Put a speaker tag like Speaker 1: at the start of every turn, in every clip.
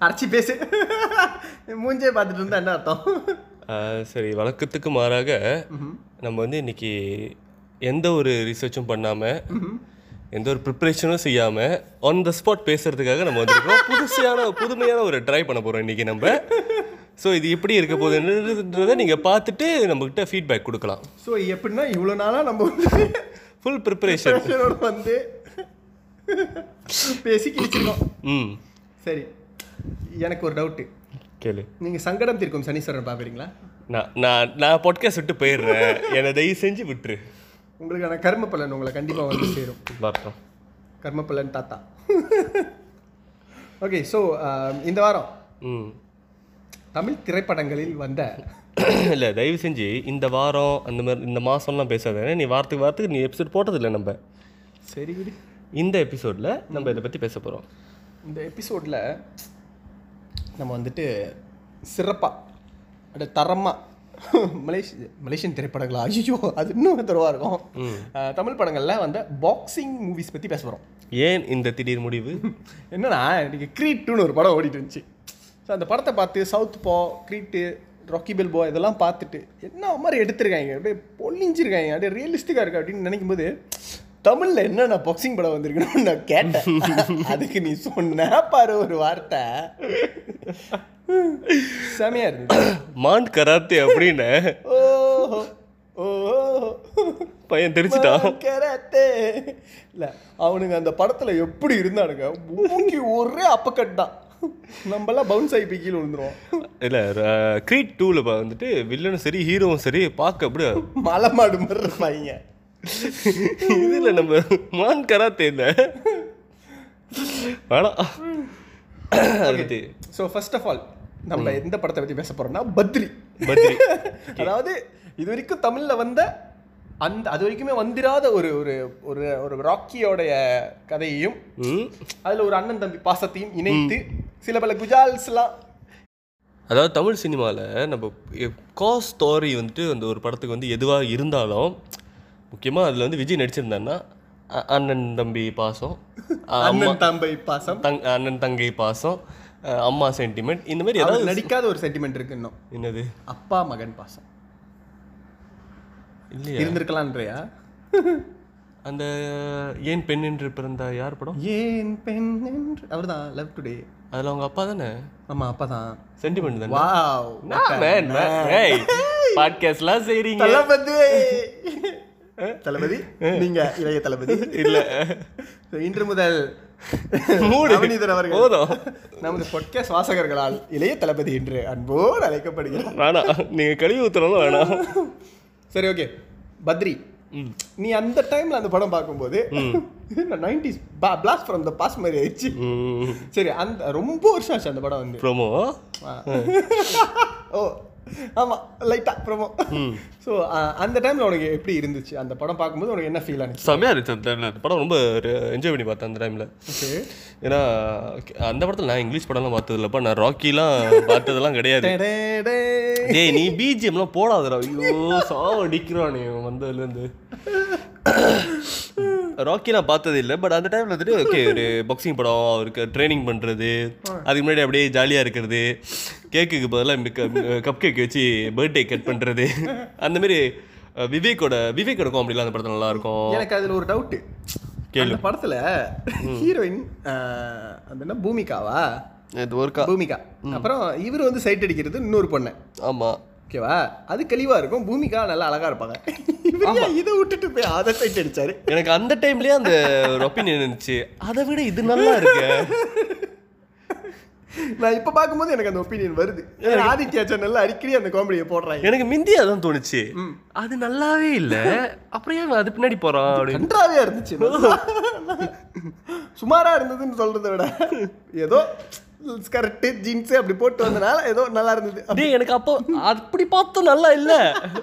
Speaker 1: அரைச்சி பேசு மூஞ்சே பார்த்துட்டு இருந்தா என்ன அர்த்தம்
Speaker 2: ஆஹ் சரி வழக்கத்துக்கு மாறாக நம்ம வந்து இன்னைக்கு எந்த ஒரு ரிசர்ச்சும் பண்ணாமல் எந்த ஒரு ப்ரிப்பரேஷனும் செய்யாமல் ஆன் த ஸ்பாட் பேசுறதுக்காக நம்ம வந்திருக்கோம் புதுசான புதுமையான ஒரு ட்ரை பண்ண போகிறோம் இன்னைக்கு நம்ம ஸோ இது எப்படி இருக்க போகுதுன்றதை நீங்கள் பார்த்துட்டு நம்மக்கிட்ட ஃபீட்பேக் கொடுக்கலாம்
Speaker 1: ஸோ எப்படின்னா இவ்வளோ நாளாக நம்ம வந்து
Speaker 2: ஃபுல் ப்ரிப்பரேஷன்
Speaker 1: பிரஷரோட வந்து பேசி கிழிச்சிருக்கோம்
Speaker 2: ம்
Speaker 1: சரி எனக்கு ஒரு டவுட்டு
Speaker 2: கேளு
Speaker 1: நீங்கள் சங்கடம் தீர்க்கும் சனீஸ்வரன் பார்க்குறீங்களா
Speaker 2: நான் நான் நான் பாட்காஸ்ட் விட்டு போயிடுறேன் என்னை தயவு செஞ்சு விட்டுரு
Speaker 1: உங்களுக்கான கர்ம பலன் உங்களை கண்டிப்பாக வந்து சேரும்
Speaker 2: பார்ப்போம்
Speaker 1: கர்ம பலன் தாத்தா ஓகே ஸோ இந்த வாரம்
Speaker 2: ம்
Speaker 1: தமிழ் திரைப்படங்களில் வந்த
Speaker 2: இல்லை தயவு செஞ்சு இந்த வாரம் அந்த மாதிரி இந்த மாதம்லாம் பேசாத ஏன்னா நீ வாரத்துக்கு வாரத்துக்கு நீ எபிசோட் போட்டதில்லை நம்ம
Speaker 1: சரி விடு
Speaker 2: இந்த எபிசோடில் நம்ம இதை பற்றி பேச போகிறோம்
Speaker 1: இந்த எபிசோடில் நம்ம வந்துட்டு சிறப்பாக அப்படியே தரமாக மலேசிய மலேசியன் திரைப்படங்களா ஐயோ அது இன்னும் தருவா இருக்கும் அஹ், தமிழ் படங்களில் வந்த பாக்ஸிங் மூவிஸ் பற்றி பேச போகிறோம்
Speaker 2: ஏன் இந்த திடீர் முடிவு
Speaker 1: என்னன்னா இன்னைக்கு க்ரீட் டூன்னு ஒரு படம் ஓடிட்டு இருந்துச்சு ஸோ அந்த படத்தை பார்த்து சவுத் போ க்ரீட்டு ராக்கி பெல் போ இதெல்லாம் பார்த்துட்டு என்ன மாதிரி எடுத்திருக்காங்க அப்படியே பொழிஞ்சிருக்காங்க அப்படியே ரியலிஸ்டிக்காக இருக்கு அப்படின்னு நினைக்கும் போது தமிழில் என்னென்ன பாக்ஸிங் படம் வந்திருக்கணும்னு நான் கேட்டேன் அதுக்கு நீ சொன்ன பாரு ஒரு வார்த்தை செமையா இருந்துச்சு
Speaker 2: மான் கராத்தே அப்படின்னு
Speaker 1: ஓஹோ ஓஹோ
Speaker 2: பையன் தெரிச்சிட்டான்
Speaker 1: கராத்தே இல்ல அவனுங்க அந்த படத்துல எப்படி இருந்தானுங்க மூக்கி ஒரே அப்பக்கட் தான் நம்மலாம் பவுன்ஸ் ஆகி போய் கீழே விழுந்துருவோம்
Speaker 2: இல்லை க்ரீட் டூவில் வந்துட்டு வில்லனும் சரி ஹீரோவும் சரி பார்க்க அப்படியே
Speaker 1: மலை மாடு மாதிரி இருப்பாங்க
Speaker 2: இதில் நம்ம மான் கராத்தே இல்லை வேணாம் அடுத்து
Speaker 1: ஸோ ஃபர்ஸ்ட் ஆஃப் ஆல் நம்ம எந்த படத்தை பற்றி பேச போறோம்னா பத்ரி
Speaker 2: பத்ரி
Speaker 1: அதாவது இது வரைக்கும் தமிழ்ல வந்த அந்த அது வரைக்குமே வந்திராத ஒரு ஒரு ஒரு ஒரு ராக்கியோடைய கதையையும்
Speaker 2: ம்
Speaker 1: அதுல ஒரு அண்ணன் தம்பி பாசத்தையும் இணைத்து சில பல குஜால்ஸ்லாம்
Speaker 2: அதாவது தமிழ் சினிமாவில் நம்ம காஸ் ஸ்டோரி வந்துட்டு அந்த ஒரு படத்துக்கு வந்து எதுவாக இருந்தாலும் முக்கியமாக அதில் வந்து விஜய் நடிச்சிருந்தான்னா அ- அண்ணன் தம்பி பாசம் அ- அம்மா
Speaker 1: அண்ணன் தம்பை பாசம்
Speaker 2: தங் அண்ணன் தங்கை பாசம் அ, அம்மா சென்டிமெண்ட் இந்த மாதிரி
Speaker 1: அவர்
Speaker 2: ஏதாவது
Speaker 1: நடிக்காத ஒரு சென்டிமெண்ட் இருக்கு இன்னும்
Speaker 2: என்னது
Speaker 1: அப்பா மகன் பாசம்
Speaker 2: இல்லையா
Speaker 1: இருந்திருக்கலான்றியா
Speaker 2: அந்த ஏன் பெண் என்று பிறந்த யார் படம்
Speaker 1: ஏன் பெண் என்று அவர்தான் லவ் டுடே
Speaker 2: அதில் அவங்க அப்பா தானே
Speaker 1: ஆமா அப்பா தான்
Speaker 2: சென்டிமெண்ட் தானே
Speaker 1: வாவ்
Speaker 2: பாட்காஸ்ட்லாம் செய்கிறீங்க
Speaker 1: தளபதி தளபதி நீங்க இளைய தளபதி
Speaker 2: இல்லை
Speaker 1: So, இன்று முதல்
Speaker 2: மூடு.
Speaker 1: நவநீதன் அவர்கள்
Speaker 2: போதும்
Speaker 1: நமது பொட்காஸ்ட் வாசகர்களால் இளைய தளபதி என்று அன்போடு அழைக்கப்படுகிறார்
Speaker 2: வேணாம் நீங்கள் கழுவி ஊற்றுறதும் வேணாம்
Speaker 1: சரி ஓகே பத்ரி நீ அந்த டைம்ல அந்த படம் பார்க்கும்போது nineties blast from the past மாதிரி ஆயிடுச்சு
Speaker 2: ம்
Speaker 1: சரி அந்த ரொம்ப வருஷம் ஆச்சு அந்த படம் வந்து
Speaker 2: ப்ரோமோ
Speaker 1: ஆ. ஓ ஆமா லைட்டா ப்ரோமோ ஸோ அந்த டைம்ல உனக்கு எப்படி இருந்துச்சு அந்த படம் பார்க்கும்போது உனக்கு என்ன ஃபீல் ஆனிச்சு
Speaker 2: செம்மையாக இருந்துச்சு அந்த time ல. அந்த படம் ரொம்ப என்ஜாய் பண்ணி பார்த்தேன் அந்த டைமில்
Speaker 1: ஓகே
Speaker 2: ஏன்னா அந்த படத்தில் நான் இங்கிலீஷ் படம்லாம் பார்த்தது இல்லைப்பா நான் ராக்கிலாம் பார்த்ததெல்லாம் கிடையாது டேய் நீ பிஜிஎம்லாம் போடாதடா ஐயோ சாவ அடிக்கிறான் நீ வந்ததுலேருந்து ராக்கி நான் பார்த்தது இல்லை பட் அந்த டைமில் வந்துட்டு ஓகே ஒரு பாக்ஸிங் படம் அவருக்கு ட்ரைனிங் பண்ணுறது அதுக்கு முன்னாடி அப்படியே ஜாலியாக இருக்கிறது கேக்குக்கு பதிலாக கப் கேக் வச்சு பர்த்டே கட் பண்ணுறது அந்த மாதிரி அஹ், விவேக்கோட விவேக்கோட காமெடிலாம் அந்த படத்தில் நல்லா இருக்கும்
Speaker 1: எனக்கு அதுல ஒரு டவுட் அந்த படத்துல ஹீரோயின் அந்த என்ன பூமிகாவா
Speaker 2: இது ஒர்க்கா
Speaker 1: பூமிகா அப்புறம் இவர் வந்து சைட் அடிக்கிறது இன்னொரு பொண்ணு
Speaker 2: ஆமாம்
Speaker 1: ஓகேவா அது கழிவா இருக்கும் பூமிகா நல்லா அழகா இருப்பாங்க இவர் ஏன் இதை விட்டுட்டு போய் அதை சைட் அடிச்சாரு
Speaker 2: எனக்கு அந்த டைம்லயே அந்த ஒரு ஒப்பீனியன் இருந்துச்சு அதை விட இது நல்லா இருக்கு
Speaker 1: நான் இப்ப பார்க்கும்போது எனக்கு அந்த ஒப்பீனியன் வருது ஏன்னா ஆதித்யா சேனல்ல அடிக்கடி அந்த காமெடியை போடுறாங்க
Speaker 2: எனக்கு மிந்தி அதான் தோணுச்சு அது நல்லாவே இல்ல அப்புறம் ஏன் அது பின்னாடி போறான் அப்படின்னு
Speaker 1: கன்றாவே இருந்துச்சு சுமாரா இருந்ததுன்னு சொல்றதை விட ஏதோ ஸ்கர்ட்டு ஜீன்ஸ் அப்படி போட்டு வந்தனால ஏதோ நல்லா இருந்தது
Speaker 2: டேய் எனக்கு அப்போ அப்படி பார்த்தோம் நல்லா இல்ல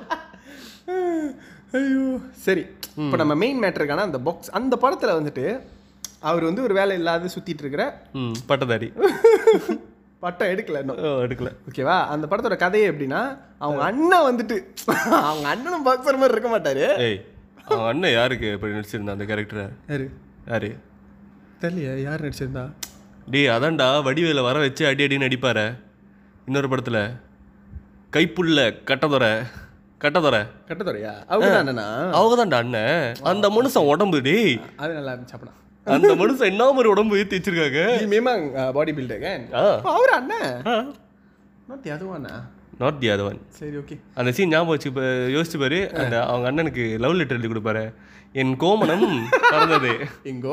Speaker 1: ஐயோ சரி இப்போ நம்ம மெயின் மேட்டருக்கான அந்த பாக்ஸ் அந்த படத்துல வந்துட்டு அவர் வந்து ஒரு வேலை இல்லாத சுத்திட்டு இருக்கிற
Speaker 2: ம் பட்டதாரி
Speaker 1: பட்டம் எடுக்கல இன்னும்
Speaker 2: ஓ, எடுக்கல
Speaker 1: ஓகேவா அந்த படத்தோட கதையே எப்படின்னா அவங்க அண்ணன் வந்துட்டு அவங்க அண்ணனும் பாக்ஸர் மாதிரி இருக்க மாட்டாரு
Speaker 2: ஏய் அவன் அண்ணன் யாருக்கு இப்படி நடிச்சிருந்தான் அந்த கேரக்டரை
Speaker 1: யாரு
Speaker 2: யாரு
Speaker 1: தெரியலையா யார் நடிச்சிருந்தா
Speaker 2: டேய் அதான்டா வடிவேல வர வச்சு அடி அடின்னு அடிப்பாரு இன்னொரு படத்துல கைப்புள்ள கட்டதுறை கட்டதுறை
Speaker 1: கட்டத்துறையா அவங்க அண்ணனா
Speaker 2: அவங்க தான்டா அண்ணன் அந்த மனுஷன் உடம்பு டேய்
Speaker 1: அது நல்லா இருந்துச்சு அப்பனா
Speaker 2: அந்த மனுஷன் என்ன மாதிரி உடம்பு ஏற்றி வச்சிருக்காங்க
Speaker 1: மேமாங் பாடி பில்டர் கேன்
Speaker 2: ஆ
Speaker 1: அவர் அண்ணன் நாட் அதுவும் அண்ணா
Speaker 2: நாட் தி அதவன்
Speaker 1: சரி ஓகே
Speaker 2: அந்த சீன் ஞாபகம் வச்சு இப்போ யோசிச்சு பாரு அந்த அவங்க அண்ணனுக்கு லவ் லெட்டர் எழுதி கொடுப்பாரு என் கோமணம் பறந்தது
Speaker 1: எங்கோ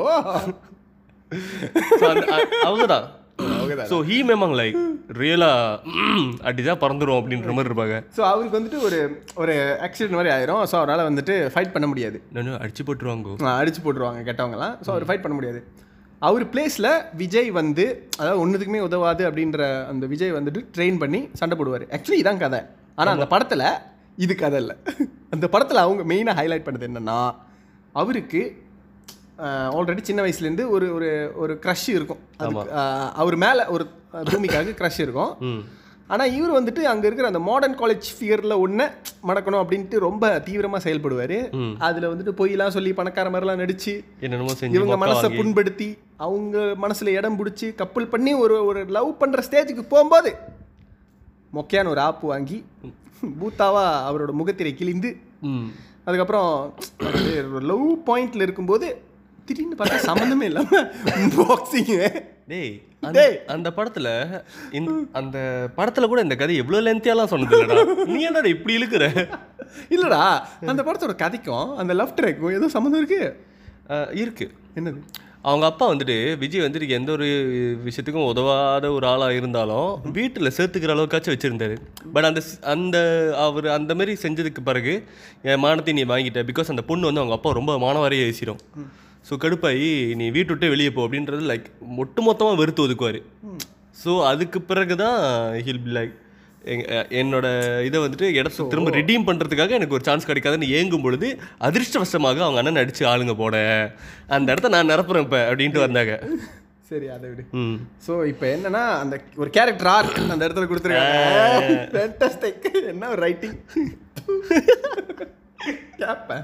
Speaker 2: So, அந்த- அ- அவங்கதான் ஸோ ஹீ மேமாங் லைக் ரியலா அப்படிதான் பறந்துரும் அப்படின்ற மாதிரி இருப்பாங்க
Speaker 1: ஸோ அவருக்கு வந்துட்டு ஒரு ஒரு ஆக்சிடென்ட் மாதிரி ஆயிரும் ஸோ அவரால் வந்துட்டு ஃபைட் பண்ண முடியாது
Speaker 2: நான் அடிச்சு போட்டுருவாங்க
Speaker 1: ஆ, அடிச்சு போட்டுருவாங்க கெட்டவங்கலாம் ஸோ அவர் ஃபைட் பண்ண முடியாது அவர் பிளேஸில் விஜய் வந்து அதாவது ஒன்றுத்துக்குமே உதவாது அப்படின்ற அந்த விஜய் வந்துட்டு ட்ரெயின் பண்ணி சண்டை போடுவார் ஆக்சுவலி இதான் கதை ஆனால் அந்த படத்தில் இது கதை இல்லை அந்த படத்தில் அவங்க மெயினாக ஹைலைட் பண்ணது என்னென்னா அவருக்கு ஆல்ரெடி சின்ன வயசுலேருந்து ஒரு ஒரு ஒரு க்ரஷ் இருக்கும் அதுக்கு, ஆ, அவர் மேலே ஒரு பூமிக்காக க்ரஷ் இருக்கும்
Speaker 2: ம்
Speaker 1: ஆனால் இவர் வந்துட்டு அங்கே இருக்கிற அந்த மாடர்ன் காலேஜ் ஃபியரில் ஒன்று மடக்கணும் அப்படின்ட்டு ரொம்ப தீவிரமாக செயல்படுவார் அதில் வந்துட்டு பொய்லாம் சொல்லி பணக்கார மாதிரிலாம் நடிச்சு
Speaker 2: என்னென்னமோ செஞ்சு
Speaker 1: இவங்க
Speaker 2: மொக்க
Speaker 1: மனசை
Speaker 2: வாங்கி.
Speaker 1: புண்படுத்தி அவங்க மனசில் இடம் பிடிச்சி கப்பல் பண்ணி ஒரு ஒரு லவ் பண்ணுற ஸ்டேஜுக்கு போகும்போது மொக்கையான ஒரு ஆப்பு வாங்கி பூத்தாவா அவரோட முகத்திரை கிழிந்து
Speaker 2: ம்
Speaker 1: அதுக்கப்புறம் லவ் பாயிண்ட்ல இருக்கும்போது திடீர்னு பார்த்தா சம்மந்தமே இல்லாமல் பாக்ஸிங்கு
Speaker 2: டேய் அந்த- அந்த படத்துல இந்த அந்த படத்துல கூட இந்த கதை எவ்வளவு லென்த்தியாலாம் சொன்னது இல்லடா நீ என்னடா இப்படி இழுக்கிற
Speaker 1: இல்லடா அந்த படத்தோட கதைக்கும் அந்த லவ் ட்ராக்கும் ஏதோ சம்மந்தம் இருக்கு
Speaker 2: அஹ், இருக்கு
Speaker 1: என்னது
Speaker 2: அவங்க அப்பா வந்துட்டு விஜய் வந்துட்டு எந்த ஒரு விஷயத்துக்கும் உதவாத ஒரு ஆளாக இருந்தாலும் வீட்டில் சேர்த்துக்கிற அளவுக்காச்சும் வச்சுருந்தாரு பட் அந்த ஸ்- அந்த அவர் அந்த மாதிரி செஞ்சதுக்கு பிறகு என் மானத்தை நீ வாங்கிட்ட பிகாஸ் அந்த பொண்ணு வந்து அவங்க அப்பா ரொம்ப மானவாரியே பேசிடும் ஸோ கடுப்பாகி நீ வீட்டு விட்டே வெளியே போ அப்படின்றது லைக் ஒட்டு மொத்தமாக வெறுத்து ஒதுக்குவார் ஸோ அதுக்கு பிறகு தான் ஹில் பி லைக் என்னோட இதை வந்துட்டு இடத்த திரும்ப ரிடீம் பண்ணுறதுக்காக எனக்கு ஒரு சான்ஸ் கிடைக்காதுன்னு ஏங்கும் பொழுது அதிர்ஷ்டவசமாக அவங்க அண்ணன் அடிச்சு ஆளுங்க போட அந்த இடத்த நான் நிரப்புறேன் இப்போ அப்படின்ட்டு வந்தாங்க
Speaker 1: சரி அதை விடு
Speaker 2: ம்
Speaker 1: ஸோ இப்போ என்னன்னா அந்த ஒரு கேரக்டர் ஆர்க் அந்த இடத்துல கொடுத்துருக்காங்க Fantastic. என்ன ஒரு ரைட்டிங் கேப்பேன்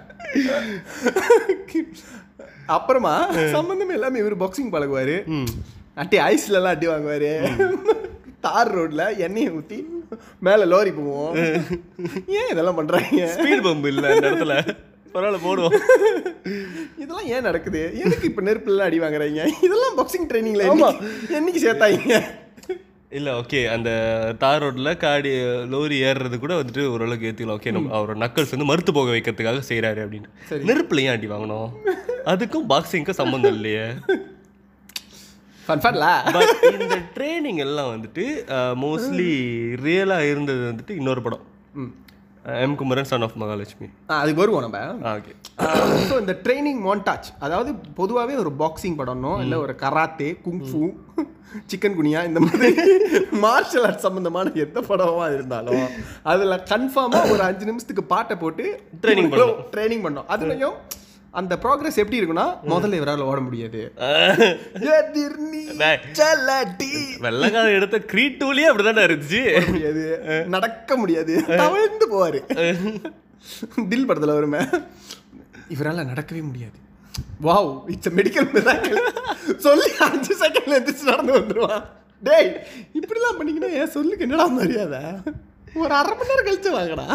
Speaker 1: அப்புறமா சம்பந்தமே எல்லாமே இவர் பாக்ஸிங் பழகுவாரு அட்டி ஐஸ்ல எல்லாம் அடி வாங்குவாரு தார் ரோட்ல எண்ணெயை ஊத்தி மேல லோரி போவோம் ஏன் இதெல்லாம் பண்றாங்க
Speaker 2: ஸ்பீட் பம்ப் இல்லை அந்த இடத்துல பரவாயில்ல போடுவோம்
Speaker 1: இதெல்லாம் ஏன் நடக்குது எதுக்கு இப்ப நெருப்புல அடி வாங்குறீங்க இதெல்லாம் பாக்ஸிங் ட்ரைனிங்ல என்னைக்கு சேர்த்தாங்க
Speaker 2: இல்லை ஓகே அந்த தார் ரோட்டில் காடி லோரி ஏறுறது கூட வந்துட்டு ஓரளவுக்கு ஏற்றிக்கலாம் ஓகே நம்ம அவரோட நக்கல்ஸ் வந்து மறுத்து போக வைக்கிறதுக்காக செய்கிறாரு அப்படின்னு நெருப்புல ஏன் அடி வாங்கணும் அதுக்கும் பாக்ஸிங்க்கும் சம்மந்தம் இல்லையே
Speaker 1: ஃபன் ஃபன்ல
Speaker 2: பட் இந்த ட்ரைனிங் எல்லாம் வந்துட்டு மோஸ்ட்லி ரியலாக இருந்தது வந்துட்டு இன்னொரு படம்
Speaker 1: ம்
Speaker 2: M Kumaran son of Mahalakshmi
Speaker 1: ஆ, அதுக்கு வருவோம் நம்ம
Speaker 2: ஓகே
Speaker 1: ஸோ இந்த ட்ரைனிங் மோன்டாச் அதாவது பொதுவாகவே ஒரு பாக்ஸிங் படம்னோ இல்லை ஒரு கராத்தே குங்ஃபு சிக்கன் குனியா இந்த மாதிரி மார்ஷல் ஆர்ட்ஸ் சம்மந்தமான எந்த படமா இருந்தாலும் அதில் கன்ஃபார்மாக ஒரு அஞ்சு நிமிஷத்துக்கு பாட்டை போட்டு
Speaker 2: Training பண்ணணும்.
Speaker 1: ட்ரைனிங் பண்ணோம் அதுலயும் அந்த ப்ராக்ரஸ் எப்படி இருக்குன்னா முதல்ல இவரால் ஓட முடியாது எதிர் நீச்சலடி.
Speaker 2: வெள்ளக்கார எடுத்த கிரீட்டூலியே அப்படிதானே இருந்துச்சு
Speaker 1: ஓட முடியாது நடக்க முடியாது தவழ்ந்து போவாரு தில் படத்துல வருமே இவரால நடக்கவே முடியாது வாவ் இட்ஸ் மெடிக்கல் மிராக்கிள் சொல்லி அஞ்சு செகண்ட்ல எந்திரிச்சு நடந்து வந்துருவான் டேய் இப்படிலாம் பண்ணீங்கன்னா ஏன் சொல்லுக்கு என்னடா மரியாதை ஒரு அரை மணி நேரம் கழிச்சு வாங்கடா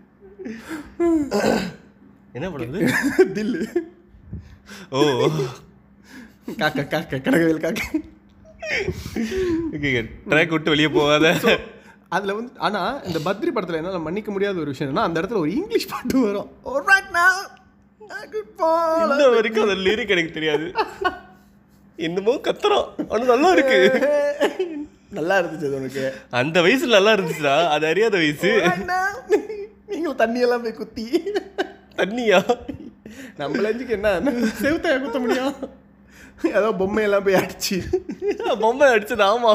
Speaker 2: என்ன பண்ணுது
Speaker 1: தில்லு
Speaker 2: ஓ
Speaker 1: காக்க காக்க கடகவேல் காக்க
Speaker 2: ட்ராக் விட்டு வெளியே போகாத
Speaker 1: அதுல வந்து ஆனா இந்த பத்ரி படத்துல என்னால மன்னிக்க முடியாத ஒரு விஷயம் என்னன்னா அந்த இடத்துல ஒரு இங்கிலீஷ் பாட்டு வரும் Alright now, I could fall
Speaker 2: இன்ன வரைக்கும் அந்த லிரிக் எனக்கு தெரியாது இன்னமும் கத்துறோம் ஆனா நல்லா இருக்கு
Speaker 1: நல்லா இருந்துச்சு அது உனக்கு
Speaker 2: அந்த வயசுல நல்லா இருந்துச்சுடா அது அறியாத வயசு
Speaker 1: Alright now. நீங்களும் தண்ணி எல்லாம் போய் குத்தி
Speaker 2: தண்ணியா
Speaker 1: நம்ம லஞ்சுக்கு என்ன செவுத்தைய குத்த முடியும் ஏதோ பொம்மையெல்லாம் போய் அடிச்சு
Speaker 2: பொம்மை அடிச்சது ஆமா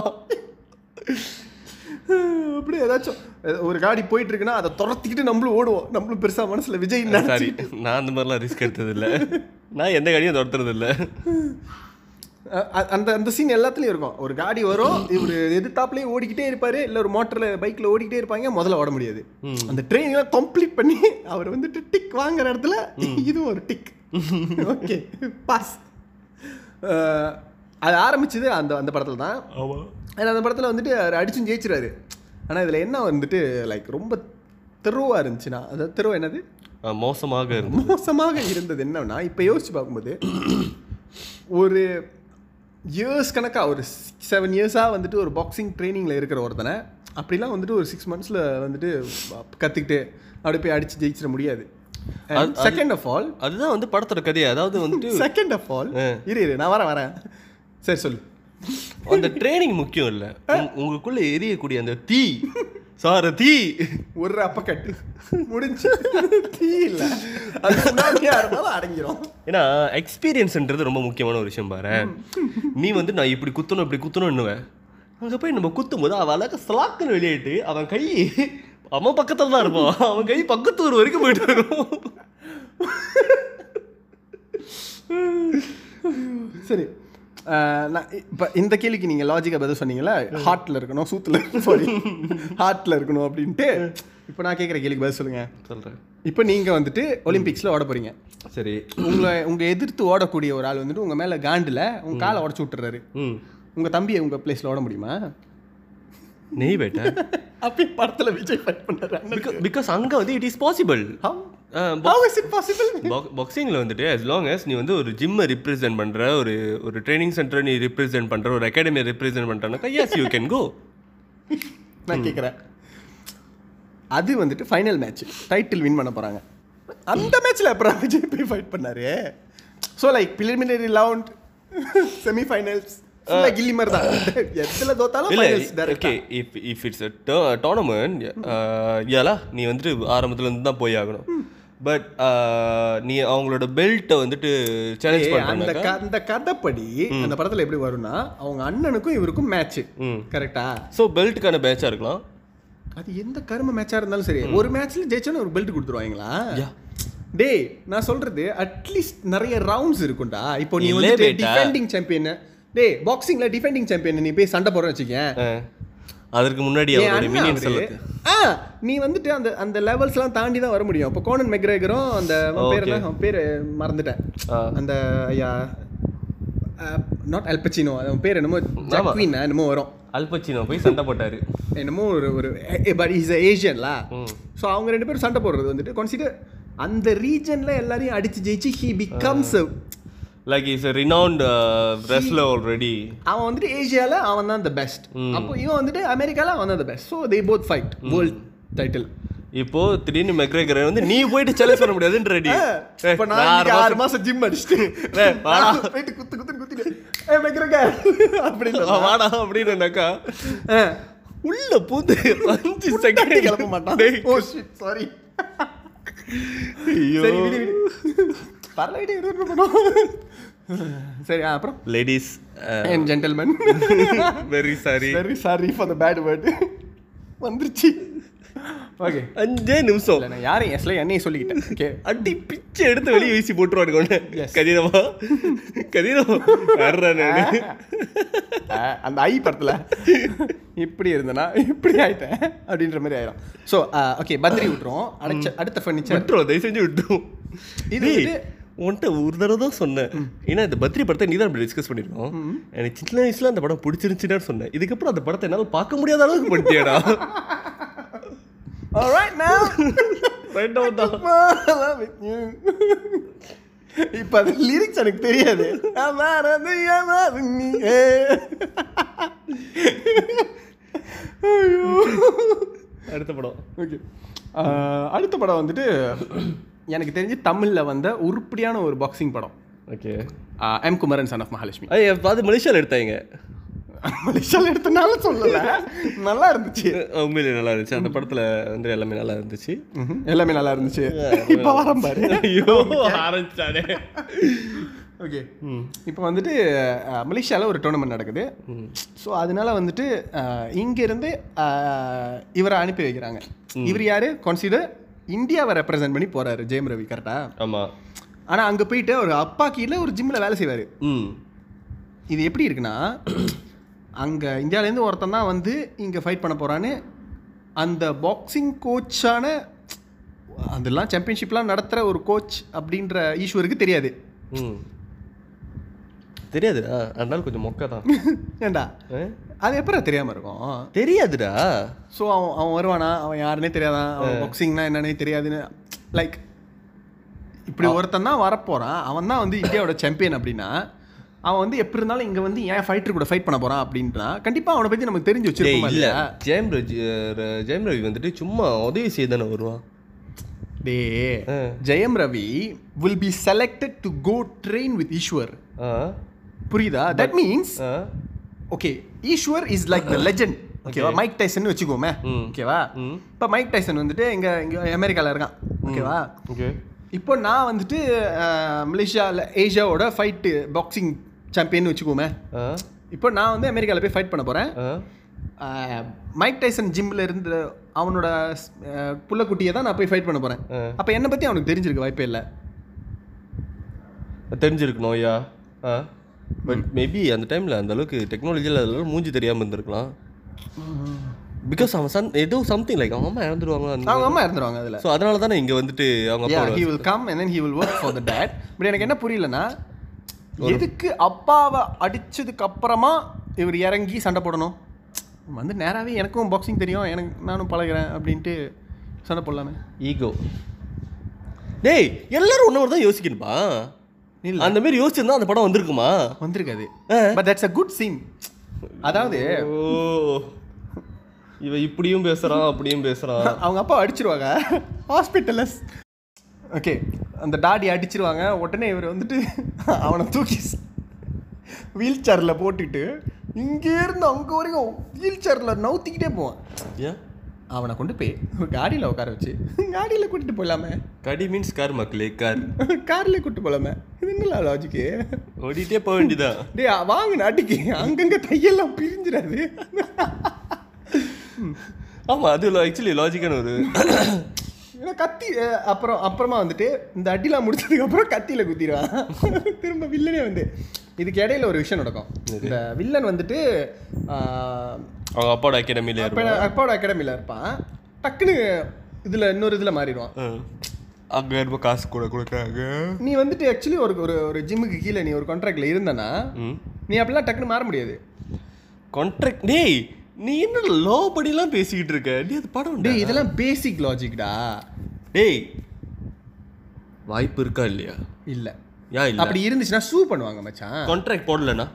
Speaker 1: அப்படி ஏதாச்சும் ஒரு காடி போயிட்டு இருக்குன்னா அதை துரத்திக்கிட்டு நம்மளும் ஓடுவோம் நம்மளும் பெருசா மனசுல விஜய்
Speaker 2: சாரி
Speaker 1: நினைச்சு
Speaker 2: நான் அந்த மாதிரிலாம் ரிஸ்க் எடுத்தது இல்ல நான் எந்த கடையும் துரத்துறது இல்ல
Speaker 1: அ- அ- அந்த அந்த சீன் எல்லாத்துலயும் இருக்கும் ஒரு காடி வரும் இவர் எதிர்த்தாப்புலயே ஓடிக்கிட்டே இருப்பாரு இல்ல ஒரு மோட்டர்ல பைக்ல ஓடிக்கிட்டே இருப்பாங்க முதல்ல ஓட முடியாது அந்த ட்ரெயின் எல்லாம் கம்ப்ளீட் பண்ணி அவர் வந்துட்டு டிக் வாங்குற இடத்துல இதுவும் ஒரு டிக் ஓகே பாஸ் அது ஆரம்பிச்சது அந்த அந்த படத்தில் தான்
Speaker 2: ஆமாம்
Speaker 1: ஏன்னா அந்த படத்தில் வந்துட்டு அவர் அடிச்சும் ஜெயிச்சிருவாரு ஆனால் இதில் என்ன வந்துட்டு லைக் ரொம்ப தெருவாக இருந்துச்சுன்னா அதாவது தெருவா என்னது
Speaker 2: மோசமாக இருந்தது
Speaker 1: மோசமாக இருந்தது என்னன்னா இப்போ யோசிச்சு பார்க்கும்போது ஒரு இயர்ஸ் கணக்காக ஒரு செவன் இயர்ஸாக வந்துட்டு ஒரு பாக்ஸிங் ட்ரைனிங்கில் இருக்கிற ஒருத்தனை அப்படிலாம் வந்துட்டு ஒரு சிக்ஸ் மந்த்ஸில் வந்துட்டு கற்றுக்கிட்டு அப்படி போய் அடித்து ஜெயிச்சிட முடியாது செகண்ட் ஆஃப் ஆல்
Speaker 2: அதுதான் வந்து படத்தோட கதையை அதாவது வந்துட்டு
Speaker 1: செகண்ட் ஆஃப் ஆல் இரு இரு நான் வரேன் வரேன் சரி சொல்லு
Speaker 2: அந்த ட்ரைனிங் முக்கியம் இல்லை உங்களுக்குள்ள எரியக்கூடிய அந்த தீ சார தீ
Speaker 1: ஒரு அப்பக்கட்டு முடிஞ்சு தீ இல்லை அது சுனாமியாக இருந்தாலும் அடங்கிரும்
Speaker 2: ஏன்னா எக்ஸ்பீரியன்ஸ்ன்றது ரொம்ப முக்கியமான ஒரு விஷயம் பாரு நீ வந்து நான் இப்படி குத்தணும் இப்படி குத்தணும்னுவேன் அங்கே போய் நம்ம குத்தும் போது அவன் அழகாக ஸ்லாக்குன்னு வெளியிட்டு அவன் கை அவன் பக்கத்தில் தான் இருப்பான் அவன் கை பக்கத்து ஊர் வரைக்கும் போயிட்டு வரும்
Speaker 1: சரி அஹ், நான் இப்போ இந்த கேள்விக்கு நீங்கள் லாஜிக்காக பதில் சொன்னீங்களா ஹார்ட்டில் இருக்கணும் சூத்தில் சாரி ஹார்ட்டில் இருக்கணும் அப்படின்ட்டு இப்போ நான் கேட்குற கேள்விக்கு பதில் சொல்லுங்கள்
Speaker 2: சொல்கிறேன்
Speaker 1: இப்போ நீங்கள் வந்துட்டு ஒலிம்பிக்ஸில் ஓட போகிறீங்க
Speaker 2: சரி
Speaker 1: உங்களை உங்கள் எதிர்த்து ஓடக்கூடிய ஒரு ஆள் வந்துட்டு உங்கள் மேலே காண்டில் உங்கள் காலை உடச்சி விட்டுறாரு
Speaker 2: ம்
Speaker 1: உங்கள் தம்பியை உங்கள் பிளேஸில் ஓட முடியுமா
Speaker 2: நெய் பேட்டா
Speaker 1: அப்படி படத்தில் விஜய் ஃபைட் பண்ணுறாரு
Speaker 2: பிகாஸ் அங்கே வந்து it is possible
Speaker 1: How is it possible?
Speaker 2: பாக்ஸிங்கில் வந்துட்டு as long as நீ வந்து ஒரு ஜிம்மை ரிப்ரசென்ட் பண்ணுற ஒரு ஒரு ட்ரைனிங் சென்டரை நீ ரிப்ரசென்ட் பண்ணுற ஒரு அகாடமியை ரிப்ரசென்ட் பண்ணுறனாக்கா எஸ் யூ கேன் கோ
Speaker 1: நான் கேட்குறேன் அது வந்துட்டு ஃபைனல் மேட்ச் டைட்டில் வின் பண்ண போகிறாங்க அந்த மேட்ச்சில் அப்புறம் விஜய் போய் ஃபைட் பண்ணாரு so like preliminary round semifinals Ghilli மாதிரி தான் எதில் தோத்தாலும்
Speaker 2: இல்லை
Speaker 1: finals direct
Speaker 2: okay if if it's tournament ஏலா நீ வந்துட்டு ஆரம்பத்துல இருந்து தான் போய் ஆகணும் பட் நீ அவங்களோட பெல்ட்டை வந்துட்டு சேலஞ்ச்
Speaker 1: ஏய், அந்த
Speaker 2: பண்ணுறாங்க
Speaker 1: க- அந்த கதைப்படி அந்த படத்தில் எப்படி வரும்னா அவங்க அண்ணனுக்கும் இவருக்கும் மேட்ச்
Speaker 2: ம்
Speaker 1: கரெக்டா
Speaker 2: ஸோ பெல்ட்டுக்கான பேட்சாக இருக்கலாம்
Speaker 1: அது எந்த கரும மேட்சாக இருந்தாலும் சரி ஒரு மேட்ச்ல ஜெயிச்சோன்னு ஒரு பெல்ட் கொடுத்துருவாங்களா
Speaker 2: Yeah.
Speaker 1: டேய் நான் சொல்றது அட்லீஸ்ட் நிறைய ரவுண்ட்ஸ் இருக்கும்டா இப்போ நீ
Speaker 2: இல்லே
Speaker 1: வந்து
Speaker 2: பேட்டா.
Speaker 1: டிஃபெண்டிங் சாம்பியன் டேய் பாக்ஸிங்ல டிஃபெண்டிங் சாம்பியன் நீ போய் சண்டை போடுறேன்னு வச்சுக்கேன்
Speaker 2: அதற்கு முன்னாடி
Speaker 1: என்
Speaker 2: அவரோட
Speaker 1: அண்ணன்
Speaker 2: மினியன்ஸ்
Speaker 1: அவரு, ஆ நீ வந்துட்டு அந்த அந்த லெவல்ஸ்லாம் தாண்டி தான் வர முடியும் இப்போ கோனன் மெக்ரேகரும் அந்த அவன் பேர் என்ன அவன் பேர் மறந்துட்டேன்
Speaker 2: ஆ.
Speaker 1: அந்த ஐயா நாட் அல்பச்சினோ அவன் பேர் என்னமோ ஜாக்வின் என்னமோ வரும்
Speaker 2: அல்பச்சினோ போய் சண்டை போட்டாரு
Speaker 1: என்னமோ ஒரு ஒரு பட் இஸ் ஏஷியன்ல ஸோ அவங்க ரெண்டு பேரும் சண்டை போடுறது வந்துட்டு கன்சிடர் அந்த ரீஜன்ல எல்லாரையும் அடிச்சு ஜெயிச்சு he becomes
Speaker 2: like is renowned wrestler already
Speaker 1: அவன் வந்துட்டு ஏஷியால அவன் தான் த பெஸ்ட் அப்போ இவன் வந்துட்டு அமெரிக்கால அவன் தான் the best so they both fight world title
Speaker 2: இப்போ திடீர்னு மெக்ரேகரை வந்து நீ போயிட்டு சேலஞ்ச் பண்ண முடியாதுன்னு ரெடி
Speaker 1: இப்போ நான் இன்னைக்கு ஆறு மாசம் ஜிம் அடிச்சுட்டு போயிட்டு குத்து குத்து குத்திட்டு ஏ மெக்ரகர் அப்படின்னு
Speaker 2: வாடா அப்படின்னாக்கா உள்ள பூந்து அஞ்சு
Speaker 1: தட்டி
Speaker 2: செகண்ட்
Speaker 1: கிளம்ப மாட்டான் ஓ ஷிட் சாரி
Speaker 2: ஐயோ
Speaker 1: சரி விடு விடு பரல விடு விடு, விடு, விடு. சரி ஆ, அப்புறம்
Speaker 2: ladies
Speaker 1: and gentleman
Speaker 2: very sorry
Speaker 1: very sorry for the bad word வந்துருச்சு ஓகே
Speaker 2: அஞ்சே நிமிஷம்
Speaker 1: இல்லை நான் யாரையும் எஸ்ல என்னையும் சொல்லிக்கிட்டேன் ஓகே
Speaker 2: அடி பிச்சை எடுத்து வெளியே வீசி போட்டுருவானுங்க உன்னை. கதிரவா கதிரவா வர்றா நானு
Speaker 1: அந்த ஐ படத்துல இப்படி இருந்தனா இப்படி ஆயிட்டேன் அப்படின்ற மாதிரி ஆயிரும் ஸோ ஓகே பத்ரி விட்டுரும் அடுத்த அடுத்த ஃபர்னிச்சர்
Speaker 2: விட்டுரும் தயவு செஞ்சு விட்டுரும்
Speaker 1: இது
Speaker 2: இது
Speaker 1: வந்து-
Speaker 2: உன்கிட்ட ஒரு தடவை தான் சொன்னேன் ஏன்னா இந்த பத்ரி படத்தை நீ தான் இப்படி டிஸ்கஸ் பண்ணிருக்கோம் எனக்கு சின்ன வயசுல அந்த படம் பிடிச்சிருந்துச்சுன்னு சொன்னேன் இதுக்கப்புறம் அந்த படத்தை என்னால் பார்க்க முடியாத அளவுக்கு பண்ணிட்டியாடா
Speaker 1: ஆல்ரைட் நவ
Speaker 2: ரெண்டாவது தான்
Speaker 1: இப்போ அது லிரிக்ஸ் எனக்கு தெரியாது அமரது அமரு நீயே. ஐயோ
Speaker 2: அடுத்த படம்
Speaker 1: ஓகே அடுத்த படம் வந்துட்டு எனக்கு தெரிஞ்சு தமிழில் வந்த உருப்படியான ஒரு பாக்ஸிங் படம்
Speaker 2: ஓகே
Speaker 1: ஆஹ் M Kumaran son of Mahalakshmi
Speaker 2: ஐயா அது மலேசியாவில் எடுத்தாங்க
Speaker 1: மலேசியாவில் எடுத்தனால சொல்லல நல்லா இருந்துச்சு
Speaker 2: உண்மையிலே நல்லா இருந்துச்சு அந்த படத்தில் வந்து எல்லாமே நல்லா இருந்துச்சு
Speaker 1: ம்ஹும். எல்லாமே நல்லா இருந்துச்சு இப்போ வரேன் பாரு
Speaker 2: ஐயோ ஆரம்பிச்சானே
Speaker 1: ஓகே இப்போ வந்துட்டு அஹ், மலேசியால ஒரு டோர்னமெண்ட் நடக்குது ஸோ அதனால வந்துட்டு அஹ், இங்கிருந்து அஹ், இவரை அனுப்பி வைக்கிறாங்க இவர் யாரு கன்சிடர் இந்தியாவை ரெப்ரசென்ட் பண்ணி போறாரு ஜெயம் ரவி கரெக்டா
Speaker 2: ஆமாம்
Speaker 1: ஆனால் அங்கே போயிட்டு ஒரு அப்பா கீழே ஒரு ஜிம்மில் வேலை செய்வார்
Speaker 2: ம்
Speaker 1: இது எப்படி இருக்குன்னா அங்கே இந்தியாவிலேருந்து ஒருத்தன் தான் வந்து இங்கே ஃபைட் பண்ண போகிறான்னு அந்த பாக்ஸிங் கோச்சான அதெல்லாம் சாம்பியன்ஷிப்லாம் நடத்துகிற ஒரு கோச் அப்படின்ற ஈஸ்வருக்கு தெரியாது
Speaker 2: ம் தெரியாதுடா அதனால கொஞ்சம் மொக்க தான்
Speaker 1: ஏண்டா அது எப்படா தெரியாம இருக்கும்
Speaker 2: தெரியாதுடா
Speaker 1: ஸோ அவன் அவன் வருவானா அவன் யாருன்னே தெரியாதான் அவன் பாக்ஸிங்னா என்னன்னே தெரியாதுன்னு லைக் இப்படி ஒருத்தன் தான் வரப்போறான் அவன் தான் வந்து இந்தியாவோட சாம்பியன் அப்படின்னா அவன் வந்து எப்படி இருந்தாலும் இங்க வந்து ஏன் ஃபைட்டர் கூட ஃபைட் பண்ண போறான் அப்படின்றா கண்டிப்பா அவனை பத்தி நமக்கு தெரிஞ்சு
Speaker 2: டேய்
Speaker 1: வச்சிருக்கோம்
Speaker 2: இல்ல
Speaker 1: இல்லையா
Speaker 2: ஜெயம் ரவி ஜெயம் ரவி வந்துட்டு சும்மா உதவி செய்ய தானே வருவான்
Speaker 1: டே
Speaker 2: ஆ.
Speaker 1: Jayam Ravi will be selected to go train with Eswar
Speaker 2: ஆ
Speaker 1: புரியுதா தட் மீன்ஸ்
Speaker 2: ஆ
Speaker 1: okay Eswar is like the legend ஓகேவா மைக் டைசன் வச்சுக்கோமே
Speaker 2: ம்.
Speaker 1: ஓகேவா
Speaker 2: ம்.
Speaker 1: இப்போ மைக் டைசன் வந்துட்டு இங்க இங்க அமெரிக்கால இருக்கான் ஓகேவா
Speaker 2: ஓகே
Speaker 1: இப்போ நான் வந்துட்டு மலேசியாவில் ஏஷியாவோட ஃபைட்டு பாக்ஸிங் சாம்பியன் வச்சுக்கோமே
Speaker 2: ஆ
Speaker 1: இப்போ நான் வந்து அமெரிக்காவில் போய் ஃபைட் பண்ண போகிறேன்
Speaker 2: ஆ
Speaker 1: மைக் டைசன் ஜிம்மில் இருந்து அவனோட அஹ், புள்ளக்குட்டியை தான் நான் போய் ஃபைட் பண்ண போகிறேன்
Speaker 2: ஆ.
Speaker 1: அப்போ என்னை பற்றி அவனுக்கு தெரிஞ்சிருக்க வாய்ப்பே இல்லை
Speaker 2: தெரிஞ்சிருக்கணும் ஐயா ஆ பட் மேபி அந்த டைமில் அந்த அளவுக்கு டெக்னாலஜியில் அதெல்லாம் மூஞ்சி தெரியாமல் இருந்திருக்கலாம் பிகாஸ் அவன் சன் ஏதோ சம்திங் லைக் அவங்க அம்மா இறந்துருவாங்க அந்த
Speaker 1: அவங்க அம்மா இருந்துருவாங்க அதில்
Speaker 2: ஸோ அதனால தானே இங்கே வந்துட்டு அவங்க
Speaker 1: யா
Speaker 2: அப்பா
Speaker 1: he will come and then he will work for the dad but எனக்கு என்ன புரியலன்னா எதுக்கு அப்பாவை அடிச்சதுக்கு அப்புறமா இவர் இறங்கி சண்டை போடணும் வந்து நேராகவே எனக்கும் பாக்ஸிங் தெரியும் எனக்கு நானும் பழகுறேன் அப்படின்ட்டு சண்டை போடலாமே
Speaker 2: ஈகோ டேய் எல்லாரும் ஒன்று தான் யோசிக்கணுமா
Speaker 1: இல்ல.
Speaker 2: அந்த மாதிரி யோசிச்சிருந்தா அந்த படம் வந்திருக்குமா
Speaker 1: வந்திருக்காது
Speaker 2: ஆ.
Speaker 1: But that's a good scene அதாவது
Speaker 2: ஓ இவ இப்படியும் பேசுறான் அப்படியும் பேசுறான்
Speaker 1: அவங்க அப்பா அடிச்சிருவாங்க ஹாஸ்பிட்டலில் ஓகே அந்த டாடி அடிச்சிருவாங்க உடனே இவர் வந்துட்டு அவனை தூக்கி வீல் சேரில் போட்டுட்டு இங்கேருந்து அங்கே வரைக்கும் வீல் சேரில் நவுத்திக்கிட்டே போவான்
Speaker 2: ஏன்
Speaker 1: அவனை கொண்டு போய் ஒரு காடியில் உட்கார வச்சு காடியில் கூட்டிட்டு போகலாமே
Speaker 2: கடி மீன்ஸ் கார் மக்களே கார்
Speaker 1: காரில் கூட்டிட்டு போகலாமே இது என்னல லாஜிக்கு
Speaker 2: ஓடிட்டே போக வேண்டியதான்
Speaker 1: டேய் வாங்க நாட்டிக்கு அங்கங்கே தையெல்லாம் பிரிஞ்சிடாது
Speaker 2: ஆமா அது ஆக்சுவலி லாஜிக்கான ஒரு
Speaker 1: ஏன்னா கத்தி அஹ், அப்புறம் அப்புறமா வந்துட்டு இந்த அடிலாம் முடிச்சதுக்கு அப்புறம் கத்தியில குத்திடுவான் திரும்ப வில்லனே வந்து இதுக்கு இடையில ஒரு விஷயம் நடக்கும் இந்த வில்லன் வந்துட்டு ஆஹ்,
Speaker 2: அவங்க அப்பாவோட அகாடமியில
Speaker 1: அப்ப அப்பாவோட அகாடமியில் இருப்பான் டக்குன்னு இதுல இன்னொரு இதுல மாறிடுவான்
Speaker 2: அங்க இருப்ப காசு கூட கொடுக்குறாங்க
Speaker 1: நீ வந்துட்டு ஆக்சுவலி ஒரு ஒரு ஒரு ஜிம்முக்கு கீழே நீ ஒரு கான்ட்ராக்ட்ல இருந்தனா
Speaker 2: ம்
Speaker 1: நீ அப்படிலாம் டக்குன்னு மாற முடியாது
Speaker 2: கான்ட்ராக்ட் டேய் நீ என்ன லோ படிலாம் பேசிக்கிட்டு இருக்க டேய் அது படம்
Speaker 1: டேய் இதெல்லாம் பேசிக் லாஜிக்டா
Speaker 2: டேய் வாய்ப்பு இருக்கா இல்லையா
Speaker 1: இல்ல
Speaker 2: ஏன் இல்ல
Speaker 1: அப்படி இருந்துச்சுன்னா சூ பண்ணுவாங்க மச்சான்
Speaker 2: கான்ட்ராக்ட் போடலனா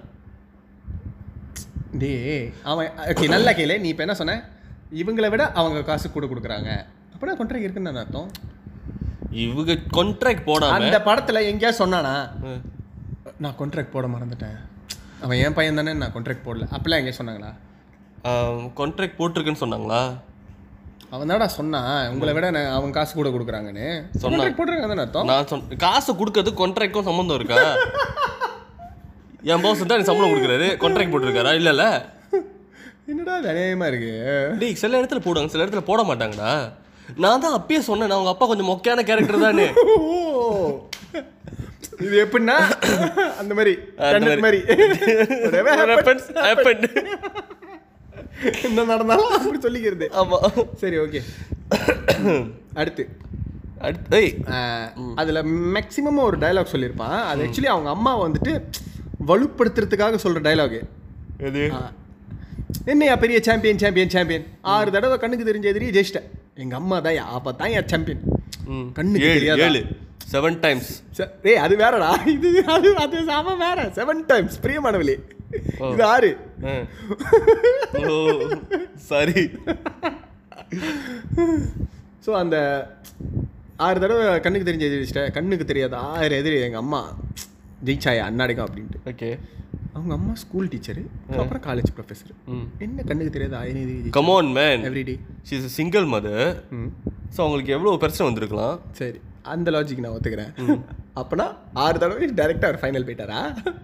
Speaker 1: டேய் அவன் ஓகே நல்லா கேளு நீ இப்போ என்ன சொன்ன இவங்களை விட அவங்க காசு கூட கொடுக்குறாங்க அப்படின்னா கான்ட்ராக்ட் இருக்குன்னு தானே அர்த்தம்
Speaker 2: இவங்க கான்ட்ராக்ட் போடாம
Speaker 1: அந்த படத்துல எங்கேயா சொன்னானா
Speaker 2: ம்.
Speaker 1: நான் கான்ட்ராக்ட் போட மறந்துட்டேன் அவன் என் பையன் தானே நான் கான்ட்ராக்ட் போடல அப்படிலாம் எங்கேயா சொன்னாங்களா
Speaker 2: கான்ட்ராக்ட் போட்டிருக்குன்னு சொன்னாங்களா
Speaker 1: அவன் தான்டா சொன்னான் உங்களை விட நான் அவன் காசு கூட கொடுக்குறாங்கன்னு கான்ட்ராக்ட் போட்டுருக்காங்க தானே அர்த்தம்
Speaker 2: நான் சொன்ன காசை கொடுக்கறது கான்ட்ராக்டும் சம்மந்தம் இருக்கா என் பாஸ் தான் எனக்கு சம்பளம் கொடுக்குறாரு கான்ட்ராக்ட் போட்டிருக்காரா இல்லைல்ல
Speaker 1: என்னடா இது அநியாயமா இருக்கு
Speaker 2: டேய் சில இடத்துல போடுவாங்க சில இடத்துல போட மாட்டாங்கடா நான் தான் அப்பயே சொன்னேன் அவங்க அப்பா கொஞ்சம் மொக்கையான கேரக்டர் தானே
Speaker 1: ஓ. இது எப்படின்னா அந்த மாதிரி
Speaker 2: அந்த
Speaker 1: கண்ணு மாதிரி Whatever happens,
Speaker 2: happened.
Speaker 1: என்ன நடந்தாலும் அப்படி சொல்லிக்கிறது
Speaker 2: ஆமா
Speaker 1: சரி ஓகே அடுத்து
Speaker 2: அடுத்து ஏய்
Speaker 1: ஆஹ், அதுல மேக்ஸிமம் ஒரு டயலாக் சொல்லியிருப்பான் அது ஆக்சுவலி அவங்க அம்மா வந்துட்டு வலுப்படுத்துறதுக்காக சொல்ற டயலாக்
Speaker 2: எது
Speaker 1: என்னையா பெரிய சாம்பியன் சாம்பியன் சாம்பியன் ஆறு தடவை கண்ணுக்கு தெரிஞ்ச எதிரியே ஜெயிச்சிட்டேன் எங்க அம்மா தான் அப்ப தான் என் சாம்பியன்
Speaker 2: ம்.
Speaker 1: கண்ணுக்கு
Speaker 2: ஏழு
Speaker 1: தெரியாதா?
Speaker 2: ஏழு செவன் டைம்ஸ்
Speaker 1: ஏய் அது வேறடா இது அது அது சாம வேற செவன் டைம்ஸ் பிரியமானவளே இது ஆறு
Speaker 2: ஓ சரி
Speaker 1: ஸோ அந்த ஆறு தடவை கண்ணுக்கு தெரிஞ்ச எதிரி ஜெயிச்சிட்டேன் கண்ணுக்கு தெரியாத ஆறு எதிரி எங்கள் அம்மா ஜெயிச்சாயா அண்ணாடிக்கும் அப்படின்ட்டு
Speaker 2: ஓகே
Speaker 1: அவங்க அம்மா ஸ்கூல் டீச்சரு அப்புறம் காலேஜ் ப்ரொஃபஸர்
Speaker 2: ம்
Speaker 1: என்ன கண்ணுக்கு தெரியாத ஆயிரம் எதிரி
Speaker 2: come on man
Speaker 1: every day
Speaker 2: she's a single mother
Speaker 1: ம்
Speaker 2: ஸோ அவங்களுக்கு எவ்வளோ பிரச்சனை வந்திருக்கலாம்
Speaker 1: சரி அந்த லாஜிக் நான் ஒத்துக்கிறேன் அப்பனா ஆறு தடவை டைரெக்டாக அவர் ஃபைனல் போயிட்டாரா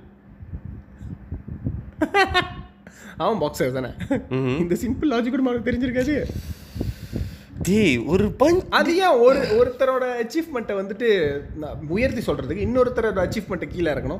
Speaker 1: அவன் பாக்ஸர் தானே
Speaker 2: ம்ஹும்.
Speaker 1: இந்த சிம்பிள் லாஜிக் கூட அவனுக்கு தெரிஞ்சிருக்காது
Speaker 2: டேய் ஒரு பஞ்ச்
Speaker 1: அது ஏன் ஒரு ஒருத்தரோட அச்சீவ்மெண்ட்டை வந்துட்டு நான் உயர்த்தி சொல்றதுக்கு இன்னொருத்தரோட அச்சீவ்மெண்ட்டை கீழே இறக்கணும்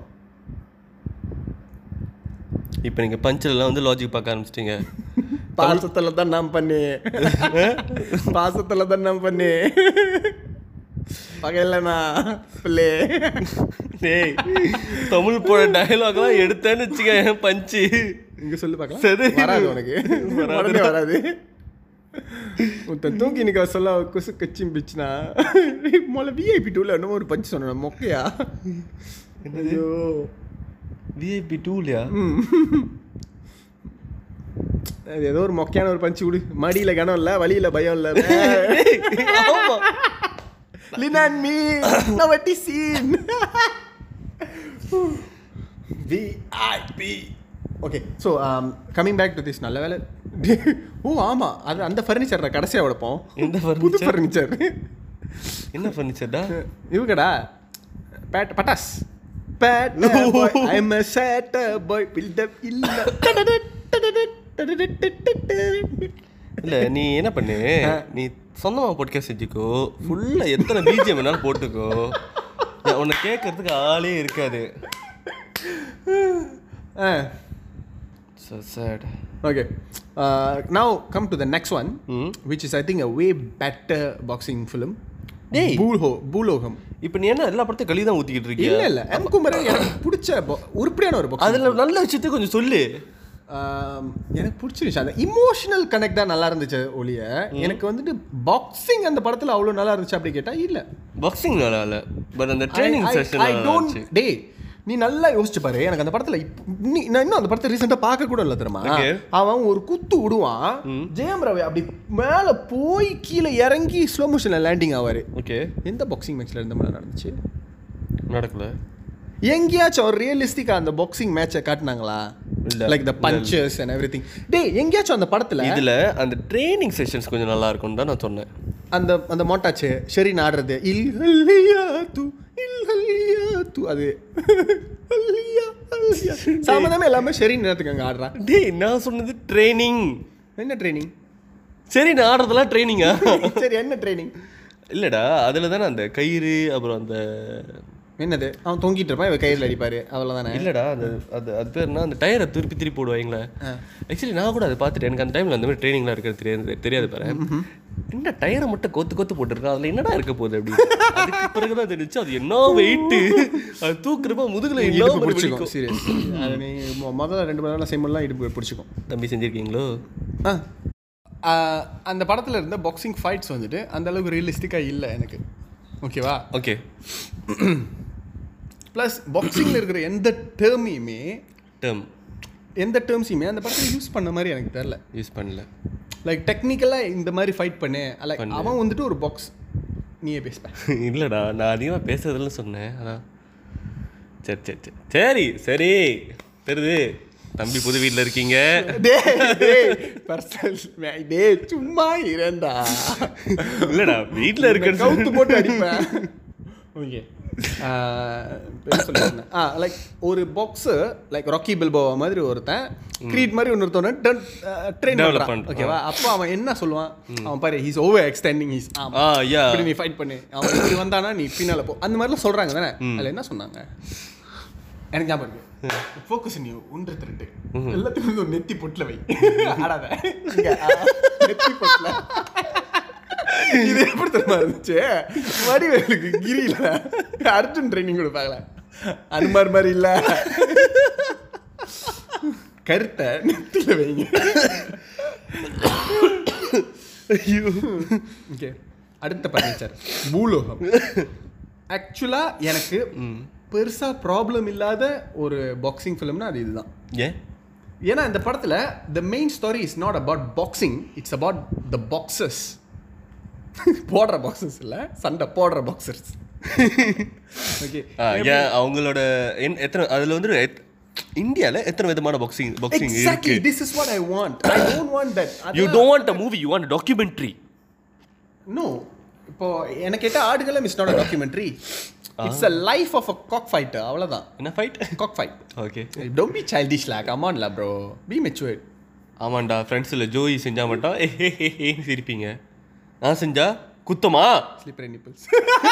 Speaker 2: இப்போ நீங்கள் பஞ்சிலலாம் வந்து லாஜிக் பார்க்க ஆரம்பிச்சிட்டீங்க
Speaker 1: பாசத்துல தான் நான் பண்ணேன் பாசத்துல தான் நான் பண்ணேன் பகையிலண்ணா பிள்ளை
Speaker 2: டேய் தமிழ் போட டயலாக்லாம் எடுத்தேன்னு வச்சுக்க பஞ்சு
Speaker 1: இங்க சொல்லு பார்க்கலாம்
Speaker 2: சரி.
Speaker 1: வராது உனக்கு உடனே வராது ஒருத்தன் தூக்கி நிக்க சொல்ல குசு கச்சிம் பிச்சுனா முதல்ல விஐபி டூல என்னமோ ஒரு பஞ்சு சொன்ன மொக்கையா ஐயோ
Speaker 2: விஐபி டூலியா
Speaker 1: ம். அது ஏதோ ஒரு மொக்கையான ஒரு பஞ்சு விடு மடியில கனம் இல்ல வழியில பயம் இல்ல
Speaker 2: ஆமா
Speaker 1: லினான் மீ நவட்டி scene VIP okay so coming back to this நல்ல வேலை ஓ ஆமாம் அது அந்த ஃபர்னிச்சர் கடைசியாக உடைப்போம்
Speaker 2: எந்த
Speaker 1: புது
Speaker 2: furniture?
Speaker 1: ஃபர்னிச்சர்
Speaker 2: என்ன ஃபர்னிச்சர்டா
Speaker 1: இவங்கடா பேட் பட்டாஸ் பேட் ஐம் a சேட்ட பாய் பில்டப் இல்ல
Speaker 2: இல்ல நீ என்ன பண்ணு நீ சொந்தமா பாட்காஸ்ட் செஞ்சுக்கோ ஃபுல்லா எத்தனை பிஜிஎம் வேணாலும் போட்டுக்கோ நான் உன்னை கேட்கறதுக்கு ஆளே இருக்காது So sad.
Speaker 1: Okay now come to the next one
Speaker 2: ம்
Speaker 1: which is I think a way better boxing film
Speaker 2: டேய்.
Speaker 1: பூலோ பூலோகம்
Speaker 2: இப்போ நீ என்ன எல்லா படத்தையும் கழுவி தான் ஊத்திக்கிட்டு
Speaker 1: இல்ல
Speaker 2: இருக்கியா
Speaker 1: இல்ல எம் குமரன் எனக்கு பிடிச்ச bo- உருப்படியான ஒரு பாக்ஸ்
Speaker 2: அதுல நல்ல விஷயத்தை கொஞ்சம் சொல்லு
Speaker 1: எனக்கு பிடிச்சிருச்சு அந்த இமோஷனல் கனெக்ட் தான் நல்லா இருந்துச்சு ஒழிய எனக்கு வந்துட்டு பாக்ஸிங் அந்த படத்துல அவ்வளவு நல்லா இருந்துச்சு அப்படி கேட்டா இல்ல
Speaker 2: பாக்ஸிங் நல்லா இல்ல பட் அந்த training
Speaker 1: I- I-
Speaker 2: session
Speaker 1: I don't டே நீ நல்லா யோசிச்சு பாரு எனக்கு அந்த படத்துல இப்ப- நீ- நான் இன்னும் அந்த படத்தை ரீசெண்டா பார்க்க கூட இல்ல தெரியுமா
Speaker 2: Okay.
Speaker 1: அவன் ஒரு குத்து விடுவான் ஜெயம் ரவி அப்படி மேல போய் கீழே இறங்கி ஸ்லோ மோஷன்ல லேண்டிங் ஆவாரு
Speaker 2: ஓகே
Speaker 1: எந்த பாக்ஸிங் மேட்ச்ல இருந்த மாதிரி நடந்துச்சு
Speaker 2: நடக்கல
Speaker 1: எங்கேயாச்சும் ஒரு ரியலிஸ்டிக்கா அந்த பாக்ஸிங் மேட்சை காட்டினாங்களா
Speaker 2: இல்ல.
Speaker 1: Like the punches and everything டே எங்கேயாச்சும் அந்த படத்துல
Speaker 2: இதுல அந்த ட்ரைனிங் செஷன்ஸ் கொஞ்சம் நல்லா இருக்கும்னு தான் நான் சொன்னேன்
Speaker 1: அந்த அந்த மோட்டாச்சு சரி நாடுறது இல் ஹல்லியா து இல் ஹல்லியா து அது ஹல்லியா ஹல்லியா சம்மந்தமே எல்லாமே சரி நேரத்துக்கு அங்கே ஆடுறா
Speaker 2: டேய் நான் சொன்னது ட்ரைனிங்
Speaker 1: என்ன ட்ரைனிங்
Speaker 2: சரி நான் ஆடுறதெல்லாம் ட்ரைனிங்கா
Speaker 1: சரி என்ன ட்ரைனிங்
Speaker 2: இல்லடா அதுல தானே அந்த கயிறு அப்புறம் அந்த
Speaker 1: என்னது அவன் தொங்கிட்டு இருப்பான் இவன் கையில் அடிப்பாரு அவ்வளோதானே
Speaker 2: இல்லடா அந்த அது அது பேர் என்ன அந்த டயரை திருப்பி திருப்பி போடுவாங்களே ஆக்சுவலி நான் கூட அதை பார்த்துட்டு எனக்கு அந்த டைம்ல அந்த மாதிரி ட்ரைனிங்லாம் இருக்கிறது தெரியாது தெரியாது பாரு என்ன டயரை மட்டும் கொத்து கொத்து போட்டுருக்கோம் அதுல என்னடா இருக்க போகுது அப்படி அதுக்கு பிறகுதான் தெரிஞ்சு அது என்ன வெயிட் அது தூக்குறப்ப முதுகுல என்ன
Speaker 1: இடுப்பு
Speaker 2: மாதிரி
Speaker 1: பிடிச்சிக்கும்
Speaker 2: வலிக்கும்.
Speaker 1: சீரியஸ் அது நீ மொ- முதல்ல ரெண்டு மணி நேரம் செய்யும்போதுலாம் இடுப்பு பிடிச்சிக்கும்
Speaker 2: தம்பி செஞ்சிருக்கீங்களோ
Speaker 1: ஆ ஆ, அந்த படத்தில் இருந்த பாக்ஸிங் ஃபைட்ஸ் வந்துட்டு அந்த அளவுக்கு ரியலிஸ்டிக்காக இல்லை எனக்கு ஓகேவா
Speaker 2: ஓகே
Speaker 1: ப்ளஸ் பாக்ஸிங்கில் இருக்கிற எந்த டேர்மையுமே
Speaker 2: டேர்ம்
Speaker 1: எந்த டேர்ம்ஸையுமே அந்த படத்தில் யூஸ் பண்ண மாதிரி எனக்கு தெரில
Speaker 2: யூஸ் பண்ணல
Speaker 1: லைக் டெக்னிக்கலாக இந்த மாதிரி ஃபைட் பண்ணு லைக் அவன் வந்துட்டு ஒரு பாக்ஸ் நீயே பேசுப்பேன்
Speaker 2: இல்லடா நான் அதிகமாக பேசுறதுல சொன்னேன் அதான் சரி சரி சரி சரி சரி தெரியுது தம்பி புது வீட்டில் இருக்கீங்க
Speaker 1: டேய் டேய் பர்சனல் டேய் சும்மா இரண்டா
Speaker 2: இல்லடா வீட்டில் இருக்கிறது
Speaker 1: கவுத்து போட்டு அடிப்பேன் ஓகே ஆ லைக் ஒரு பாக்ஸு லைக் ராக்கி பில்போவா மாதிரி ஒருத்தன் கிரீட் மாதிரி இன்னொருத்தவன ட்ரெயின்
Speaker 2: Develop
Speaker 1: பண்ணுறான்
Speaker 2: பண்றான்.
Speaker 1: ஓகேவா அப்போ அவன் என்ன சொல்லுவான் அவன் பாரு ஹீஸ் ஓவர் எக்ஸ்டெண்டிங் ஹீஸ் ஆமாம்
Speaker 2: ஆ யா
Speaker 1: இப்படி நீ ஃபைட் பண்ணு அவன் இப்படி வந்தானா நீ பின்னால போ அந்த மாதிரிலாம் சொல்றாங்க தானே அதில் என்ன சொன்னாங்க எனக்கு ஞாபகம் இருக்கு ஃபோக்கஸ் நீ ஒன்று திருட்டு எல்லாத்துக்கும் வந்து ஒரு நெத்தி பொட்டில் வை ஆடாத இங்க, ஆ, நெத்தி பொட்டில் இது எப்படி தெரியுமா இருந்துச்சு வடிவேலுக்கு கிரியில அர்ஜுன் ட்ரைனிங் கொடுப்பாங்களே அனுமார் மாதிரி இல்ல கருத்தை நெத்தில வைங்க
Speaker 2: ஐயோ
Speaker 1: ஓகே அடுத்த பர்னிச்சர் பூலோகம் ஆக்சுவலா எனக்கு பெருசா ப்ராப்ளம் இல்லாத ஒரு பாக்ஸிங் ஃபிலிம்னா அது இதுதான்
Speaker 2: ஏன்
Speaker 1: ஏன்னா இந்த படத்துல the main story is not about boxing it's about the boxers போடுற பாக்ஸஸ் இல்ல சண்டை போடுற பாக்ஸர்ஸ் ஓகே
Speaker 2: ஆ, ஏன் அவங்களோட என்- எத்தனை அதில் வந்து எத்- இந்தியால எத்தனை விதமான பாக்ஸிங் பாக்ஸிங்
Speaker 1: எக்ஸாக்ட்லி
Speaker 2: இருக்கு
Speaker 1: this is what I want I don't want that
Speaker 2: you don't want a movie you want documentary
Speaker 1: no இப்போ எனக்கு கேட்ட Aadukalam is not a documentary it's a life of a cock fighter அவ்வளவுதான்
Speaker 2: என்ன fight
Speaker 1: cock fight
Speaker 2: okay
Speaker 1: don't be childish லே come on ல bro be matured
Speaker 2: ஆமாண்டா ஃப்ரெண்ட்ஸில் Joey செஞ்சா மட்டும் ஏ ஹே ஹே ஹே சிரிப்பீங்க நான் செஞ்சா குத்தமா
Speaker 1: ஸ்லிப்பரி நிப்பிள்ஸ்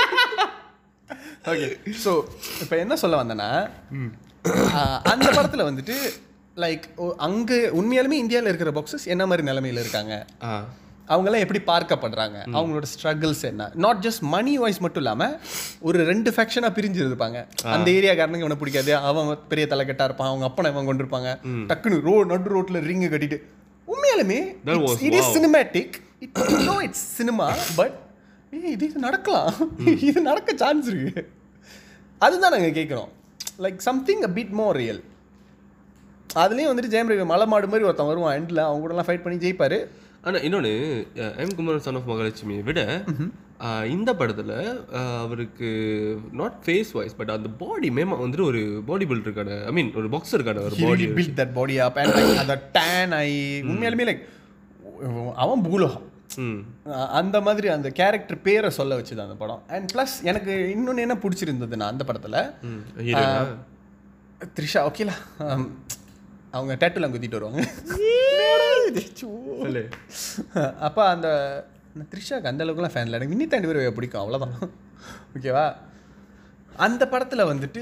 Speaker 1: ஓகே ஸோ இப்போ என்ன சொல்ல வந்தேன்னா ஆஹ், அந்த படத்தில் வந்துட்டு லைக் அங்கே உண்மையாலுமே இந்தியாவில் இருக்கிற பாக்ஸஸ் என்ன மாதிரி நிலமையில இருக்காங்க
Speaker 2: ஆ
Speaker 1: அவங்கெல்லாம் எப்படி பார்க்கப்படுறாங்க அவங்களோட ஸ்ட்ரகிள்ஸ் என்ன நாட் ஜஸ்ட் மணி வைஸ் மட்டும் இல்லாமல் ஒரு ரெண்டு ஃபேக்ஷனாக பிரிஞ்சு இருப்பாங்க அந்த ஏரியாக்காரனுக்கு இவனை பிடிக்காது அவன் பெரிய தலைக்கட்டா இருப்பான் அவங்க அப்பனை அவன் கொண்டிருப்பாங்க டக்குன்னு ரோ நடு ரோட்டில் ரிங்கு கட்டிட்டு உண்மையாலுமே
Speaker 2: That was
Speaker 1: it is cinematic it no it's cinema but இது இது நடக்கலாம் இது நடக்க சான்ஸ் இருக்கு அதுதான் நாங்கள் கேட்குறோம் like something a bit more real அதுலேயும் வந்துட்டு ஜெயம் ரவி மலை மாடு மாதிரி ஒருத்தன் வருவான் எண்டில் அவங்க கூடலாம் ஃபைட் பண்ணி ஜெயிப்பாரு
Speaker 2: ஆனா இன்னொன்று எம் குமரன் சன் ஆஃப் மகாலட்சுமியை விட அஹ், இந்த படத்துல அஹ், அவருக்கு நாட் ஃபேஸ் வாய்ஸ் பட் அந்த பாடி மேமா வந்துட்டு ஒரு பாடி பில்டருக்கான ஐ மீன் ஒரு பாக்ஸருக்கான ஒரு body
Speaker 1: build that body up and like அந்த டேன் ஐ உண்மையாலுமே லைக் அவன் பூலோகம்
Speaker 2: ம்
Speaker 1: அஹ் அந்த மாதிரி அந்த கேரக்டர் பேரை சொல்ல வச்சுது அந்த படம் அண்ட் ப்ளஸ் எனக்கு இன்னொன்று என்ன பிடிச்சிருந்ததுன்னா அந்த படத்தில்
Speaker 2: ம் ஹீரோனா
Speaker 1: த்ரிஷா ஓகேலா அவங்க டேட்டுலாம் குத்திட்டு வருவாங்க
Speaker 2: சொல்லு
Speaker 1: அப்போ அந்த நான் த்ரிஷாக்கு அந்த அளவுக்குலாம் ஃபேன் இல்லை எனக்கு வினிதா ரெண்டு பேரும் பிடிக்கும் அவ்வளோதான் ஓகேவா அந்த படத்தில் வந்துட்டு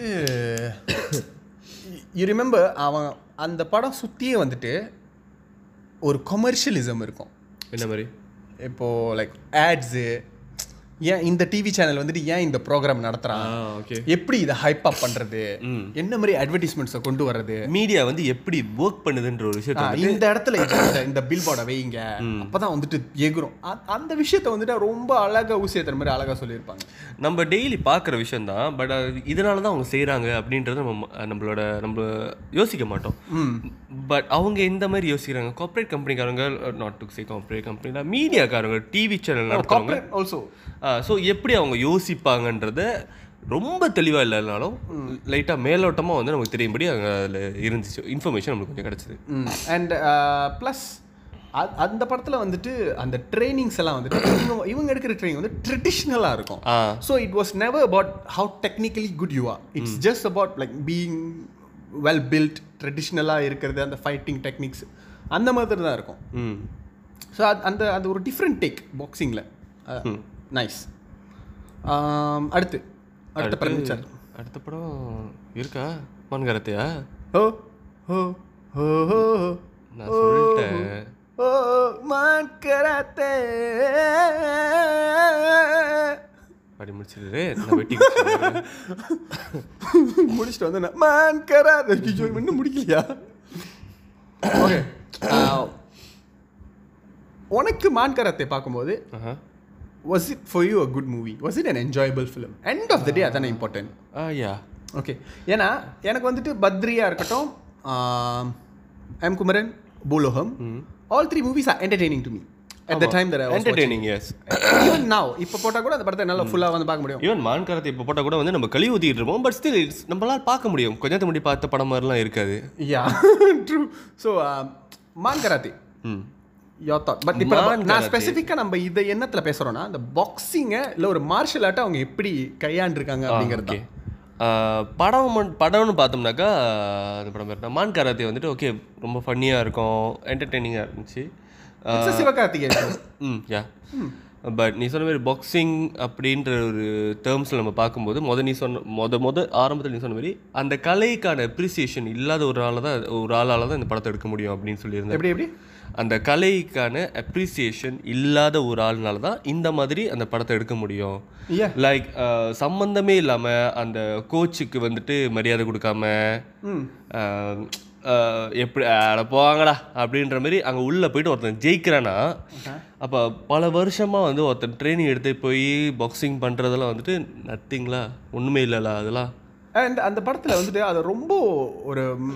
Speaker 1: யூ ரிமெம்பர் அவன் அந்த படம் சுற்றியே வந்துட்டு ஒரு கொமர்ஷியலிசம் இருக்கும்
Speaker 2: என்ன மாதிரி
Speaker 1: இப்போது லைக் ஆட்ஸு ஏன் இந்த டிவி சேனல் வந்துட்டு ஏன் இந்த ப்ரோக்ராம் நடத்துகிறான்
Speaker 2: ஆ ஓகே
Speaker 1: எப்படி இதை ஹைப் அப் பண்ணுறது
Speaker 2: ம்.
Speaker 1: என்ன மாதிரி அட்வர்டைஸ்மெண்ட்ஸை கொண்டு வர்றது
Speaker 2: மீடியா வந்து எப்படி ஒர்க் பண்ணுதுன்ற ஒரு விஷயத்த
Speaker 1: ஆ, இந்த இடத்துல இந்த- இந்த- இந்த பில் போர்டை வைங்க அப்பதான் வந்துட்டு எகுரும் அ- அந்த விஷயத்த வந்துட்டு ரொம்ப அழகா ஊசியத்துற மாதிரி அழகா சொல்லியிருப்பாங்க
Speaker 2: நம்ம டெய்லி பார்க்குற விஷயம் தான் பட் இதனால தான் அவங்க செய்கிறாங்க அப்படின்றத நம்ம ம- நம்மளோட நம்ம யோசிக்க மாட்டோம் பட் அவங்க எந்த மாதிரி யோசிக்கிறாங்க கார்ப்பரேட் கம்பெனிக்காரங்க நாட் டு சே கார்ப்பரேட் கம்பெனில மீடியாக்காரங்க டிவி சேனல் நடத்துறவங்க
Speaker 1: கார்ப்பரேட் ஆல்சோ
Speaker 2: ஸோ எப்படி அவங்க யோசிப்பாங்கன்றத ரொம்ப தெளிவாக இல்லைனாலும் லைட்டாக மேலோட்டமாக வந்து நமக்கு தெரியும்படி அங்கே அதில் இருந்துச்சு இன்ஃபர்மேஷன் நமக்கு கொஞ்சம் கிடச்சிது
Speaker 1: அண்ட் ப்ளஸ் அந்த படத்துல வந்துட்டு அந்த ட்ரைனிங்ஸ் எல்லாம் வந்துட்டு இவங்க இவங்க எடுக்கிற ட்ரைனிங் வந்து ட்ரெடிஷ்னலாக இருக்கும்
Speaker 2: ஆ
Speaker 1: so it was never about how technically good you are it's just about like being well built ட்ரெடிஷ்னலாக இருக்கிறது அந்த ஃபைட்டிங் டெக்னிக்ஸ் அந்த மாதிரி தான் இருக்கும்
Speaker 2: ம்
Speaker 1: ஸோ அந்த அது ஒரு டிஃப்ரெண்ட் டேக் பாக்ஸிங்கில் நைஸ் அடுத்து அடுத்த பர்னிச்சர்
Speaker 2: அடுத்த படம் இருக்கா மன்கரத்தையா
Speaker 1: ஓ ஓ ஓ ஓ
Speaker 2: நான் சொல்லிட்டேன்
Speaker 1: ஓ மான் கராத்தே
Speaker 2: அப்படி முடிச்சிடு நான் வெட்டி குச்சிடுறேன்.
Speaker 1: முடிச்சுட்டு வந்து மான் கராத்தே ஐயோ, இன்னும் முடிக்கலையா ஓகே உனக்கு மான் கராத்தே பார்க்கும்போது
Speaker 2: ஆஹா.
Speaker 1: Was it for you a good movie was it an enjoyable film end of the day அதானே இம்பார்ட்டன்ட்
Speaker 2: ஆ யா
Speaker 1: ஓகே ஏன்னா எனக்கு வந்துட்டு பத்ரியா இருக்கட்டும் M Kumaran Bhoologam all three movies are entertaining to me at the time that
Speaker 2: entertaining yes
Speaker 1: even now இப்போ போட்டால் கூட அந்த படத்தை நல்லா ஃபுல்லாக வந்து பார்க்க முடியும்
Speaker 2: ஈவன் மான் கரத்தை இப்போ போட்டால் கூட வந்து நம்ம கழுவி ஊற்றிட்டு இருப்போம் பட் ஸ்டில் இட்ஸ் நம்மளால பார்க்க முடியும் கொஞ்ச நேரத்துக்கு முன்னாடி பார்த்த படம் மாதிரிலாம் இருக்காது
Speaker 1: yeah true so Maan Karate
Speaker 2: ம்
Speaker 1: யோ தாட் பட் இப்போ
Speaker 2: மான்
Speaker 1: நான்
Speaker 2: karate.
Speaker 1: ஸ்பெசிஃபிக்காக நம்ம இதை என்னத்தில் பேசுகிறோன்னா அந்த பாக்ஸிங்கை இல்லை ஒரு மார்ஷல் ஆர்ட்டை அவங்க எப்படி கையாண்டிருக்காங்க அப்படிங்கிறது
Speaker 2: ஓகே படம் மட்- படம்னு பார்த்தோம்னாக்கா அந்த படம் பேர் என்ன? மான் கராத்தே வந்துட்டு ஓகே ரொம்ப ஃபன்னியாக இருக்கும் என்டர்டெய்னிங்காக இருந்துச்சு ஆ,
Speaker 1: தான் சிவகார்த்திகேயன்
Speaker 2: ம் யா பட் நீ சொன்ன மாதிரி பாக்ஸிங் அப்படின்ற ஒரு டேர்ம்ஸில் நம்ம பார்க்கும்போது முத நீ சொன்ன மொத மொத ஆரம்பத்தில் நீ சொன்ன மாதிரி அந்த கலைக்கான அப்ரிசியேஷன் இல்லாத ஒரு ஆளால் தான் ஒரு ஆளால் தான் இந்த படத்தை எடுக்க முடியும் அப்படின்னு சொல்லியிருந்தேன்
Speaker 1: எப்படி எப்படி
Speaker 2: அந்த கலைக்கான அப்ரிசியேஷன் இல்லாத ஒரு ஆள்னால தான் இந்த மாதிரி அந்த படத்தை எடுக்க முடியும்
Speaker 1: Yeah.
Speaker 2: லைக் சம்மந்தமே இல்லாமல் அந்த கோச்சுக்கு வந்துட்டு மரியாதை கொடுக்காம
Speaker 1: ம்
Speaker 2: அஹ், அஹ், எப்படி அட போவாங்கடா அப்படின்ற மாதிரி அங்கே உள்ளே போயிட்டு ஒருத்தன் ஜெயிக்கிறானா அப்போ பல வருஷமாக வந்து ஒருத்தன் ட்ரைனிங் எடுத்து போய் பாக்ஸிங் பண்ணுறதெல்லாம் வந்துட்டு நத்திங்களா ஒன்றுமே இல்லைல்ல அதெல்லாம்
Speaker 1: அண்ட் அந்த படத்தில் வந்துட்டு அது ரொம்ப ஒரு ம்,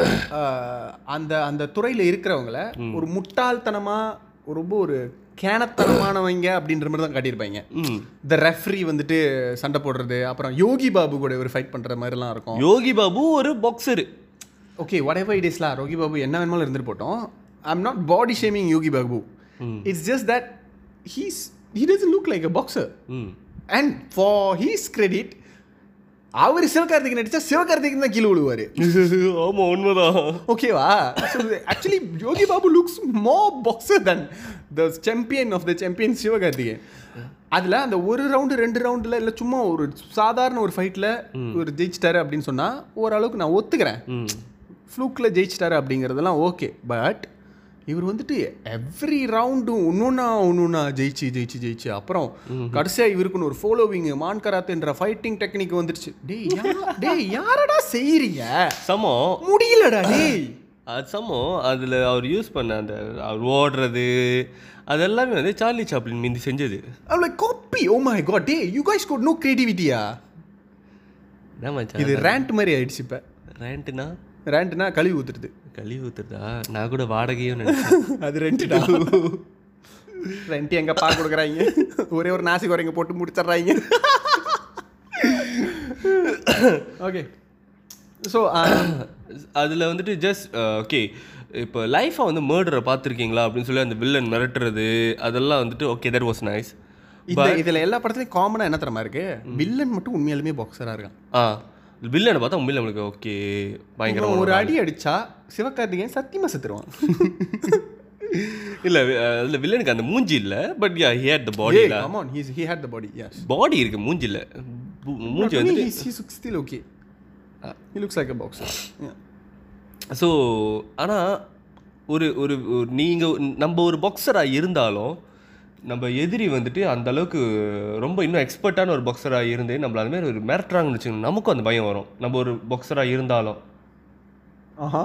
Speaker 1: ஆஹ், அந்த அந்த துறையில் இருக்கிறவங்கள ஒரு முட்டாள்தனமாக ரொம்ப ஒரு கேனத்தனமானவங்க அப்படின்ற மாதிரி தான் காட்டியிருப்பாங்க
Speaker 2: ம்
Speaker 1: இந்த ரெஃப்ரி வந்துட்டு சண்டை போடுறது அப்புறம் யோகி பாபு கூட ஒரு ஃபைட் பண்ணுற மாதிரிலாம் இருக்கும்
Speaker 2: யோகி பாபு ஒரு boxer
Speaker 1: okay whatever it இஸ்லாம் யோகி பாபு என்ன வேணுமாலும் இருந்துட்டு போட்டோம் I am not body shaming Yogi Babu it's just that he's he doesn't look like a boxer
Speaker 2: hmm
Speaker 1: and for his credit அவர் சிவகார்த்திகேயன் நடிச்சா சிவகார்த்திகேயன் தான் கீழே விழுவாரு
Speaker 2: ஆமாம் உண்மைதான்
Speaker 1: ஓகேவா actually Yogi Babu looks more boxer than the champion of the champion Sivakarthikeyan அதில் அந்த ஒரு ரவுண்டு ரெண்டு ரவுண்டில் இல்லை சும்மா ஒரு சாதாரண ஒரு ஃபைட்டில் ஒரு ஜெயிச்சிட்டாரு அப்படின்னு சொன்னால் ஓரளவுக்கு நான் ஒத்துக்கிறேன்
Speaker 2: ம்
Speaker 1: ஃப்ளூக்கில் ஜெயிச்சிட்டாரு அப்படிங்கிறதெல்லாம் ஓகே பட் இவர் வந்துட்டு எவ்ரி ரவுண்டும் ஒன்னொன்னா ஒன்னொன்னா ஜெயிச்சு ஜெயிச்சு ஜெயிச்சு அப்புறம் கடைசியா இவருக்குன்னு ஒரு ஃபாலோவிங் மான் கராத்தேன்ற ஃபைட்டிங் டெக்னிக் வந்துருச்சு டேய் யா- டேய் யாரடா செய்றீங்க
Speaker 2: சமம்
Speaker 1: முடியலடா டேய்
Speaker 2: அது சமம் அதில் அவர் யூஸ் பண்ண அந்த அவர் ஓடுறது அதெல்லாமே வந்து சார்லி சாப்ளின் மீந்தி செஞ்சது
Speaker 1: I'm like copy oh my god டேய் you guys got no creativityயா
Speaker 2: என்ன மச்சான்
Speaker 1: இது ரேண்ட் மாதிரி ஆயிடுச்சு இப்ப
Speaker 2: ரேண்ட்டுனா
Speaker 1: ரேண்ட்னா கழுவி ஊத்துறது
Speaker 2: கழுவி ஊத்துறதா நான் கூட வாடகையும் நினைச்சேன்
Speaker 1: அது ரெண்ட்டுடா ரெண்ட் எங்க பா கொடுக்குறாங்க ஒரே ஒரு நாசி குறைங்க போட்டு முடிச்சிடுறாங்க ஓகே ஸோ
Speaker 2: அதில் வந்துட்டு ஜஸ்ட் ஓகே இப்போ லைஃப்பை வந்து மர்டரை பார்த்துருக்கீங்களா அப்படின்னு சொல்லி அந்த வில்லன் மிரட்டுறது அதெல்லாம் வந்துட்டு ஓகே தட் வாஸ் நைஸ்
Speaker 1: இந்த இதில் எல்லா படத்துலையும் காமனாக என்ன தரமா இருக்கு வில்லன் மட்டும் உண்மையாலுமே பாக்ஸராக இருக்கான்
Speaker 2: ஆ வில்லனை பார்த்தா உண்மையில் நம்மளுக்கு ஓகே பயங்கரம்
Speaker 1: இவன் ஒரு அடி அடிச்சா சிவகார்த்திகேயன் சத்தியமா செத்துருவான்
Speaker 2: இல்லை அதில் வில்லனுக்கு அந்த மூஞ்சி இல்லை பட் யா ஹேட் த பாடி
Speaker 1: ஏய் come on he's he had the body yes
Speaker 2: பாடி இருக்கு மூஞ்சி இல்லை மூஞ்சி
Speaker 1: But to me,
Speaker 2: வந்துட்டு
Speaker 1: he's, he's still okay he looks like a boxer yeah.
Speaker 2: So ஆனால் ஒரு ஒரு நீங்கள் நம்ம ஒரு பாக்ஸராக இருந்தாலும் நம்ம எதிரி வந்துட்டு அந்த அளவுக்கு ரொம்ப இன்னும் எக்ஸ்பர்ட்டான ஒரு பாக்ஸராக இருந்து நம்மள அந்த மாதிரி ஒரு மிரட்டுறாங்கன்னு வச்சுக்கோங்க நமக்கும் அந்த பயம் வரும் நம்ம ஒரு பாக்ஸராக இருந்தாலும்
Speaker 1: ஆஹா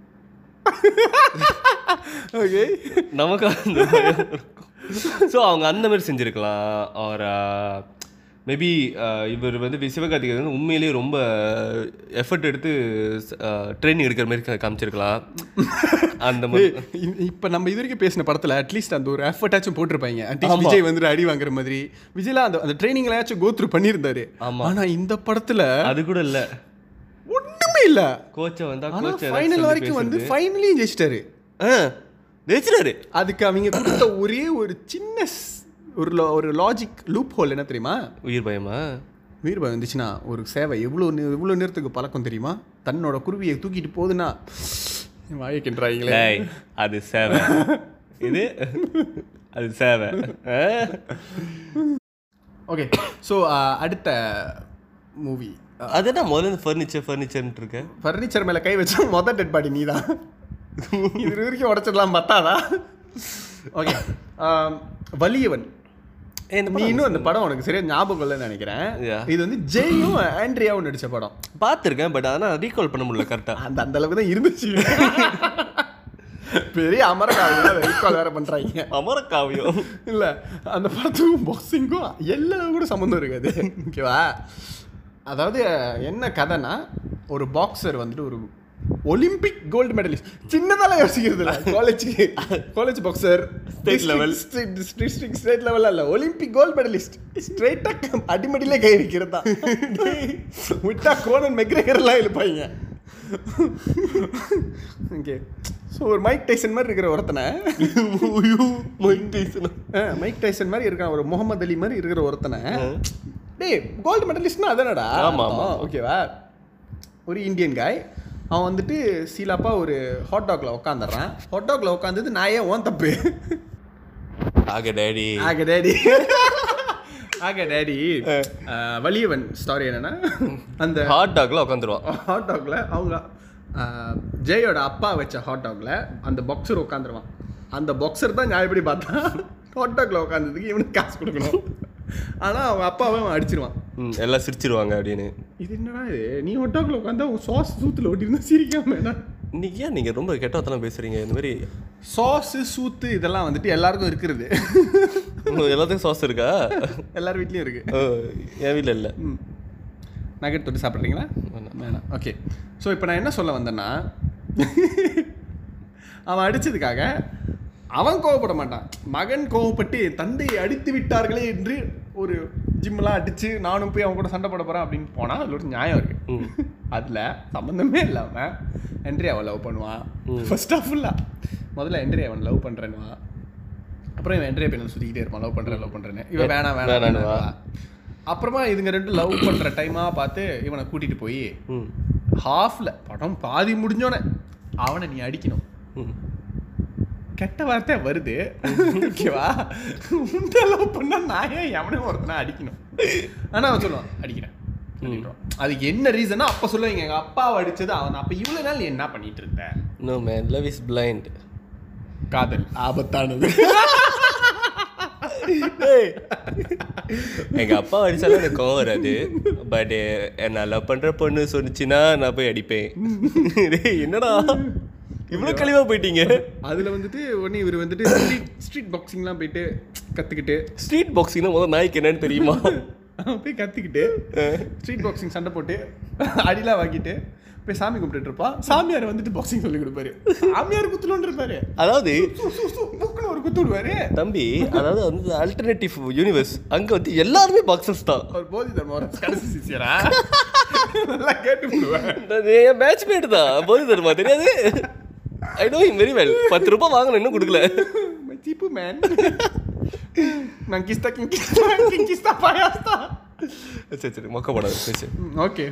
Speaker 1: ஓகே
Speaker 2: நமக்கு அந்த பயம் இருக்கும் ஸோ அவங்க அந்த மாதிரி செஞ்சுருக்கலாம் ஒரு மேபி இவர் வந்து வி- சிவகார்த்திகேயன் வந்து உண்மையிலேயே ரொம்ப எஃபர்ட் எடுத்து ட்ரைனிங் எடுக்கிற மாதிரி கா- காமிச்சிருக்கலாம் அந்த மாதிரி
Speaker 1: இப்போ நம்ம இது வரைக்கும் பேசின படத்தில் அட்லீஸ்ட் அந்த ஒரு எஃபர்ட்டாச்சும் போட்டிருப்பாங்க அட்லீஸ்ட் விஜய் வந்துட்டு அடி வாங்குற மாதிரி விஜய்லாம் அந்த அந்த ட்ரைனிங்லாச்சும் கோ த்ரூ பண்ணியிருந்தாரு
Speaker 2: ஆமா.
Speaker 1: ஆனா இந்த படத்துல
Speaker 2: அது கூட இல்லை
Speaker 1: ஒண்ணுமே இல்ல
Speaker 2: கோச்சை வந்தா
Speaker 1: ஆனா
Speaker 2: கோச்சை
Speaker 1: ஃபைனல் வரைக்கும் வந்து ஃபைனலையும் ஜெயிச்சிட்டாரு
Speaker 2: ஆ ஜெயிச்சிட்டாரு
Speaker 1: அதுக்கு அவங்க கொடுத்த ஒரே ஒரு சின்ன ஸ்- ஒரு lo- ஒரு லாஜிக் லூப் ஹோல் என்ன தெரியுமா
Speaker 2: உயிர் பயமா
Speaker 1: வீரபாய் வந்துச்சுன்னா ஒரு சேவை எவ்வளோ நே- எவ்வளோ நேரத்துக்கு பழக்கம் தெரியுமா தன்னோட குருவியை தூக்கிட்டு போகுதுன்னா வாயை கிண்டுறாங்களே
Speaker 2: டேய் அது சேவை இது அது சேவை ஆ?
Speaker 1: ஓகே ஸோ அடுத்த மூவி
Speaker 2: அது என்ன முதல்ல ஃபர்னிச்சர் ஃபர்னிச்சர்ன்ட்டு இருக்க
Speaker 1: ஃபர்னிச்சர் மேலே கை வச்சா மொதல் டெட் பாடி நீ தான் இது வரைக்கும் உடச்சிடலாம் பத்தாதா ஓகே வலியவன்
Speaker 2: ஏய், இந்த
Speaker 1: நீ இன்னும் அந்த படம் உனக்கு சரியா ஞாபகம் இல்லைன்னு நினைக்கிறேன்
Speaker 2: Yeah.
Speaker 1: இது வந்து ஜெயும் ஆண்ட்ரியாவும் நடிச்ச படம்
Speaker 2: பார்த்துருக்கேன் பட் ஆனால் ரீகால் பண்ண முடியல கரெக்டாக
Speaker 1: அந்த அந்த அளவுக்கு தான் இருந்துச்சு பெரிய அமரகாவியம் ரீகால் வேற பண்றாங்க
Speaker 2: அமர காவியம்
Speaker 1: இல்ல அந்த படத்துக்கும் பாக்ஸிங்கும் எல்லா கூட சம்மந்தம் இருக்காது ஓகேவா அதாவது என்ன கதைனா ஒரு பாக்ஸர் வந்துட்டு ஒரு ஒலிம்பிக் கோல்டு மெடலிஸ்ட் சின்னதால யோசிக்கிறது இல்லை college college boxer
Speaker 2: State level.
Speaker 1: District state லெவலில் இல்லை ஒலிம்பிக் கோல்டு மெடலிஸ்ட் ஸ்ட்ரைட்டாக அடிமடியிலே கை வைக்கிறது தான் விட்டா கோனன் மெக்ரேகர்லாம் இழுப்பாங்க ஓகே ஸோ ஒரு மைக் டைசன் மாதிரி இருக்கிற ஒருத்தனை
Speaker 2: மைக் டைசன்
Speaker 1: ஆ, மைக் டைசன் மாதிரி இருக்கான் ஒரு முகமது அலி மாதிரி இருக்கிற ஒருத்தனை டேய் கோல்டு மெடலிஸ்ட்னா அதானடா
Speaker 2: ஆமா, ஆமா.
Speaker 1: ஓகேவா ஒரு இந்தியன் காய் அவன் வந்துட்டு சீலாப்பா ஒரு ஹாட் டாக்ல உட்காந்துடுறான் ஹாட் டாக்ல உட்காந்தது நான் ஏன் ஓன் தப்பு
Speaker 2: ஆக டேடி
Speaker 1: ஆக டேடி ஆக டேடி வலியவன் ஸ்டாரி என்னன்னா அந்த
Speaker 2: ஹாட் டாக்ல உட்காந்துருவான்
Speaker 1: ஹாட் டாக்ல அவங்க ஆ, ஜெயோட அப்பா வச்ச ஹாட் டாக்ல அந்த பாக்ஸர் உட்காந்துருவான் அந்த பாக்ஸர் தான் நியாயப்படி பார்த்தா ஹாட் டாக்ல உட்காந்ததுக்கு இவனுக்கு காசு கொடுக்கணும் ஆனா அவங்க அப்பாவை அவன் அடிச்சிருவான்
Speaker 2: ம், எல்லாம் சிரிச்சிருவாங்க அப்படின்னு
Speaker 1: இது என்னடா இது நீ ஹாட் டாக்ல உட்காந்தா உன் சாஸ் சூத்துல ஒட்டிருந்தா சிரிக்காம என்ன
Speaker 2: இன்னைக்கு ஏன் நீங்கள் ரொம்ப கெட்டவத்தெல்லாம் பேசுறீங்க இந்த மாதிரி
Speaker 1: சாஸு சூத்து இதெல்லாம் வந்துட்டு எல்லாருக்கும் இருக்கிறது
Speaker 2: உங்க எல்லாத்துக்கும் சாஸ் இருக்கா
Speaker 1: எல்லார் வீட்லயும் இருக்கு
Speaker 2: ஓ, என் வீட்டில் இல்லை
Speaker 1: ம் நகட் தொட்டு சாப்பிட்றீங்களா வேணாம் ஓகே ஸோ இப்போ நான் என்ன சொல்ல வந்தேன்னா அவன் அடிச்சதுக்காக அவன் கோவப்பட மாட்டான் மகன் கோவப்பட்டு தந்தையை அடித்து விட்டார்களே என்று ஒரு ஜிம்லாம் அடிச்சு நானும் போய் அவன் கூட சண்டை போட போறேன் அப்படின்னு போனால் அதில் ஒரு நியாயம் இருக்கு அதில் சம்மந்தமே இல்லாமல் என்ட்ரி அவன் லவ் பண்ணுவான் ஃபர்ஸ்ட் ஆஃப் ஃபுல்லாக முதல்ல என்ட்ரி அவன் லவ் பண்ணுறேன்னுவான் அப்புறம் இவன் என்ட்ரி பின்னால் சுற்றிக்கிட்டே இருப்பான் லவ் பண்ணுறேன் லவ் பண்ணுறேன்னு இவன் வேணாம் வேணாம்
Speaker 2: வேணான்னுவா.
Speaker 1: வேணாம் அப்புறமா இதுங்க ரெண்டு லவ் பண்ணுற டைமாக பார்த்து இவனை கூட்டிகிட்டு போய்
Speaker 2: ம்
Speaker 1: ஹாஃப்ல படம் பாதி முடிஞ்சோனே அவனை நீ அடிக்கணும்
Speaker 2: ம்
Speaker 1: கெட்ட வார்த்தை வருது ஓகேவா உன்னை லவ் பண்ணா நான் ஏன் எவனையும் ஒருத்தனை அடிக்கணும் ஆனா அவன் சொல்லுவான் அடிக்கிறேன் அப்படின்றான். அதுக்கு என்ன ரீசனா அப்ப சொல்லுவீங்க எங்க அப்பாவை அடிச்சது அவன் அப்ப இவ்வளவு நாள் நீ என்ன பண்ணிட்டு இருந்த
Speaker 2: no man love is blind
Speaker 1: காதல் ஆபத்தானது
Speaker 2: எங்க அப்பா அடிச்சாலும் எனக்கு கோவம் வராது பட் நான் லவ் பண்ற பொண்ணு சொன்னிச்சுன்னா நான் போய் அடிப்பேன் டேய், என்னடா இவ்வளவு கழிவா போயிட்டீங்க
Speaker 1: அதுல வந்துட்டு உடனே இவர் வந்துட்டு ஸ்ட்ரீட் ஸ்ட்ரீட் பாக்ஸிங்லாம் போயிட்டு கத்துக்கிட்டு
Speaker 2: ஸ்ட்ரீட் பாக்ஸிங்னா முதல் நாய்க்கு என்னன்னு தெரியுமா
Speaker 1: அவன் போய் கத்திக்கிட்டு ஸ்ட்ரீட் பாக்ஸிங் சண்டை போட்டு அடிலாம் வாங்கிட்டு போய் சாமி கும்பிட்டுட்டு இருப்பான் சாமியார் வந்துட்டு பாக்ஸிங் சொல்லி கொடுப்பாரு சாமியார் குத்துலன்னு இருப்பாரு
Speaker 2: அதாவது
Speaker 1: சு, சு, சு, புக்குன்னு ஒரு குத்து விடுவாரு
Speaker 2: தம்பி அதாவது வந்து அல்டர்னேட்டிவ் யூனிவர்ஸ் அங்க வந்து எல்லாருமே பாக்ஸர்ஸ் தான்
Speaker 1: அவர் போதி தர்மம் கடைசி சிசியரா நல்லா கேட்டு விடுவேன்
Speaker 2: நான் என் பேட்ச் மேட் தான் போதி தருமா தெரியாது I know him very well பத்து ரூபாய் வாங்கணும் இன்னும் கொடுக்கல
Speaker 1: மை சீப்பு மேன் நங்கிஸ்தா கிங்கிஸ்தா கிங்கிஸ்தா பாயாஸ்தா
Speaker 2: சரி சரி மொக்க போடாது சரி சரி
Speaker 1: ஓகே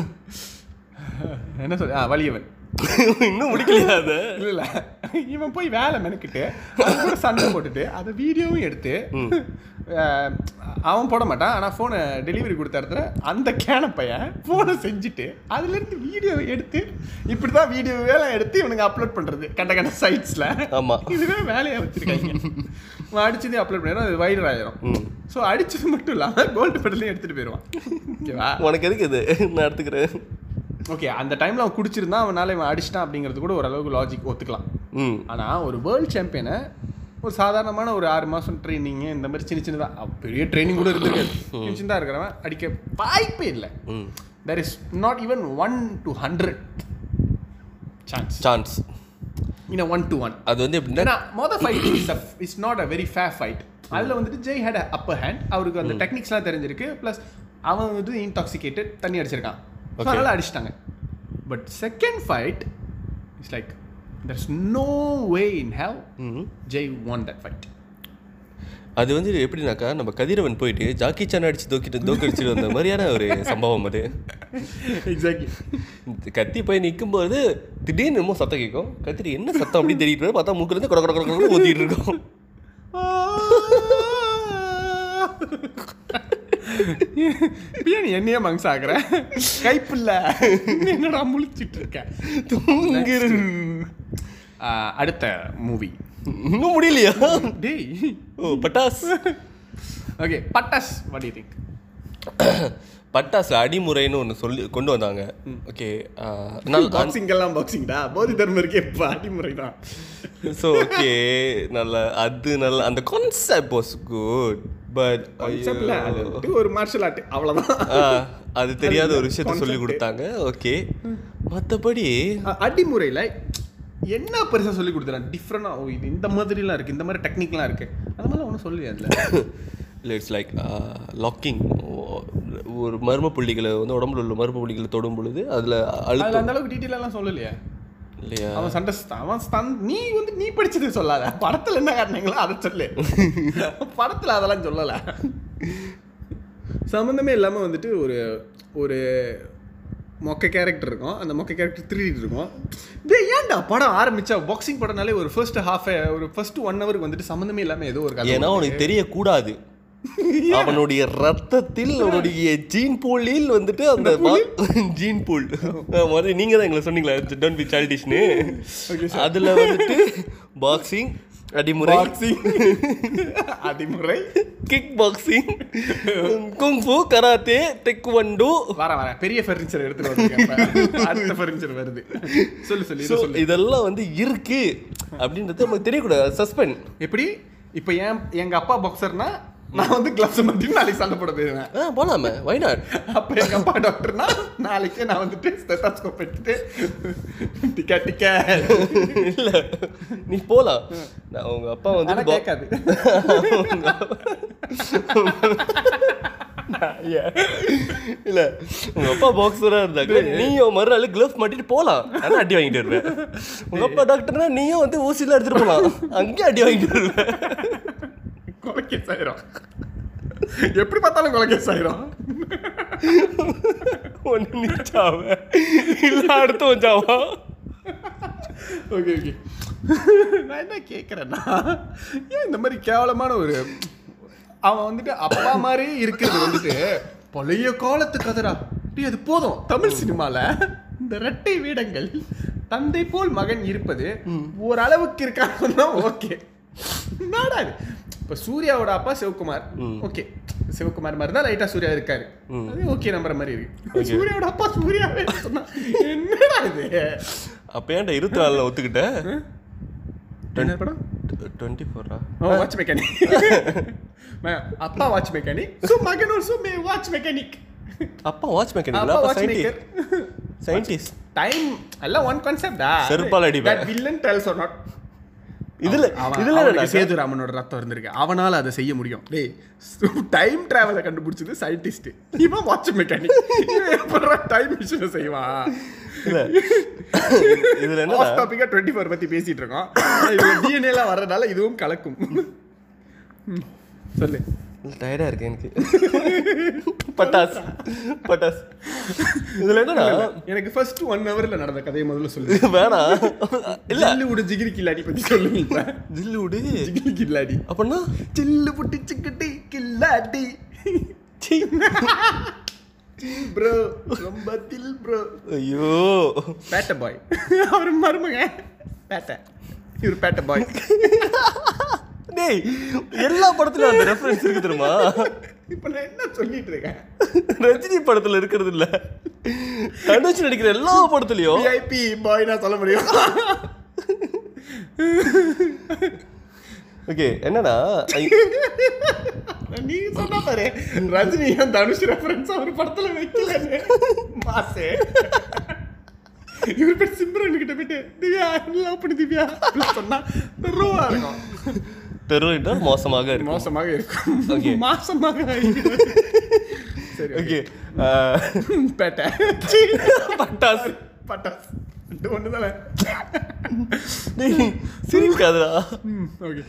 Speaker 1: என்ன சொல்ல ஆ வலியவன்
Speaker 2: இன்னும் முடிக்கலையா அதை
Speaker 1: இல்ல இல்ல இவன் போய் வேலை மெனக்கிட்டு அவன் கூட சண்டை போட்டுட்டு அதை வீடியோவும் எடுத்து அஹ், அவன் போட மாட்டான் ஆனால் ஃபோனை டெலிவரி கொடுத்த இடத்துல அந்த கேன பையன் ஃபோனை செஞ்சுட்டு அதுலேருந்து வீடியோ எடுத்து இப்படி தான் வீடியோ வேலை எடுத்து இவனுங்க அப்லோட் பண்ணுறது கண்ட கண்ட சைட்ஸில்
Speaker 2: ஆமா
Speaker 1: இதுவே வேலையாக வச்சிருக்காங்க அவன் அடிச்சதே அப்லோட் பண்ணிடும் அது வைரல் ஆயிரும் ஸோ அடிச்சது மட்டும் இல்லாமல் கோல்டு மெடலையும் எடுத்துகிட்டு போயிடுவான் ஓகேவா
Speaker 2: உனக்கு எதுக்கு இது நான் எடுத்துக்கிறேன்
Speaker 1: ஓகே அந்த டைமில் அவன் குடிச்சிருந்தா அவனால இவன் அடிச்சிட்டான் அப்படிங்கிறது கூட ஓரளவுக்கு லாஜிக் ஒத்துக்கலாம்
Speaker 2: ம்
Speaker 1: ஆனால் ஒரு வேர்ல்ட் சாம்பியனை ஒரு சாதாரணமான ஒரு ஆறு மாதம் ட்ரைனிங்கு இந்த மாதிரி சின்ன சின்னதாக பெரிய ட்ரைனிங் கூட இருந்திருக்காது சின்ன சின்னதாக இருக்கிறவன் அடிக்க வாய்ப்பே இல்லை
Speaker 2: hmm
Speaker 1: there is not even one to hundred chance
Speaker 2: chance
Speaker 1: in one to one
Speaker 2: அது வந்து எப்படின்னா
Speaker 1: ஏன்னா மொதல் fight is is not a very fair fight அதில் வந்துட்டு ஜெய் ஹேட் அப்பர் ஹேண்ட் அவருக்கு அந்த டெக்னிக்ஸ்லாம் தெரிஞ்சிருக்கு ப்ளஸ் அவன் வந்து இன்டாக்சிகேட்டட் தண்ணி அடிச்சிருக்கான் So,
Speaker 2: Okay.
Speaker 1: அதனால அடிச்சிட்டாங்க but second fight is like there's no way in have
Speaker 2: hmm
Speaker 1: Jai one that fight
Speaker 2: அது வந்து எப்படின்னாக்கா நம்ம கதிரவன் போயிட்டு ஜாக்கி சான் அடிச்சு தூக்கிட்டு தூக்கடிச்சிட்டு வந்த மாதிரியான ஒரு சம்பவம் அது
Speaker 1: எக்ஸாக்ட்லி
Speaker 2: இந்த கத்தி போய் நிக்கும்போது திடீர்னு என்னமோ சத்தம் கேட்கும் கத்திரி என்ன சத்தம் அப்படி தெரியிட்டு பார்த்தா மூக்குல இருந்து கொட கொட கொட கொட ஊத்திட்டு இருக்கோம்
Speaker 1: பிரியாணி என்னையே மங்ஸ் ஆகுற கைப்பில்ல என்னடா முழிச்சிட்டு இருக்க
Speaker 2: தூங்கிரு.
Speaker 1: ஆஹ், அடுத்த மூவி
Speaker 2: இன்னும் முடியலையா
Speaker 1: டேய்
Speaker 2: ஓ Pattas
Speaker 1: okay Pattas what you think
Speaker 2: Pattas அடிமுறைன்னு ஒன்று சொல்லி கொண்டு வந்தாங்க ஓகே நல்ல
Speaker 1: பாக்ஸிங் எல்லாம் பாக்ஸிங்டா போதி தர்மம் இருக்கே இப்போ அடிமுறை தான்
Speaker 2: ஸோ ஓகே நல்ல அது நல்ல அந்த கான்செப்ட் வாஸ் குட் பட்
Speaker 1: கான்செப்ட்ல அது வந்துட்டு ஒரு மார்ஷல் ஆர்ட் அவ்வளவுதான்
Speaker 2: அது தெரியாத ஒரு விஷயத்த சொல்லி
Speaker 1: Concept.
Speaker 2: கொடுத்தாங்க ஓகே மற்றபடி
Speaker 1: அ- அடிமுறையில என்ன பெருசா சொல்லி கொடுத்துறான் டிஃப்ரெண்டா ஓ இது இந்த மாதிரிலாம் இருக்கு இந்த மாதிரி டெக்னிக்லாம் இருக்கு அந்த மாதிரிலாம் ஒன்றும் சொல்லலையா அதில்
Speaker 2: இல்லை இட்ஸ் லைக் லாக்கிங் ஒரு மர்ம புள்ளிகளை வந்து உடம்புல உள்ள மர்ம புள்ளிகளை தொடும் பொழுது அதில்
Speaker 1: அதில்
Speaker 2: அழுத்தம்
Speaker 1: அந்த அளவுக்கு டீட்டெயில் எல்லாம் சொல்லலையா
Speaker 2: இல்லையா
Speaker 1: அவன் சண்டை ஸ்த- அவன் ஸ்தன் நீ வந்து நீ படிச்சது சொல்லாத படத்துல என்ன காட்டினீங்களோ அதை சொல்லு படத்துல அதெல்லாம் சொல்லல சம்மந்தமே இல்லாம வந்துட்டு ஒரு ஒரு மொக்க கேரக்டர் இருக்கும் அந்த மொக்க கேரக்டர் திருடிட்டு இருக்கும் டேய் ஏன்டா படம் ஆரம்பிச்சா பாக்ஸிங் படம்னாலே ஒரு ஃபர்ஸ்ட் ஹாஃப் ஒரு ஃபர்ஸ்ட் ஒன் ஹவருக்கு வந்துட்டு சம்மந்தமே இல்லாம ஏதோ ஒரு கதை
Speaker 2: ஏன்னா உனக்கு தெரியக்கூடாது அவனுடைய ரத்தத்தில் அவனுடைய ஜீன் பூலில் வந்துட்டு அந்த ஜீன் பூல் மாதிரி நீங்க தான் எங்களை சொன்னீங்களா டோன்ட் பி சைல்டிஷ்னு அதுல வந்துட்டு பாக்ஸிங் அடிமுறை
Speaker 1: பாக்ஸிங் அடிமுறை
Speaker 2: kick boxing kung fu karate taekwondo
Speaker 1: வர வர பெரிய ஃபர்னிச்சர் எடுத்துட்டு வந்து அடுத்த ஃபர்னிச்சர் வருது சொல்லு சொல்லு
Speaker 2: ஸோ
Speaker 1: இதை சொல்லு
Speaker 2: இதெல்லாம் வந்து இருக்கு அப்படின்றது நமக்கு தெரியக்கூடாது சஸ்பெண்ட்
Speaker 1: எப்படி இப்போ என் எங்க அப்பா பாக்ஸர்னா நான் வந்து கிளப்ஸ் மாட்டிட்டு நாளைக்கு சண்டை போட போயிருவேன்
Speaker 2: ஆ போலாமே வைநாட்
Speaker 1: அப்போ எங்க அப்பா டாக்டர்னா நாளைக்கே நான் வந்துட்டு ஸ்டெத்தாஸ்கோப் எடுத்துட்டு டிக்கா டிக்கா
Speaker 2: இல்ல நீ போலாம் நான் உங்க அப்பா
Speaker 1: ஆனா
Speaker 2: வந்து bo-
Speaker 1: கேட்காது
Speaker 2: இல்ல உங்க அப்பா பாக்ஸரா இருந்தாங்க நீயும் மறுநாள் கிளவ்ஸ் மாட்டிட்டு போலாம் ஆனா அடி வாங்கிட்டு வருவேன் உங்க அப்பா டாக்டர்னா நீயும் வந்து ஊசிலாம் எடுத்துட்டு போலாம் அங்கேயும் அடி வாங்கிட்டு வருவேன்
Speaker 1: கொலைக்கேஸ் ஆயிரும் எப்படி பார்த்தாலும் கொலைக்கேஸ் ஆயிரும்
Speaker 2: ஒன்று நீ சாவ இல்ல அடுத்தவன் சாவா
Speaker 1: ஓகே ஓகே நான் என்ன கேட்குறேன்னா ஏன் இந்த மாதிரி கேவலமான ஒரு அவன் வந்துட்டு அப்பா மாதிரி இருக்கிறது வந்துட்டு பழைய காலத்து கதைடா டேய் அது போதும் தமிழ் சினிமால இந்த ரெட்டை வீடங்கள் தந்தை போல் மகன் இருப்பது ஓரளவுக்கு இருக்காங்க தான் ஓகே என்னடா இது இப்போ சூர்யாவோட அப்பா சிவகுமார் ஓகே சிவகுமார் மாதிரி தான் லைட்டா சூர்யா இருக்காரு அது ஓகே நம்புற மாதிரி இருக்கு சூர்யாவோட அப்பா சூர்யாவே சொன்னா என்னடா இது
Speaker 2: அப்போ ஏன்டா இருபத்தி நாலில் ஒத்துக்கிட்ட
Speaker 1: என்ன படம்
Speaker 2: டுவெண்ட்டி ஃபோரா
Speaker 1: வாட்ச் மெக்கானிக் அப்பா வாட்ச் மெக்கானிக் ஸோ மகன் ஆல்சோ மே வாட்ச் மெக்கானிக்
Speaker 2: அப்பா வாட்ச் மெக்கானிக்
Speaker 1: அப்பா
Speaker 2: அப்பா
Speaker 1: watch
Speaker 2: scientist
Speaker 1: maker
Speaker 2: scientist
Speaker 1: time எல்லாம் ஒன் கான்செப்டா
Speaker 2: செருப்பால் அடிப்பேன்.
Speaker 1: That villain tells are not
Speaker 2: இதுல
Speaker 1: அவன்
Speaker 2: இதுல
Speaker 1: அவனுக்கு
Speaker 2: என்னடா?
Speaker 1: சேதுராமனோட ரத்தம் இருந்திருக்கு அவனால அதை செய்ய முடியும் டேய் டைம் டிராவலை கண்டுபிடிச்சது சயின்டிஸ்ட் இவன் வாட்ச் மெக்கானிக் இவன் எப்படா டைம் மிஷினை செய்வான்
Speaker 2: இல்ல இதுல என்னடா
Speaker 1: ஆஃப் டாபிக்கா டுவெண்ட்டி ஃபோர் பத்தி பேசிட்டு இருக்கோம் இது டிஎன்ஏலாம் வர்றதுனால இதுவும் கலக்கும் ம், சொல்லு
Speaker 2: டயர்டா இருக்கு எனக்கு பட்டாஸ் பட்டாஸ் இதுல என்னடா
Speaker 1: எனக்கு ஃபர்ஸ்ட் ஒன் ஹவர்ல நடந்த கதையை முதல்ல சொல்லு
Speaker 2: வேணாம் இல்ல
Speaker 1: ஜில்லு விடு ஜிகிரி கில்லாடி பத்தி சொல்லுங்க இப்ப
Speaker 2: ஜில்லு விடு
Speaker 1: ஜிகிரி கில்லாடி
Speaker 2: அப்படின்னா
Speaker 1: சில்லு புட்டி சிக்கிட்டி கில்லாடி
Speaker 2: சீ.
Speaker 1: ப்ரோ ரொம்ப தில் ப்ரோ
Speaker 2: ஐயோ
Speaker 1: பேட்ட பாய் அவர் மருமக பேட்ட இவர் பேட்ட பாய்
Speaker 2: டேய் எல்லா படத்துலயும் அந்த ரெஃபரன்ஸ் இருக்கு தெரியுமா
Speaker 1: இப்போ நான் என்ன சொல்லிட்டு இருக்கேன்
Speaker 2: ரஜினி படத்துல இருக்கிறது இல்ல தனுஷ் நடிக்கிற எல்லா படத்துலயும்
Speaker 1: விஐபி பாய் நான் சொல்ல முடியும்
Speaker 2: ஓகே என்னடா ஐ-
Speaker 1: நீ சொன்னா பாரு ரஜினியும் தனுஷ் ரெஃபரன்ஸ் அவர் படத்துல வைக்கலன்னு மாசே இவர் பேர் சிம்ரன் கிட்ட போயிட்டு திவ்யா லவ் பண்ணி திவ்யா அப்படின்னு சொன்னா பெருவா இருக்கும்
Speaker 2: தெருவிட்டா மோசமாக இருக்கு
Speaker 1: மோசமாக
Speaker 2: Okay.
Speaker 1: இருக்கும் மாசமாக ஆகிடும். சரி
Speaker 2: ஓகே
Speaker 1: பேட்டை
Speaker 2: பட்டாசு
Speaker 1: பட்டாஸ் இது ஒன்று தானே
Speaker 2: டேய் சிரிக்காதடா
Speaker 1: ஓகே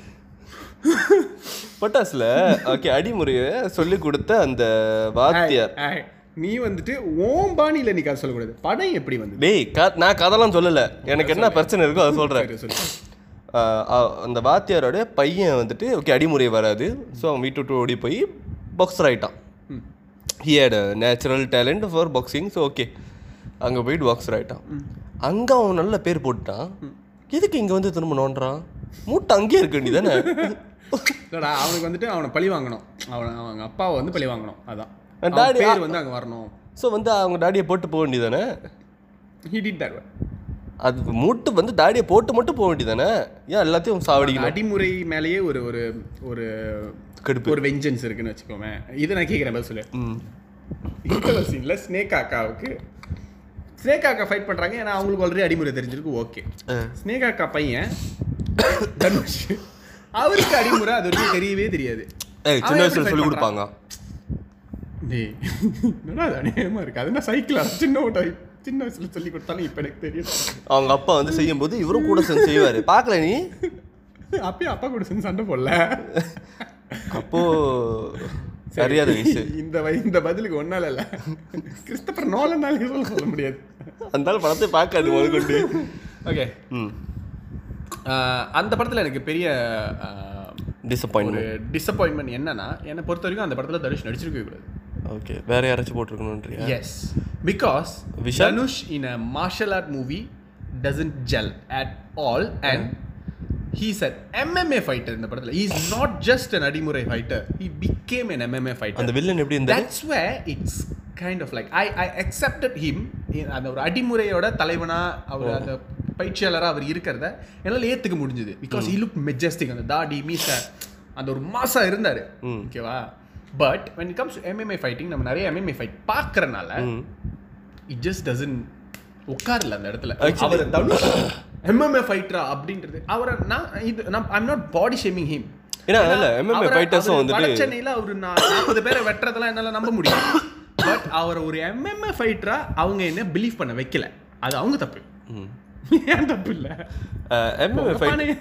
Speaker 2: பட்டாசுல ஓகே அடிமுறையை சொல்லி கொடுத்த அந்த வாத்தியார்
Speaker 1: நீ வந்துட்டு ஓம் பாணியில நீ கதை சொல்லக்கூடாது படம் எப்படி வந்து
Speaker 2: டேய் க- நான் கதெல்லாம் சொல்லல எனக்கு என்ன பிரச்சனை இருக்கோ அதை சொல்றேன்
Speaker 1: சொல்லு
Speaker 2: ஆஹ் அ- அந்த வாத்தியாரோட பையன் வந்துட்டு ஓகே அடிமுறை வராது ஸோ அவன் வீட்டு விட்டு ஓடி போய் பாக்ஸர் ஆயிட்டான் he had natural talent for boxing so okay அங்கே போயிட்டு பாக்ஸர் ஆயிட்டான் அங்கே அவன் நல்ல பேர் போட்டுட்டான் எதுக்கு இங்கே வந்து திரும்ப நோண்டுறான் மூட்டை அங்கேயே இருக்க வேண்டியதானே
Speaker 1: இல்லடா அவனுக்கு வந்துட்டு அவனை பழி வாங்கணும் அவன் அவங்க அப்பாவை வந்து பழி வாங்கணும் அதான்
Speaker 2: And
Speaker 1: அவன்
Speaker 2: daddy-
Speaker 1: பேர் வந்து அங்க வரணும்
Speaker 2: ஸோ வந்து அவங்க டாடியை போட்டு போக வேண்டியதானே
Speaker 1: ஹி டிட் தட்
Speaker 2: அது மூட்டு வந்து தாடியை போட்டு மட்டும் போக வேண்டியதானே ஏன் எல்லாத்தையும் சாவடிக்கணும்
Speaker 1: அடிமுறை மேலேயே ஒரு ஒரு ஒரு
Speaker 2: கடுப்பு
Speaker 1: ஒரு வெஞ்சன்ஸ் இருக்குன்னு வச்சுக்கோமே இதை நான் கேட்குறேன் பதில் சொல்லு
Speaker 2: ம்
Speaker 1: இன்டர்வல் சீன்ல ஸ்னேக் அக்காவுக்கு ஸ்னேக் அக்கா ஃபைட் பண்றாங்க ஏன்னா அவங்களுக்கு ஆல்ரெடி அடிமுறை தெரிஞ்சிருக்கு ஓகே ஸ்னேக் அக்கா பையன் தனுஷ் அவருக்கு அடிமுறை அது வரைக்கும் தெரியவே தெரியாது
Speaker 2: ஏய் சின்ன
Speaker 1: அவன்
Speaker 2: வயசுல
Speaker 1: எப்படி
Speaker 2: சொல்லி
Speaker 1: fight
Speaker 2: கொடுப்பாங்க
Speaker 1: டேய் என்னடா அது அநியாயமா இருக்கு அது என்ன சைக்கிளா சின்ன ஓட்ட சின்ன வயசுல சொல்லி கொடுத்தாலும் இப்போ எனக்கு தெரியும்
Speaker 2: அவங்க அப்பா வந்து செய்யும்போது இவரும் கூட சேர்ந்து செய்வாரு பார்க்கல நீ
Speaker 1: அப்பயும் அப்பா கூட சேர்ந்து சண்டை போடல
Speaker 2: அப்போ அறியாத வயசு
Speaker 1: இந்த வய- இந்த பதிலுக்கு ஒன்னால இல்ல கிறிஸ்தபர் நோலனாலே சொல்ல சொல்ல முடியாது
Speaker 2: அந்த ஆள் படத்தை பார்க்காது முதற்கொண்டு
Speaker 1: ஓகே
Speaker 2: ம்
Speaker 1: அந்த படத்துல எனக்கு பெரிய ஆஹ், ஒரு
Speaker 2: டிசப்பாயின்மெண்ட்
Speaker 1: டிசப்பாயின்மெண்ட் என்னன்னா என்னை பொறுத்த வரைக்கும் அந்த படத்துல தனுஷ் நடிச்சிருக்கவே கூடாது
Speaker 2: ஓகே வேற யாராச்சும் போட்டிருக்கணுன்றியா
Speaker 1: yes because
Speaker 2: Vishal?
Speaker 1: Dhanush in a martial art movie doesn't gel at all and he's an MMA fighter இந்த படத்துல is not just an adimurai fighter he became an MMA fighter
Speaker 2: அந்த வில்லன் எப்படி இருந்தாரு
Speaker 1: that's way it's kind of like I I accepted him அந்த ஒரு அடிமுறையோட தலைவனா அவர் அந்த பயிற்சியாளராக அவர் இருக்கிறத என்னால் ஏற்றுக்க முடிஞ்சுது பிகாஸ் he லுக் மெஜஸ்டிக் அந்த தாடி மீச அந்த ஒரு மாசா இருந்தார்
Speaker 2: ம்.
Speaker 1: ஓகேவா but when it comes to MMA fighting நம்ம நிறைய MMA ஃபைட் பார்க்கறனால
Speaker 2: ம்
Speaker 1: இட் ஜஸ்ட் டசன் உட்காரல அந்த இடத்துல
Speaker 2: Actually-
Speaker 1: அவர் தனுஷ் எம்எம்ஏ ஃபைட்டரா அப்படின்றது அவரை நான் இது நான் I'm not body shaming him
Speaker 2: ஏன்னா இல்ல MMA fighters-உம் வந்துட்டு-
Speaker 1: சென்னையில் அவர் நாற்பது பேரை வெட்டுறதெல்லாம் என்னால் நம்ப முடியும் பட் அவர் ஒரு எம்எம்ஏ ஃபைட்டரா அவங்க என்ன பிலீவ் பண்ண வைக்கல அது அவங்க தப்பு
Speaker 2: ம்
Speaker 1: ஏன் தப்பு இல்லை
Speaker 2: எம்எம்ஏ ஃபைட்
Speaker 1: பானே.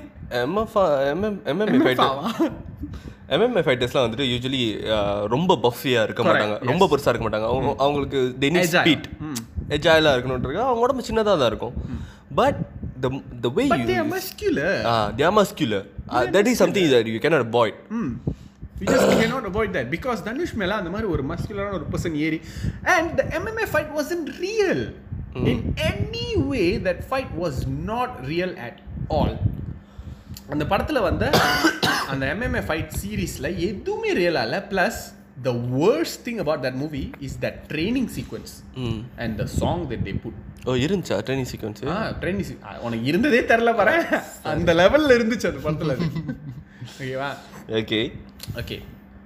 Speaker 2: எம்எம்ஏ ஃபைட்டர் எம்எம்ஏ ஃபைட்டர்ஸ்லாம் வந்துட்டு யூஸ்வலி ரொம்ப பஃபியாக இருக்க
Speaker 1: Correct,
Speaker 2: மாட்டாங்க ரொம்ப பெருசாக இருக்க மாட்டாங்க அவங்க அவங்களுக்கு தெனி
Speaker 1: Agile.
Speaker 2: ஸ்பீட்
Speaker 1: ம்.
Speaker 2: எஜாயிலாக இருக்கணுன்றது அவங்க உடம்பு சின்னதாக தான் இருக்கும் but the the way
Speaker 1: but
Speaker 2: you
Speaker 1: they are muscular
Speaker 2: they are muscular uh, that is something that you cannot avoid
Speaker 1: ம் We just cannot avoid that because Dhanush மேல அந்த மாதிரி ஒரு மஸ்குலரான ஒரு பர்சன் ஏறி and the MMA fight wasn't real in any way that fight was not real at all அந்த படத்தில் வந்த அந்த எம்எம்ஏ ஃபைட் சீரீஸில் எதுவுமே ரியலாக இல்லை plus the worst thing about that movie is that training sequence
Speaker 2: hmm
Speaker 1: and the song that they put
Speaker 2: oh இருந்துச்சா training sequence
Speaker 1: ஆ training உனக்கு இருந்ததே தெரில பாரு அந்த லெவலில் இருந்துச்சு அந்த படத்தில் அது ஓகேவா
Speaker 2: ஓகே
Speaker 1: ஓகே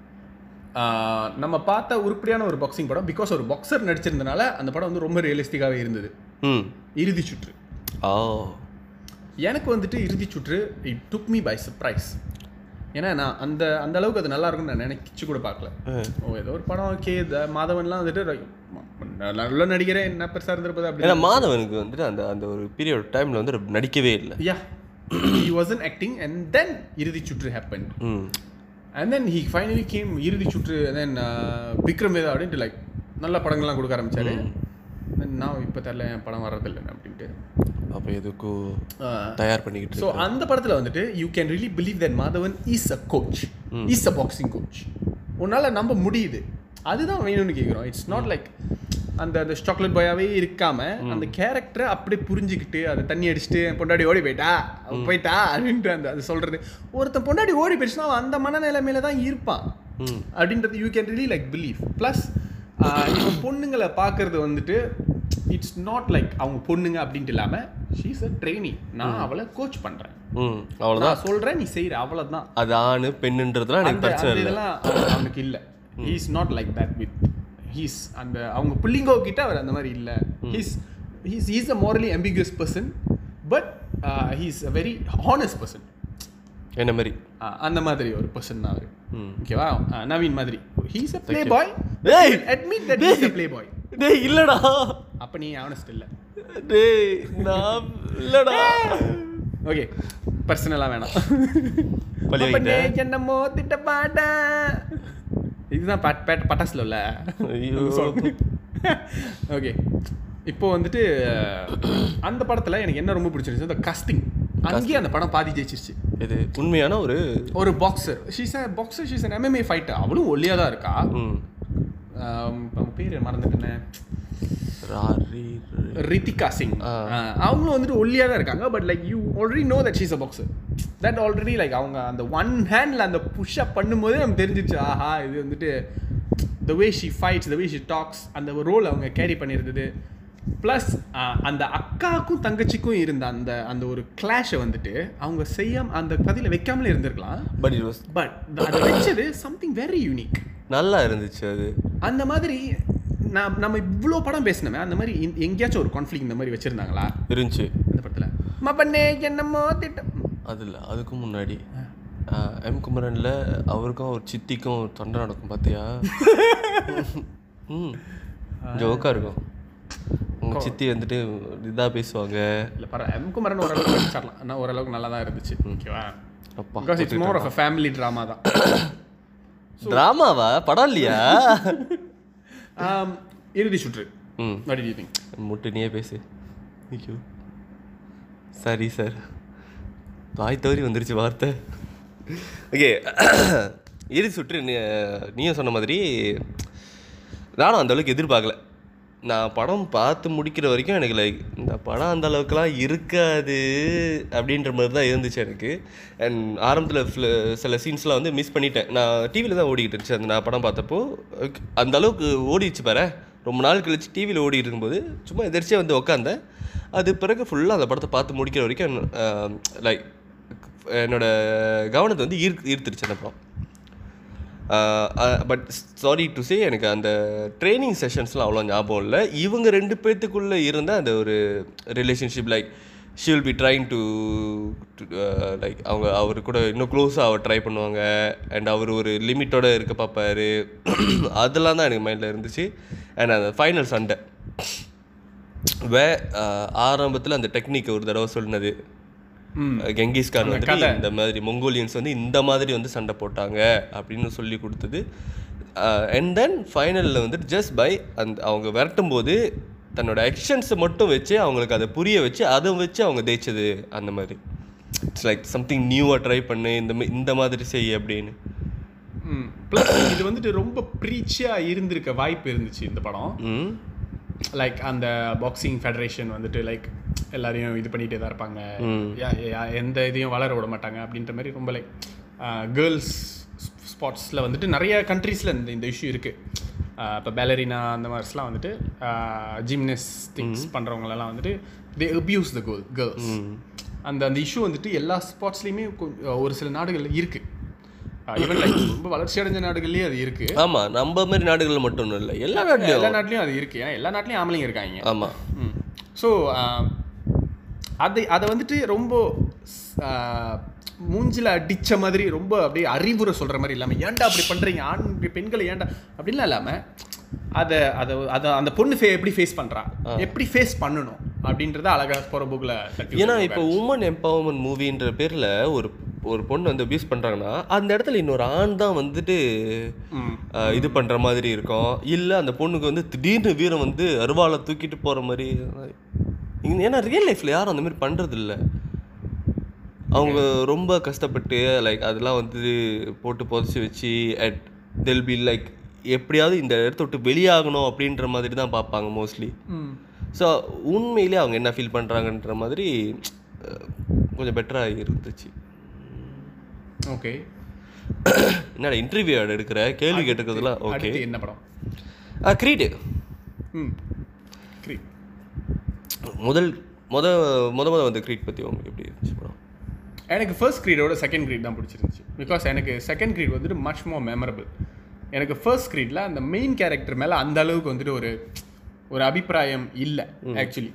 Speaker 1: நம்ம பார்த்த உருப்படியான ஒரு பாக்ஸிங் படம் பிகாஸ் ஒரு பாக்ஸர் நடிச்சிருந்தனால அந்த படம் வந்து ரொம்ப ரியலிஸ்டிக்காகவே இருந்தது
Speaker 2: ம்
Speaker 1: இறுதி சுற்று
Speaker 2: ஓ
Speaker 1: எனக்கு வந்துட்டு Irudhi Suttru it took me by surprise ஏன்னா நான் அந்த அந்த அளவுக்கு அது நல்லா இருக்கும்னு நான் நினைச்சு கூட பார்க்கல ஓ ஏதோ ஒரு படம் ஓகே இந்த மாதவன்லாம் வந்துட்டு ரை- ம- நல்ல நடிகரே என்ன பெருசாக இருந்திருப்பது அப்படி
Speaker 2: ஏன்னா மாதவனுக்கு வந்துட்டு அந்த அந்த ஒரு பீரியட் டைமில் வந்து நடிக்கவே இல்லை
Speaker 1: yeah he wasn't acting and then Irudhi Suttru happen
Speaker 2: hmm
Speaker 1: and then he finally came Irudhi Suttru தென் விக்ரம் வேதா அப்படின்ட்டு லைக் நல்ல படங்கள்லாம் கொடுக்க ஆரம்பிச்சாரு Then நான் இப்போ தெரில என் படம் வர்றதில்லை அப்படின்ட்டு
Speaker 2: அப்போ எதுக்கும் தயார் பண்ணிக்கிட்டு
Speaker 1: ஸோ அந்த படத்தில் வந்துட்டு you can really believe that Madhavan is a coach is a boxing coach உன்னால் நம்ப முடியுது அதுதான் வேணும்னு கேட்குறோம் இட்ஸ் நாட் லைக் அந்த அந்த சாக்லேட் பாயாவே இருக்காம அந்த கேரக்டரை அப்படியே புரிஞ்சுக்கிட்டு அதை தண்ணி அடிச்சுட்டு என் பொண்டாடி ஓடி போயிட்டா அவ போயிட்டா அப்படின்ட்டு அந்த அது சொல்றது ஒருத்தன் பொண்டாடி ஓடி போயிடுச்சுன்னா அவன் அந்த மனநிலைமையில தான் இருப்பான் அப்படின்றது you can really like believe plus இப்போ பொண்ணுங்களை பார்க்கறது வந்துட்டு இட்ஸ் நாட் லைக் அவங்க பொண்ணுங்க அப்படின்ட்டு இல்லாமல் ஷீஸ் அ ட்ரெயினி நான் அவளை கோச் பண்ணுறேன்
Speaker 2: ம் அவ்வளோதான்
Speaker 1: நான் சொல்கிறேன் நீ செய்கிற அவ்வளோதான்
Speaker 2: அது ஆணு பெண்ணுன்றதுலாம் எனக்கு
Speaker 1: அந்த
Speaker 2: பிரச்சனை
Speaker 1: அந்த
Speaker 2: இல்லை
Speaker 1: இதெல்லாம் அவ- அவனுக்கு இல்லை he's not like that with his அந்த அவங்க புள்ளிங்கோ கிட்ட அவர் அந்த மாதிரி இல்லை he's he's he's a morally ambiguous person but he's a very honest person
Speaker 2: என்ன மாதிரி
Speaker 1: அந்த மாதிரி ஒரு பர்சன் தான் அவர்
Speaker 2: ம்.
Speaker 1: ஓகேவா நவீன் மாதிரி ஹீஸ் அ ப்ளே பாய்
Speaker 2: டேய்!
Speaker 1: Admit that he's a playboy
Speaker 2: டேய் இல்லடா
Speaker 1: அப்போ நீ ஆனஸ்ட் இல்லை
Speaker 2: டேய் நான் இல்லடா
Speaker 1: ஓகே பர்சனலாக வேணாம்
Speaker 2: பழி
Speaker 1: அப்பனே
Speaker 2: வாங்கிட்ட
Speaker 1: என்னமோ திட்ட பாட்டா இதுதான் பட் பேட் பட்டாசுல இல்ல
Speaker 2: ஐயோ
Speaker 1: ஓகே இப்போ வந்துட்டு அந்த படத்துல எனக்கு என்ன ரொம்ப பிடிச்சிருந்துச்சு அந்த கஸ்டிங் அங்கேயே அந்த படம் பாதி ஜெயிச்சிருச்சு
Speaker 2: இது உண்மையான ஒரு
Speaker 1: ஒரு boxer she's a boxer she's an MMA fighter அவளும் ஒல்லியாக தான் இருக்கா
Speaker 2: ம்
Speaker 1: ஆம், அவங்க பேர் மறந்துட்டேனே
Speaker 2: ராரி
Speaker 1: ரித்திகா சிங் அவங்களும் வந்துட்டு ஒல்லியாக தான் இருக்காங்க but like you already know that she's a boxer that already like அவங்க அந்த ஒன் ஹேண்டில் அந்த புஷ் அப் பண்ணும்போதே நம்ம தெரிஞ்சிச்சு ஆஹா இது வந்துட்டு the way she fights the way she talks அந்த ரோல் அவங்க கேரி பண்ணியிருந்தது ப்ளஸ் அந்த அக்காவுக்கும் தங்கச்சிக்கும் இருந்த அந்த அந்த ஒரு கிளாஷை வந்துட்டு அவங்க செய்யாம அந்த கதையில் வைக்காமலே இருந்திருக்கலாம்
Speaker 2: பட் இட் வாஸ்
Speaker 1: பட் அதை வச்சது சம்திங் வெரி யூனிக்
Speaker 2: நல்லா இருந்துச்சு அது
Speaker 1: அந்த மாதிரி நான் நம்ம இவ்வளோ படம் பேசினோமே அந்த மாதிரி இந்த- எங்கேயாச்சும் ஒரு கான்ஃப்ளிக் இந்த மாதிரி வச்சுருந்தாங்களா
Speaker 2: இருந்துச்சு
Speaker 1: இந்த படத்தில் மப்பண்ணே என்னமோ திட்டம்
Speaker 2: அதில் அதுக்கும் முன்னாடி எம் குமரனில் அவருக்கும் அவர் சித்திக்கும் ஒரு தொண்டை நடக்கும் பார்த்தியா ம் ஜோக்காக இருக்கும் உங்கள் சித்தி வந்துட்டு இதாக பேசுவாங்க
Speaker 1: இல்லை பர எம் குமரன் ஓரளவுக்கு நடிச்சிடலாம் ஆனால் ஓரளவுக்கு நல்லா தான் இருந்துச்சு ஓகேவா
Speaker 2: அப்பா
Speaker 1: because it's more of a family drama தான்
Speaker 2: ட்ராமாவா படம் இல்லையா
Speaker 1: Um, இறுதி சுற்று
Speaker 2: ம்
Speaker 1: வாட் டு யூ திங்க்
Speaker 2: முட்டு நீயே பேசு ஐயோ சரி சார் வாய் தவறி வந்துருச்சு வார்த்தை ஓகே இறுதி சுற்று நீ நீயும் சொன்ன மாதிரி நானும் அந்த அளவுக்கு எதிர்பார்க்கல நான் படம் பார்த்து முடிக்கிற வரைக்கும் எனக்கு லைக் இந்த படம் அந்த அளவுக்குலாம் இருக்காது அப்படின்ற மாதிரி தான் இருந்துச்சு எனக்கு அண்ட் ஆரம்பத்தில் சில சீன்ஸ்லாம் வந்து மிஸ் பண்ணிட்டேன் நான் டிவியில் தான் ஓடிக்கிட்டு இருந்துச்சு அந்த நான் படம் பார்த்தப்போ okay, அந்த அளவுக்கு ஓடிடுச்சு பாரு ரொம்ப நாள் கழிச்சு டிவியில் ஓடிட்டு இருக்கும்போது சும்மா எதிர்ச்சியாக வந்து உட்காந்தேன் அது பிறகு ஃபுல்லாக அந்த படத்தை பார்த்து முடிக்கிற வரைக்கும் லைக் என்னோட கவனத்தை வந்து ஈர்த்து ஈர்த்துருச்சு அந்த படம் பட் சாரி டு சே எனக்கு அந்த ட்ரைனிங் செஷன்ஸ்லாம் அவ்வளோ ஞாபகம் இல்லை இவங்க ரெண்டு பேர்த்துக்குள்ளே இருந்த அந்த ஒரு relationship like she will be trying to like அவங்க அவர் கூட இன்னும் க்ளோஸாக அவர் ட்ரை பண்ணுவாங்க அண்ட் அவர் ஒரு லிமிட்டோட இருக்க பார்ப்பாரு அதெல்லாம் தான் எனக்கு மைண்டில் இருந்துச்சு அண்ட் அந்த ஃபைனல் சண்டை வே ஆரம்பத்தில் அந்த டெக்னிக் ஒரு தடவை சொன்னது கெங்கிஸ் கான் வந்துட்டு இந்த மாதிரி மொங்கோலியன்ஸ் வந்து இந்த மாதிரி வந்து சண்டை போட்டாங்க அப்படின்னு சொல்லி கொடுத்தது அண்ட் தென் ஃபைனலில் வந்துட்டு ஜஸ்ட் பை அந்த அவங்க விரட்டும் போது தன்னோட ஆக்ஷன்ஸை மட்டும் வச்சு அவங்களுக்கு அதை புரிய வச்சு அதை வச்சு அவங்க ஜெயிச்சது அந்த மாதிரி இட்ஸ் லைக் சம்திங் நியூவாக ட்ரை பண்ணு இந்த மா- இந்த மாதிரி செய் அப்படின்னு
Speaker 1: ப்ளஸ் இது வந்துட்டு ரொம்ப ப்ரீச்சியாக இருந்திருக்க வாய்ப்பு இருந்துச்சு இந்த படம்
Speaker 2: ம்
Speaker 1: லைக் அந்த பாக்ஸிங் ஃபெடரேஷன் வந்துட்டு லைக் எல்லாரையும் இது பண்ணிகிட்டே தான் இருப்பாங்க யா- யா- எந்த இதையும் வளர விட மாட்டாங்க அப்படின்ற மாதிரி ரொம்ப லைக் கேர்ள்ஸ் ஸ்பாட்ஸில் வந்துட்டு நிறைய கண்ட்ரீஸில் இந்த இந்த இஷ்யூ இருக்குது இப்போ பேலரினா அந்த மாதிரிஸ்லாம் வந்துட்டு ஜிம்னஸ்டிக்ஸ் பண்ணுறவங்களெல்லாம் வந்துட்டு தே அபியூஸ் த கோல் கேர்ள்ஸ் அந்த அந்த இஷ்யூ வந்துட்டு எல்லா ஸ்பாட்ஸ்லேயுமே ஒரு சில நாடுகளில் இருக்குது ஈவன் லைக் ரொம்ப வளர்ச்சி அடைஞ்ச நாடுகள்லேயே அது இருக்குது
Speaker 2: ஆமா நம்ம மாதிரி நாடுகள்ல மட்டும் ஒன்றும் இல்லை எல்லா நாட்டிலையும்
Speaker 1: எல்லா நாட்டிலையும் அது இருக்குது ஏன்னா எல்லா நாட்டிலையும் ஆம்பளைங்க இருக்காங்க
Speaker 2: ஆமா
Speaker 1: ஸோ அதை அதை வந்துட்டு ரொம்ப ஆஹ், மூஞ்சில அடிச்ச மாதிரி ரொம்ப அப்படியே அறிவுரை சொல்கிற மாதிரி இல்லாமல் ஏன்டா அப்படி பண்ணுறீங்க ஆண் பெண்களை ஏன்டா அப்படின்லாம் இல்லாமல் அதை அதை அதை அந்த பொண்ணு ஃபே எப்படி ஃபேஸ் பண்ணுறா எப்படி ஃபேஸ் பண்ணணும் அப்படின்றத அழகாக போகிற புக்கில்
Speaker 2: ஏன்னா இப்போ உமன் எம்பவர்மெண்ட் மூவின்ற பேர்ல ஒரு ஒரு பொண்ணு வந்து அபியூஸ் பண்றாங்கன்னா அந்த இடத்துல இன்னொரு ஆண் தான் வந்துட்டு அஹ், இது பண்ற மாதிரி இருக்கும் இல்ல அந்த பொண்ணுக்கு வந்து திடீர்னு வீரம் வந்து அருவாளை தூக்கிட்டு போற மாதிரி இங்க- ஏன்னா ரியல் லைஃப்ல யாரும் அந்த மாதிரி பண்றது இல்ல அவங்க ரொம்ப கஷ்டப்பட்டு லைக் அதெல்லாம் வந்து போட்டு புதைச்சி வச்சு அட் தெல் பி லைக் எப்படியாவது இந்த இடத்த விட்டு வெளியாகணும் அப்படின்ற மாதிரி தான் பார்ப்பாங்க மோஸ்ட்லி ஸோ உண்மையிலே அவங்க என்ன ஃபீல் பண்ணுறாங்கன்ற மாதிரி அஹ், கொஞ்சம் பெட்டராக இருந்துச்சு
Speaker 1: ஓகே
Speaker 2: என்னடா இன்டர்வியூ எடுக்கிற கேள்வி கேட்டுக்கிறதுலாம் ஓகே
Speaker 1: அடுத்து என்ன படம்
Speaker 2: க்ரீடு
Speaker 1: ம் கிரி
Speaker 2: முதல் முத முத முத வந்து க்ரீட் பற்றி உங்களுக்கு எப்படி இருந்துச்சு படம்
Speaker 1: எனக்கு ஃபர்ஸ்ட் க்ரீடோட செகண்ட் க்ரீட் தான் பிடிச்சிருந்துச்சு பிகாஸ் எனக்கு செகண்ட் க்ரீட் வந்துட்டு மச் மோர் மெமரபிள் எனக்கு ஃபர்ஸ்ட் க்ரீடில் அந்த மெயின் கேரக்டர் மேலே அந்த அளவுக்கு வந்துட்டு ஒரு ஒரு அபிப்பிராயம் இல்லை ஆக்சுவலி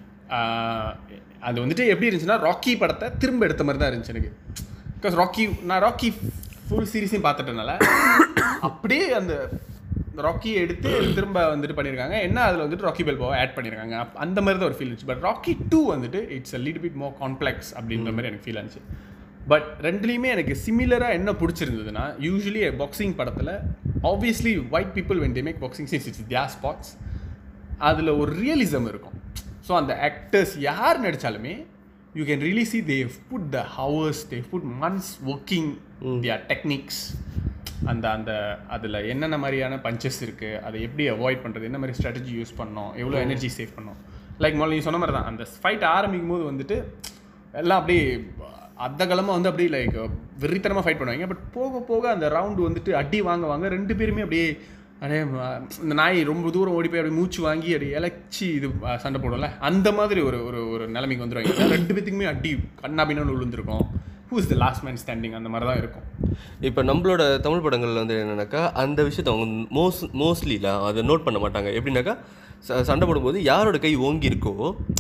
Speaker 1: அது வந்துட்டு எப்படி இருந்துச்சுன்னா ராக்கி படத்தை திரும்ப எடுத்த மாதிரி தான் இருந்துச்சு எனக்கு பிகாஸ் ராக்கி நான் ராக்கி ஃபுல் சீரிஸையும் பார்த்துட்டனால அப்படியே அந்த ராக்கியை எடுத்து திரும்ப வந்துட்டு பண்ணியிருக்காங்க என்ன அதில் வந்துட்டு ராக்கி பெல்போவை ஆட் பண்ணியிருக்காங்க அப்- அந்த மாதிரி தான் ஒரு ஃபீல் இருந்துச்சு பட் ராக்கி டூ வந்துட்டு it's a little bit more complex அப்படின்ற மாதிரி எனக்கு ஃபீல் ஆச்சு பட் ரெண்டுலேயுமே எனக்கு சிமிலராக என்ன பிடிச்சிருந்ததுன்னா யூஸ்வலி பாக்ஸிங் படத்தில் obviously white people when they make boxing scenes it's their spots அதில் ஒரு ரியலிசம் இருக்கும் ஸோ அந்த ஆக்டர்ஸ் யார் நடித்தாலுமே you can really see they put the hours they put months working their techniques அந்த அந்த அதில் என்னென்ன மாதிரியான பஞ்சஸ் இருக்குது அதை எப்படி அவாய்ட் பண்ணுறது என்ன மாதிரி ஸ்ட்ராட்டஜி யூஸ் பண்ணோம் எவ்வளோ எனர்ஜி சேவ் பண்ணோம் லைக் முதல்ல நீ சொன்ன மாதிரி தான் அந்த ஃபைட் ஆரம்பிக்கும் போது வந்துட்டு எல்லாம் அப்படியே அந்த காலமாக வந்து அப்படியே லைக் வெறித்தனமாக ஃபைட் பண்ணுவாங்க பட் போக போக அந்த ரவுண்டு வந்துட்டு அடி வாங்க வாங்க ரெண்டு பேருமே அப்படியே அப்படியே ம- இந்த நாய் ரொம்ப தூரம் ஓடி போய் அப்படியே மூச்சு வாங்கி அப்படியே இலச்சி இது அஹ், சண்டை போடும்ல அந்த மாதிரி ஒரு ஒரு ஒரு நிலைமைக்கு வந்துருவாங்க ரெண்டு பேத்துக்குமே அடி கண்ணாபின்னு விழுந்திருக்கும் who is the last man standing அந்த மாதிரி தான் இருக்கும்
Speaker 2: இப்போ நம்மளோட தமிழ் படங்கள்ல வந்து என்னன்னாக்கா அந்த விஷயத்தை அவங்க மோஸ் மோஸ்ட்லில அதை நோட் பண்ண மாட்டாங்க எப்படின்னாக்கா ச- சண்டை போடும்போது யாரோட கை ஓங்கி இருக்கோ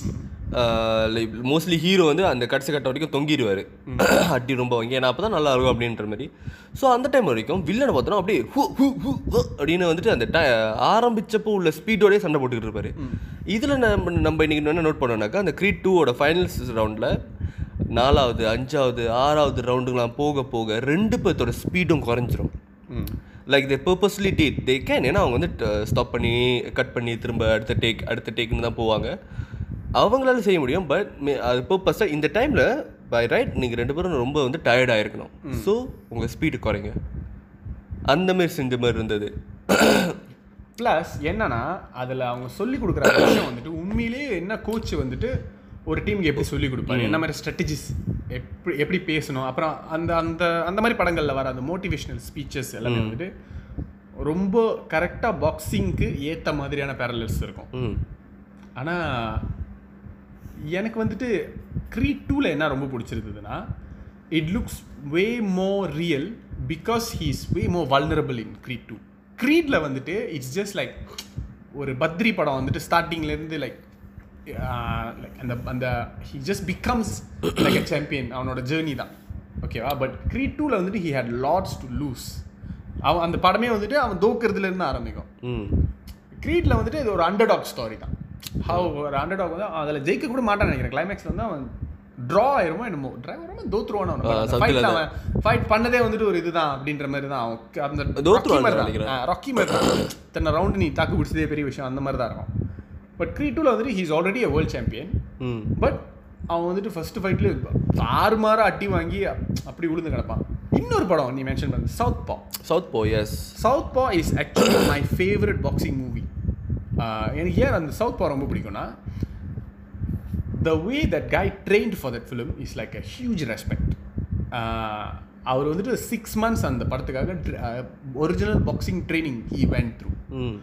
Speaker 2: மோஸ்ட்லி ஹீரோ வந்து அந்த கடைசி கட்ட வரைக்கும் தொங்கிடுவார் அடி ரொம்ப வாங்கி ஏன்னா அப்போ தான் நல்லா இருக்கும் அப்படின்ற மாதிரி ஸோ அந்த டைம் வரைக்கும் வில்லனை பார்த்தோன்னா அப்படியே ஹூ ஹூ ஹூ ஹு அப்படின்னு வந்துட்டு அந்த டை ஆரம்பிச்சப்போ உள்ள ஸ்பீடோடய சண்டை போட்டுக்கிட்டு இருப்பாரு இதில் நம்ம நம்ம இன்னைக்கு என்ன நோட் பண்ணோம்னாக்கா அந்த க்ரீட் டூவோட ஃபைனல்ஸ் ரவுண்டில் நாலாவது அஞ்சாவது ஆறாவது ரவுண்டுங்களாம் போக போக ரெண்டு பேர்த்தோட ஸ்பீடும் குறைஞ்சிரும் like they purposely did they can ஏன்னா அவங்க வந்து ஸ்டாப் பண்ணி கட் பண்ணி திரும்ப அடுத்த டேக் அடுத்த டேக்னு தான் போவாங்க அவங்களால செய்ய முடியும் பட் அது பர்பஸாக இந்த டைமில் பை ரைட் நீங்கள் ரெண்டு பேரும் ரொம்ப வந்து டயர்ட் ஆயிருக்கணும் ஸோ உங்கள் ஸ்பீடு குறைங்க அந்த மாதிரி செஞ்ச மாதிரி இருந்தது
Speaker 1: ப்ளஸ் என்னன்னா அதில் அவங்க சொல்லி கொடுக்குற விஷயம் வந்துட்டு உண்மையிலேயே என்ன கோச் வந்துட்டு ஒரு டீமுக்கு எப்படி சொல்லி கொடுப்பாரு என்ன மாதிரி ஸ்ட்ராட்டஜிஸ் எப்படி எப்படி பேசணும் அப்புறம் அந்த அந்த அந்த மாதிரி படங்களில் வர அந்த மோட்டிவேஷனல் ஸ்பீச்சஸ் எல்லாமே வந்துட்டு ரொம்ப கரெக்டாக பாக்ஸிங்க்கு ஏற்ற மாதிரியான பேரலல்ஸ் இருக்கும்
Speaker 2: ம்
Speaker 1: ஆனால் எனக்கு வந்துட்டு க்ரீட் டூவில் என்ன ரொம்ப பிடிச்சிருந்ததுன்னா it looks way more real because he is way more vulnerable in Creed two க்ரீடில் வந்துட்டு இட்ஸ் ஜஸ்ட் லைக் ஒரு பத்ரி படம் வந்துட்டு ஸ்டார்டிங்லேருந்து லைக் லைக் அந்த அந்த he just becomes like a champion அவனோட ஜேர்னி தான் ஓகேவா பட் க்ரீட் டூவில் வந்துட்டு he had lots to lose அவன் அந்த படமே வந்துட்டு அவன் தோக்குறதுலேருந்து ஆரம்பிக்கும்
Speaker 2: ம்
Speaker 1: க்ரீட்ல வந்துட்டு இது ஒரு அண்டர்டாக் ஸ்டாரி தான் ஹவ் ஒரு அண்டர்டாக் வந்து அதில் ஜெயிக்க கூட மாட்டான்னு நினைக்கிறேன் கிளைமேக்ஸ்ல வந்து அவன் ட்ரா ஆயிருமோ என்னமோ ட்ரா ஆயிருமோ தோத்துருவானோ
Speaker 2: something
Speaker 1: ஃபைட்ல
Speaker 2: like
Speaker 1: அவன் ஃபைட் பண்ணதே வந்துட்டு ஒரு இதுதான் அப்படின்ற மாதிரி தான் அவன் க- அந்த
Speaker 2: தோத்துருவான்னு
Speaker 1: ராக்கி மாதிரி
Speaker 2: நினைக்கிறேன்.
Speaker 1: தான் ராக்கி மாதிரி தான் தன்னை ரவுண்டு நீ தாக்கு பிடிச்சதே பெரிய விஷயம் அந்த மாதிரி தான் இருக்கும் பட் க்ரீட்டூவில் வந்துட்டு he's already a world champion
Speaker 2: hmm
Speaker 1: but அவன் வந்துட்டு ஃபர்ஸ்ட் ஃபைட்ல தாறுமாற அடி வாங்கி அப்படி விழுந்து கிடப்பான் இன்னொரு படம் நீ மென்ஷன் பண்ண south Southpaw
Speaker 2: Southpaw yes
Speaker 1: Southpaw is actually my favourite boxing movie எனக்கு ஏன் அந்த சவுத் பா ரொம்ப பிடிக்கும்னா the way that guy trained for that film is like a huge respect அவர் வந்துட்டு சிக்ஸ் மந்த்ஸ் அந்த படத்துக்காக original boxing training he went through
Speaker 2: hmm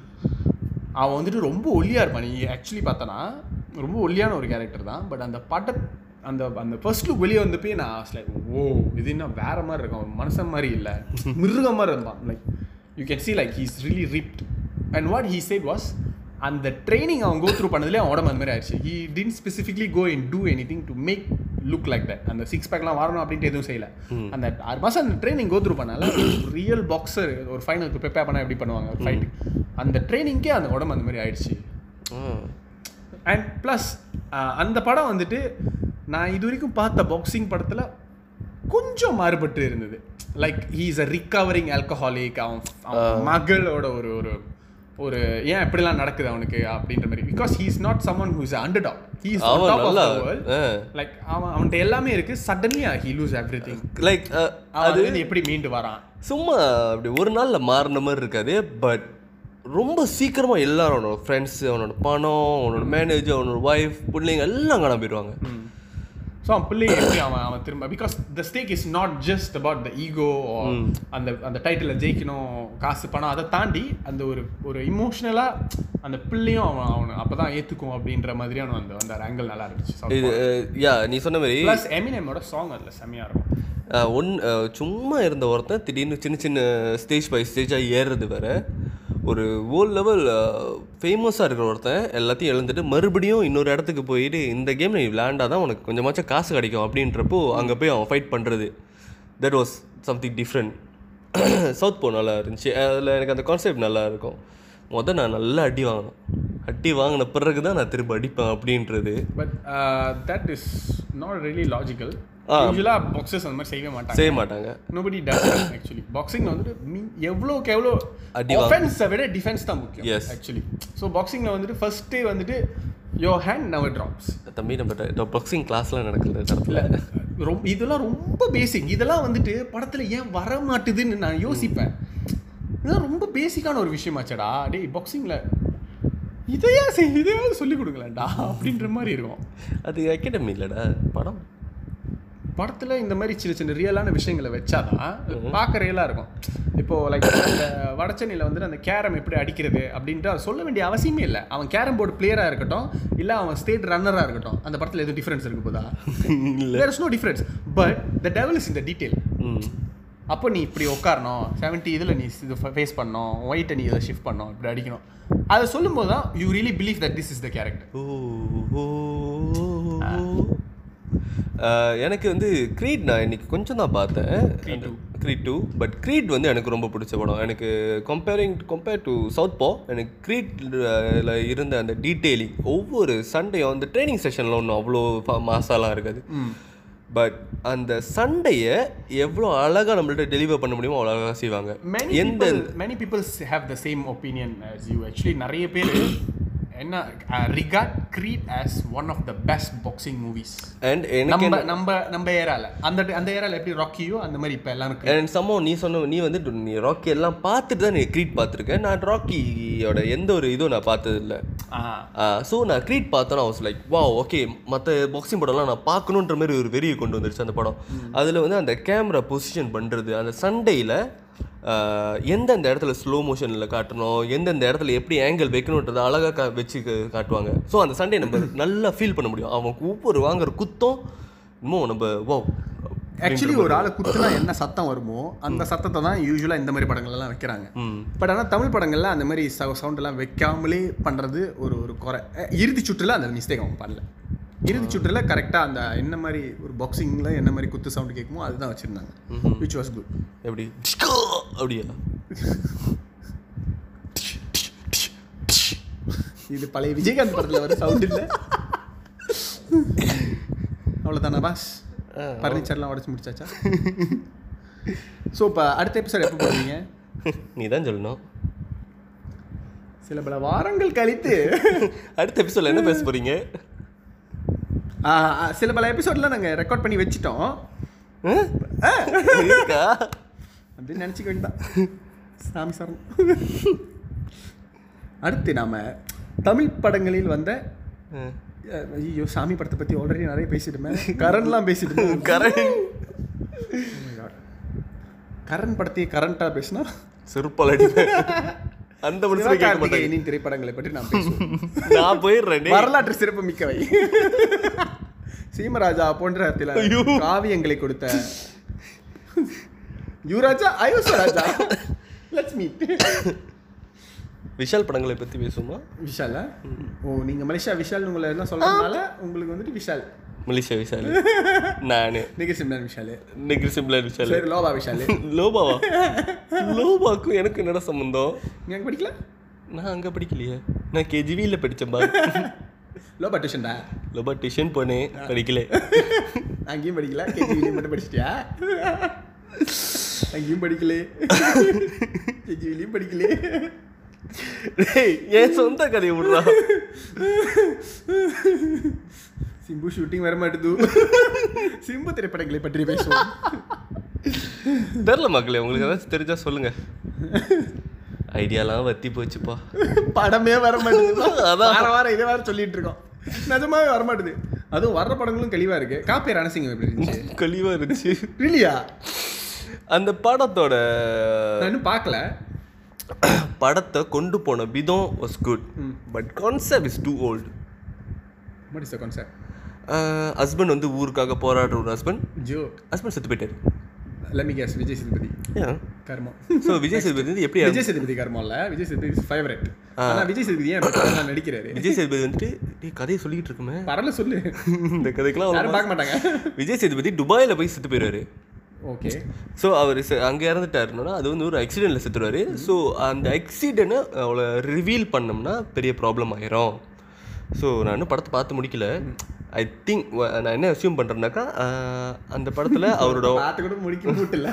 Speaker 1: அவன் வந்துட்டு ரொம்ப ஒல்லியாக இருப்பான் நீ ஆக்சுவலி பார்த்தனா ரொம்ப ஒல்லியான ஒரு கேரக்டர் தான் பட் அந்த பட அந்த அந்த ஃபர்ஸ்ட் லுக் வெளியே வந்தப்பே நான் லைக் ஓ இது என்ன வேற மாதிரி இருக்கும் அவன் மனுஷன் மாதிரி இல்லை மிருகம் மாதிரி இருந்தான் like you can see like he's really ripped and what he said was அந்த ட்ரைனிங் அவன் கோ த்ரூ பண்ணதுலேயே அவன் உடம்பு அந்த மாதிரி ஆயிடுச்சு he didn't specifically go into anything to make look like that அந்த சிக்ஸ் பேக்லாம் வரணும் அப்படின்ட்டு எதுவும் செய்யல அந்த ஆறு மாதம் அந்த ட்ரைனிங் கோ த்ரூ பண்ணால ரியல் பாக்ஸர் ஒரு ஃபைனலுக்கு ப்ரிப்பேர் பண்ணால் எப்படி பண்ணுவாங்க ஒரு ஃபைட்டு அந்த ட்ரைனிங்கே அந்த உடம்பு அந்த மாதிரி ஆயிடுச்சு
Speaker 2: ஆ
Speaker 1: அண்ட் ப்ளஸ் அந்த படம் வந்துட்டு நான் இது வரைக்கும் பார்த்த பாக்ஸிங் படத்தில் கொஞ்சம் மாறுபட்டு இருந்தது like he is a recovering alcoholic அவன் அவன் மகளோட ஒரு ஒரு ஒரு ஏன் இப்படிலாம் நடக்குது அவனுக்கு அப்படின்ற மாதிரி because he is not someone who is underdog he is
Speaker 2: அவன்
Speaker 1: டாப் ஆஃப்
Speaker 2: நல்லா
Speaker 1: த வேர்ல்ட்
Speaker 2: ஆ.
Speaker 1: லைக் அவன் அவன்கிட்ட எல்லாமே இருக்கு suddenly he lose everything
Speaker 2: like
Speaker 1: அது எப்படி மீண்டு வரான்
Speaker 2: சும்மா அப்படி ஒரு நாளில் மாறின மாதிரி இருக்காது பட் ரொம்ப சீக்கிரமாக எல்லாரும் அவனோட ஃப்ரெண்ட்ஸ் அவனோட பணம் அவனோட மேனேஜர் அவனோட ஒய்ஃப் பிள்ளைங்க எல்லாம் காணாம போயிடுவாங்க
Speaker 1: ஸோ அவன் பிள்ளை எப்படி அவன் அவன் திரும்ப because the stake is not just about the ego அந்த அந்த டைட்டில் ஜெயிக்கணும் காசு பணம் அதை தாண்டி அந்த ஒரு ஒரு இமோஷ்னலாக அந்த பிள்ளையும் அவன் அவன் அப்போ தான் ஏற்றுக்கும் அப்படின்ற மாதிரியான அந்த அந்த ஆங்கிள் நல்லா இருந்துச்சு
Speaker 2: இது யா நீ சொன்ன மாதிரி
Speaker 1: ப்ளஸ் எமினமோட சாங் அதில் செம்மையாக இருக்கும்
Speaker 2: ஒன் சும்மா இருந்த ஒருத்தன் திடீர்னு சின்ன சின்ன ஸ்டேஜ் பை ஸ்டேஜாக ஏறுறது வேற ஒரு வேர்ல்ட் லெவல் ஃபேமஸாக இருக்கிற ஒருத்தன் எல்லாத்தையும் எழுந்துட்டு மறுபடியும் இன்னொரு இடத்துக்கு போயிட்டு இந்த கேம் நீ விளையாண்டா தான் உனக்கு கொஞ்சமாச்சும் காசு கிடைக்கும் அப்படின்றப்போ அங்கே போய் அவன் ஃபைட் பண்ணுறது that was something different Southpaw நல்லா இருந்துச்சு அதில் எனக்கு அந்த கான்செப்ட் நல்லா இருக்கும் மொதல் நான் நல்லா அடி வாங்கினேன் அடி வாங்கின பிறகு தான் நான் திரும்ப அடிப்பேன் அப்படின்றது
Speaker 1: but that is not really logical யூஸ்வலாக பாக்ஸஸ் அந்த மாதிரி செய்யவே மாட்டாங்க
Speaker 2: செய்ய மாட்டாங்க
Speaker 1: நோபடி டஸ் ஆக்சுவலி பாக்ஸிங் வந்துட்டு மீ- எவ்வளோக்கு எவ்வளோ
Speaker 2: அடி வாங்க-
Speaker 1: ஒஃபென்ஸை விட டிஃபென்ஸ் தான் முக்கியம்
Speaker 2: Yes.
Speaker 1: ஆக்சுவலி ஸோ பாக்ஸிங்கில் வந்துட்டு ஃபர்ஸ்டே வந்துட்டு யோ ஹேண்ட் நவர் ட்ராப்ஸ்
Speaker 2: தம்பி நம்ம பாக்ஸிங் கிளாஸ்லாம் நடக்கல இந்த இடத்துல
Speaker 1: இல்லை ரொம்ப இதெல்லாம் ரொம்ப பேசிக் இதெல்லாம் வந்துட்டு படத்தில் ஏன் வர மாட்டுதுன்னு நான் யோசிப்பேன் இதெல்லாம் ரொம்ப பேசிக்கான ஒரு விஷயமாச்சடா டேய் பாக்ஸிங்கில் இதையா செய் இதையாவது சொல்லிக் கொடுங்களேன்டா அப்படின்ற மாதிரி இருக்கும்
Speaker 2: அது அகாடமி இல்லைடா படம்
Speaker 1: படத்தில் இந்த மாதிரி சின்ன சின்ன ரியலான விஷயங்களை வச்சாதான் பார்க்க ரியலாக இருக்கும் இப்போ லைக் அந்த வடச்சென்னையில் வந்துட்டு அந்த கேரம் எப்படி அடிக்கிறது அப்படின்ட்டு அதை சொல்ல வேண்டிய அவசியமே இல்லை அவன் கேரம் போர்டு பிளேயராக இருக்கட்டும் இல்லை அவன் ஸ்டேட் ரன்னராக இருக்கட்டும் அந்த படத்தில் எதுவும் டிஃப்ரென்ஸ் இருக்கு போதா
Speaker 2: இல்லை
Speaker 1: there is no difference but the devil is இந்த டீட்டெயில்
Speaker 2: ம்
Speaker 1: அப்போ நீ இப்படி உட்காரணும் செவன்ட்டி இதில் நீ இது ஃபேஸ் பண்ணணும் ஒயிட்டை நீ இதை ஷிஃப்ட் பண்ணணும் இப்படி அடிக்கணும் அதை சொல்லும்போது தான் you really believe that this is the character
Speaker 2: ஓ, ஓ, ஓ. ஆஹ், எனக்கு வந்து க்ரீட் நான் இன்னைக்கு கொஞ்சம் தான் பார்த்தேன் க்ரீட் டூ பட் க்ரீட் வந்து எனக்கு ரொம்ப பிடிச்ச படம் எனக்கு கம்பேரிங் கம்பேர் டு சவுத் போ எனக்கு க்ரீட்ல இருந்த அந்த டீட்டெயிலிங் ஒவ்வொரு சண்டையும் அந்த ட்ரைனிங் செஷனில் ஒன்றும் அவ்வளோ மாசாலாம் இருக்காது பட் அந்த சண்டையை எவ்வளோ அழகாக நம்மள்ட்ட டெலிவர் பண்ண முடியுமோ அவ்வளோ அழகாக செய்வாங்க
Speaker 1: many
Speaker 2: எந்த
Speaker 1: people many people have the same opinion as you actually நிறைய பேர் என்ன regard Creed as one of the best boxing movies
Speaker 2: and எனக்கு
Speaker 1: நம்ம நம்ம நம்ம ஏரால அந்த அந்த ஏரால எப்படி ராக்கியோ அந்த மாதிரி இப்போ எல்லாருக்கும்
Speaker 2: அண்ட் சம்மோ நீ சொன்ன நீ வந்து நீ ராக்கி எல்லாம் பார்த்துட்டு தான் நீ க்ரீட் பார்த்துருக்கேன் நான் ராக்கியோட எந்த ஒரு இதுவும் நான் பார்த்தது இல்லை
Speaker 1: ஆ
Speaker 2: ஸோ நான் க்ரீட் பார்த்தோன்னா வாஸ் லைக் வா ஓகே மற்ற பாக்ஸிங் படம்லாம் நான் பார்க்கணுன்ற மாதிரி ஒரு வெறியை கொண்டு வந்துருச்சு அந்த படம் அதில் வந்து அந்த கேமரா பொசிஷன் பண்ணுறது அந்த சண்டையில் எந்தெந்த இடத்துல ஸ்லோ மோஷனில் காட்டணும் எந்தெந்த இடத்துல எப்படி ஆங்கிள் வைக்கணுன்றதை அழகாக கா வச்சு கா- காட்டுவாங்க ஸோ அந்த சண்டையை நம்ம நல்லா ஃபீல் பண்ண முடியும் அவன் ஒவ்வொரு வாங்குற குத்தம் இன்னும் நம்ம வா
Speaker 1: ஆக்சுவலி ஒரு ஆளை குத்துனா என்ன சத்தம் வருமோ அந்த சத்தத்தை தான் யூஸ்வலாக இந்த மாதிரி படங்கள்லாம் வைக்கிறாங்க
Speaker 2: ம்
Speaker 1: பட் ஆனால் தமிழ் படங்கள்ல அந்த மாதிரி சவுண்ட் எல்லாம் வைக்காமலே பண்ணுறது ஒரு ஒரு குறை அஹ் இறுதி சுற்றுல அந்த மிஸ்டேக் அவன் பண்ணல இறுதி சுற்றுல கரெக்டாக அந்த என்ன மாதிரி ஒரு பாக்ஸிங்கில் என்ன மாதிரி குத்து சவுண்ட் கேட்குமோ அதுதான் வச்சுருந்தாங்க விச் வாஸ் குட்
Speaker 2: எப்படி அப்படியா
Speaker 1: இது பழைய விஜயகாந்த் படத்தில் வர சவுண்ட் இல்லை அவ்வளோதானா பாஸ் ஃபர்னிச்சர்லாம் உடச்சி முடிச்சாச்சா ஸோ இப்போ அடுத்த எபிசோட் எப்போ போடுவீங்க
Speaker 2: நீ தான் சொல்லணும்
Speaker 1: சில பல வாரங்கள் கழித்து
Speaker 2: அடுத்த எபிசோட்ல என்ன பேச போறீங்க
Speaker 1: ஆ, ஆ, சில பல எபிசோட்லாம் நாங்கள் ரெக்கார்ட் பண்ணி வச்சிட்டோம்
Speaker 2: இருக்கா
Speaker 1: அப்படின்னு நினச்சிக்க வேண்டாம் சாமி சரண் அடுத்து நாம தமிழ் படங்களில் வந்த
Speaker 2: அஹ்,
Speaker 1: அஹ், ஐயோ சாமி படத்தை பற்றி ஆல்ரெடி நிறைய பேசிட்டுமே கரண்லாம் பேசிட்டு
Speaker 2: கரண்
Speaker 1: கரண் படத்தையே கரண்ட்டாக பேசினா
Speaker 2: செருப்பால் அடிப்பேன் அந்த மனுஷனை கேட்க மாட்டாங்க
Speaker 1: கார்த்திகேயனின் திரைப்படங்களை பற்றி நான் பேசுவேன்
Speaker 2: நான் போயிடுறேன் டேய்.
Speaker 1: வரலாற்று சிறப்பு மிக்கவை சீமராஜா போன்ற சில காவியங்களை கொடுத்த யுவராஜா அயோச ராஜா லெட்ஸ் மீட்
Speaker 2: விஷால் படங்களை பத்தி பேசுவோமா
Speaker 1: விஷாலா ஓ நீங்க மலேசியா விஷால் உங்களை எல்லாம் சொல்றதுனால உங்களுக்கு வந்துட்டு விஷால்
Speaker 2: மலேசியா விஷால் நானு
Speaker 1: நீங்க சிம்லான் விஷால்
Speaker 2: நெகிரி சிம்லர் விஷால்
Speaker 1: சரி லோபா விஷால்
Speaker 2: லோபாவா லோபாக்கும் எனக்கு என்னடா சம்பந்தம்
Speaker 1: நீங்க அங்க படிக்கல
Speaker 2: நான் அங்க படிக்கலையே நான் கேஜிவியில் படித்தேன் பா
Speaker 1: லோபா டியூஷன்டா
Speaker 2: லோபா டியூஷன் போனேன் படிக்கல
Speaker 1: அங்கேயும் படிக்கல கேஜிவிலையும் மட்டும் படிச்சிட்டியா அங்கேயும் படிக்கலே கேஜிவிலையும் படிக்கலே
Speaker 2: டேய், என் சொந்த கதையை விடுறா
Speaker 1: சிம்பு ஷூட்டிங் வர மாட்டுது சிம்பு திரைப்படங்களை பற்றி பேசுவோம்
Speaker 2: தெரில மக்களே உங்களுக்கு ஏதாச்சும் தெரிஞ்சா சொல்லுங்க ஐடியாலாம் வத்தி போச்சுப்பா
Speaker 1: படமே வர மாட்டேங்குது
Speaker 2: அதான்.
Speaker 1: வார வாரம் இதை வேற சொல்லிட்டு இருக்கோம் நிஜமாவே வர மாட்டுது அதுவும் வர்ற படங்களும் தெளிவா இருக்கு காப்பி ரணசிங்கம் எப்படி இருந்துச்சு
Speaker 2: கழிவா இருந்துச்சு
Speaker 1: இல்லையா
Speaker 2: அந்த படத்தோட
Speaker 1: நான் இன்னும் பார்க்கல
Speaker 2: படத்தை கொண்டு போன விதம் was good but concept is too old
Speaker 1: what is the concept
Speaker 2: husband வந்து ஊருக்காக போராடுற ஒரு ஹஸ்பண்ட்
Speaker 1: ஜோ
Speaker 2: ஹஸ்பண்ட் செத்து போயிட்டாரு
Speaker 1: லெமி கேஸ் விஜய் சேதுபதி கர்மம்
Speaker 2: ஸோ விஜய் சேதுபதி வந்து எப்படி
Speaker 1: விஜய் சேதுபதி கர்மம் இல்ல விஜய் சேதுபதி ஃபேவரட் ஆனா விஜய் சேதுபதி ஏன் படத்துல நடிக்கிறாரு
Speaker 2: விஜய் சேதுபதி வந்துட்டு டேய் கதையை சொல்லிட்டு இருக்குமே
Speaker 1: பரல சொல்லு
Speaker 2: இந்த கதைக்கெல்லாம்
Speaker 1: யாரும் பார்க்க மாட்டாங்க
Speaker 2: விஜய் சேதுபதி துபாயில் போய் செத்து போயிடுவாரு
Speaker 1: ஓகே
Speaker 2: ஸோ அவர் அங்கே இறந்துட்டாருன்னா அது வந்து ஒரு ஆக்சிடெண்ட்டில் செத்துருவாரு ஸோ அந்த ஆக்சிடென்ட்டை அவளை ரிவீல் பண்ணோம்னா பெரிய ப்ராப்ளம் ஆயிரும் ஸோ நான் இன்னும் படத்தை பார்த்து முடிக்கல ஐ திங்க் நான் என்ன அசியூம் பண்ணுறேன்னாக்கா அந்த படத்தில் அவரோட
Speaker 1: பார்த்து கூட முடிக்க மூட்டில்ல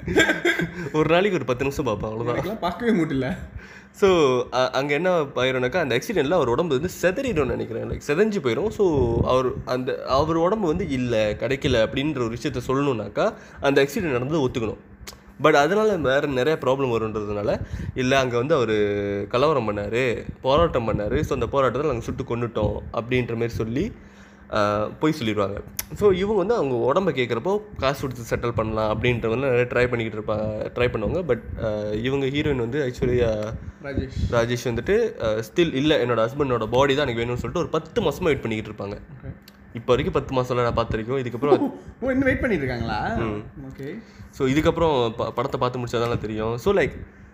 Speaker 2: ஒரு நாளைக்கு ஒரு பத்து நிமிஷம் பார்ப்பேன் அவ்வளோதான்
Speaker 1: எனக்குலாம் பார்க்கவே மூட்டில்ல
Speaker 2: ஸோ அங்கே என்ன ஆயிரும்னாக்கா அந்த ஆக்சிடெண்ட்டில் அவர் உடம்பு வந்து செதறிடும்னு நினைக்கிறேன் லைக் செதஞ்சு போயிடும் ஸோ அவர் அந்த அவர் உடம்பு வந்து இல்லை கிடைக்கல அப்படின்ற ஒரு விஷயத்த சொல்லணுன்னாக்கா அந்த ஆக்சிடென்ட் நடந்து ஒத்துக்கணும் பட் அதனால் வேறு நிறைய ப்ராப்ளம் வருன்றதுனால இல்லை அங்கே வந்து அவர் கலவரம் பண்ணார் போராட்டம் பண்ணார் ஸோ அந்த போராட்டத்தில் நாங்கள் சுட்டு கொண்டுட்டோம் அப்படின்ற மாதிரி சொல்லி ஆஹ், பொய் சொல்லிடுவாங்க ஸோ இவங்க வந்து அவங்க உடம்ப கேட்குறப்போ காசு கொடுத்து செட்டில் பண்ணலாம் அப்படின்ற மாதிரி நிறைய ட்ரை பண்ணிக்கிட்டு இருப்பாங்க ட்ரை பண்ணுவாங்க பட் இவங்க ஹீரோயின் வந்து ஆக்சுவலி
Speaker 1: ராஜேஷ்
Speaker 2: ராஜேஷ் வந்துட்டு ஸ்டில் இல்லை என்னோட ஹஸ்பண்டோட பாடி தான் எனக்கு வேணும்னு சொல்லிட்டு ஒரு பத்து மாசமா வெயிட் பண்ணிக்கிட்டு இருப்பாங்க இப்போ வரைக்கும் பத்து மாசம்ல நான் பார்த்து வரைக்கும் இதுக்கப்புறம்
Speaker 1: ஓ இன்னும் வெயிட் பண்ணிட்டு இருக்காங்களா ஓகே
Speaker 2: ஸோ இதுக்கப்புறம் ப- படத்தை பார்த்து முடிச்சாதான் தெரியும் ஸோ லைக்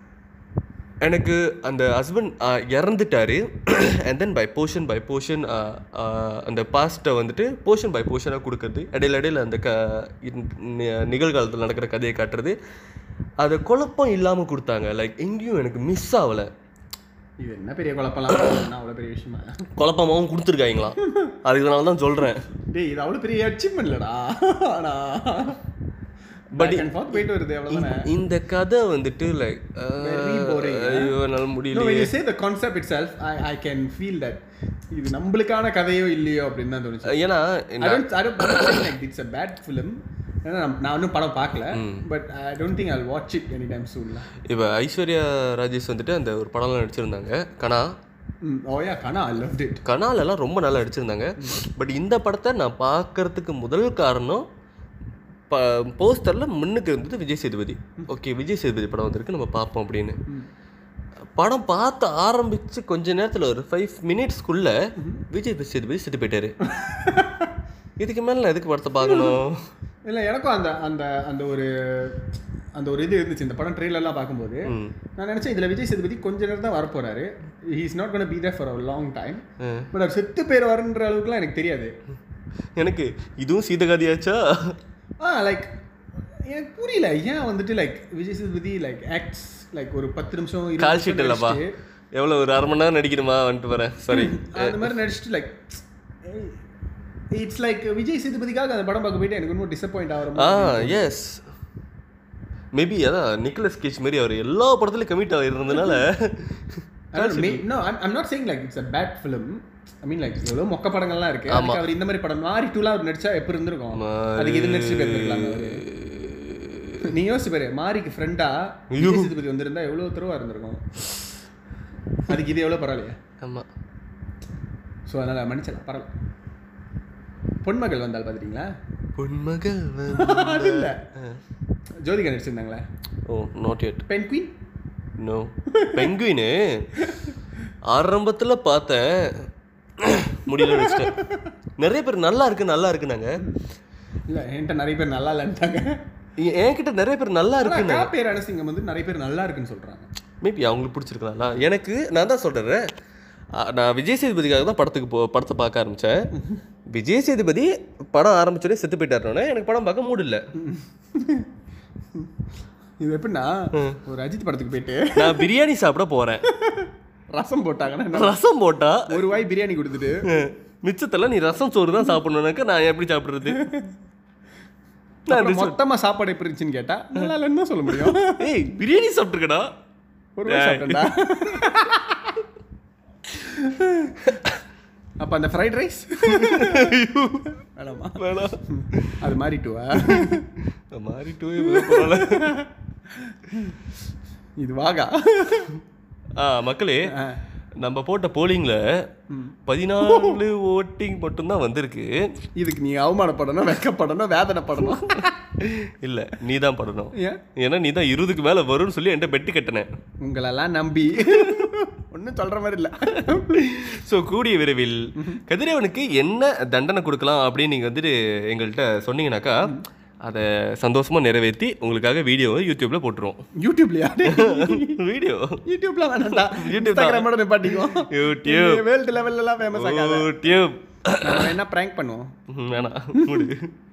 Speaker 2: எனக்கு அந்த ஹஸ்பண்ட் இறந்துட்டாரு and then by portion by portion அந்த பாஸ்ட்டை வந்துட்டு போர்ஷன் பை போர்ஷனாக கொடுக்கறது இடையில இடையில அந்த க இந்த நி- நிகழ்காலத்தில் நடக்கிற கதையை காட்டுறது அதை குழப்பம் இல்லாமல் கொடுத்தாங்க லைக் எங்கேயும் எனக்கு மிஸ் ஆகலை
Speaker 1: இது என்ன பெரிய குழப்பம்லாம் என்ன அவ்வளோ பெரிய விஷயமா
Speaker 2: குழப்பமாகவும் கொடுத்துருக்காங்களாம் அதுக்கு தான் சொல்கிறேன்
Speaker 1: டேய் இது அவ்வளோ பெரிய அச்சீவ்மெண்ட் இல்லடா ஆனா பட் அண்ட் ஃபார்த் போயிட்டு வருது அவ்வளோதானே
Speaker 2: இந்த கதை வந்துட்டு லைக்
Speaker 1: Very boring,
Speaker 2: ஐயோ என்னால்
Speaker 1: No,
Speaker 2: முடியல
Speaker 1: when you say the concept itself, I, I can feel that இது நம்மளுக்கான கதையோ இல்லையோ அப்படின்னு தான் தோணுச்சு
Speaker 2: ஏன்னா
Speaker 1: I don't, I don't, I'm not saying like it's a bad film ஏன்னா நான் நான் இன்னும் படம் பார்க்கல but I don't think I'll watch it any time சூன்ல
Speaker 2: இப்போ ஐஸ்வர்யா ராஜேஷ் வந்துட்டு அந்த ஒரு படம்லாம் நடிச்சிருந்தாங்க கனா
Speaker 1: ஓயா கனா ஐ லவ்ட் இட்
Speaker 2: கனாலெல்லாம் ரொம்ப நல்லா நடிச்சிருந்தாங்க பட் இந்த படத்தை நான் பார்க்கறதுக்கு முதல் காரணம் ப போஸ்டரில் முன்னுக்கு இருந்தது விஜய் சேதுபதி ஓகே விஜய் சேதுபதி படம் வந்திருக்கு நம்ம பார்ப்போம் அப்படின்னு படம் பார்த்து ஆரம்பித்து கொஞ்ச நேரத்தில் ஒரு ஃபைவ் மினிட்ஸ்க்குள்ள விஜய் சேதுபதி செத்து போயிட்டாரு இதுக்கு மேலே நான் எதுக்கு படத்தை பார்க்கணும்
Speaker 1: இல்லை எனக்கும் அந்த அந்த அந்த ஒரு அந்த ஒரு இது இருந்துச்சு இந்த படம் ட்ரெயிலர்லாம் பார்க்கும்போது நான் நினச்சேன் இதில் விஜய் சேதுபதி கொஞ்ச நேரம் தான் வரப்போறாரு he is not gonna be there for a long time but அவர் செத்து பேர் வரன்ற அளவுக்குலாம் எனக்கு தெரியாது
Speaker 2: எனக்கு இதுவும் சீதகாதியாச்சா
Speaker 1: ஆ லைக் எனக்கு புரியல ஏன் வந்துட்டு like Vijay Sethupathi like acts like ஒரு பத்து நிமிஷம் இருபது
Speaker 2: கால்
Speaker 1: நிமிஷம்
Speaker 2: ஷீட் இல்லைப்பா
Speaker 1: நடிச்சுட்டு,
Speaker 2: எவ்வளோ ஒரு அரை மணி நேரம் நடிக்கணுமா வந்துட்டு வரேன் சாரி
Speaker 1: அந்த மாதிரி நடிச்சுட்டு லைக் இட்ஸ் லைக் விஜய் சேதுபதிக்காக அந்த படம் பார்க்க போயிட்டு எனக்கு இன்னும் டிசப்பாயிண்ட் ஆகிற
Speaker 2: ஆ
Speaker 1: மாதிரி
Speaker 2: எஸ் மேபி அதான் நிக்கலஸ் கேஜ் மாதிரி அவர் எல்லா படத்துலையும் கமிட் ஆகிருந்ததுனால
Speaker 1: no I'm not saying like it's a bad film I mean like எவ்வளோ மொக்க படங்கள்லாம் இருக்கு அதுக்கு அவர் இந்த மாதிரி படம் மாறி டூலாம் அவர் நடிச்சா எப்படி இருந்திருக்கும் அதுக்கு இது நடிச்சு போயிருக்கலாம் அவரு நீ யோசிச்சு பாரு மாரிக்கு ஃப்ரெண்டா விஜய் சேதுபதி வந்திருந்தா எவ்வளோ தருவா இருந்திருக்கும் அதுக்கு இது எவ்வளோ பரவாயில்லையா
Speaker 2: ஆமாம்
Speaker 1: ஸோ அதனால் மன்னிச்சிடலாம் பரவாயில்ல பொன்மகள் வந்தால் பார்த்துட்டீங்களா
Speaker 2: பொன்மகள்
Speaker 1: அது இல்லை ஜோதிகா நடிச்சிருந்தாங்களே
Speaker 2: oh not yet
Speaker 1: Penguin
Speaker 2: no Penguin ஆரம்பத்தில் பார்த்தேன் முடியல வச்சிட்டேன் நிறைய பேர் நல்லா இருக்கு நல்லா இருக்குனாங்க
Speaker 1: இல்லை என்கிட்ட நிறைய பேர் நல்லா இல்லைன்ட்டாங்க
Speaker 2: எ- என்கிட்ட நிறைய பேர் நல்லா இருக்குன்னு
Speaker 1: ஆனால் பேர் அனசிங்கம் வந்து நிறைய பேர் நல்லா இருக்குன்னு சொல்கிறாங்க
Speaker 2: மேபி அவங்களுக்கு பிடிச்சிருக்கலாம்ல எனக்கு நான் தான் சொல்கிறேன் நான் விஜய் சேதுபதிக்காக தான் படத்துக்கு போ படத்தை பார்க்க ஆரம்பித்தேன் விஜய் சேதுபதி படம் ஆரம்பிச்சோடனே செத்து போயிட்டாருனோடனே எனக்கு படம் பார்க்க மூடு இல்லை
Speaker 1: இது எப்படின்னா ஒரு அஜித் படத்துக்கு போயிட்டு
Speaker 2: நான் பிரியாணி சாப்பிட போகிறேன்
Speaker 1: ரசம் போட்டாங்கன்னா என்ன?
Speaker 2: ரசம் போட்டா
Speaker 1: ஒரு வாய் பிரியாணி கொடுத்துட்டு
Speaker 2: மிச்சத்தில் நீ ரசம் சோறு தான் சாப்பிடணுனாக்க நான் எப்படி சாப்பிட்றது நான்
Speaker 1: அப்புறம் மொத்தமா சாப்பாடு எப்படி இருந்துச்சுன்னு கேட்டா நல்லா இல்லைன்னு தான் சொல்ல முடியும்
Speaker 2: ஏய் பிரியாணி சாப்பிட்ருக்கடா
Speaker 1: ஒரு வாய் சாப்பிட்டேன்டா அப்ப அந்த ஃப்ரைட் ரைஸ் வேணாமா
Speaker 2: வேணாம்
Speaker 1: அது மாறிட்டுவா
Speaker 2: மாறிட்டு பரவாயில்ல
Speaker 1: இது வாகா
Speaker 2: ஆ மக்களே
Speaker 1: ஆ.
Speaker 2: நம்ம போட்ட போலிங்கில் பதினாலு ஓட்டிங் மட்டும்தான் வந்திருக்கு
Speaker 1: இதுக்கு நீ அவமானப்படணும் வெக்கப்படணும் வேதனைப்படணும்
Speaker 2: இல்லை நீ தான் படணும்
Speaker 1: ஏன்
Speaker 2: ஏன்னா நீ தான் இருபதுக்கு மேலே வரும்னு சொல்லி என்கிட்ட பெட்டு கட்டினேன்
Speaker 1: உங்களெல்லாம் நம்பி ஒன்றும் சொல்ற மாதிரி இல்லை
Speaker 2: ஸோ கூடிய விரைவில் கதிரவனுக்கு என்ன தண்டனை கொடுக்கலாம் அப்படின்னு நீங்கள் வந்துட்டு எங்கள்கிட்ட சொன்னீங்கன்னாக்கா அதை சந்தோஷமா நிறைவேற்றி உங்களுக்காக வீடியோவை யூடியூப்ல போட்டுருவோம்
Speaker 1: யூடியூப்லயா
Speaker 2: வீடியோ
Speaker 1: யூடியூப்ல வேணாம்டா
Speaker 2: யூடியூப் தான்.
Speaker 1: இன்ஸ்டாகிராமோட நிப்பாட்டிக்கோ
Speaker 2: யூடியூப்
Speaker 1: வேர்ல்டு லெவல்ல எல்லாம் ஃபேமஸ் ஆகாத
Speaker 2: யூடியூப்
Speaker 1: நம்ம என்ன பிராங்க் பண்ணுவோம்
Speaker 2: ம், வேணாம் மூடு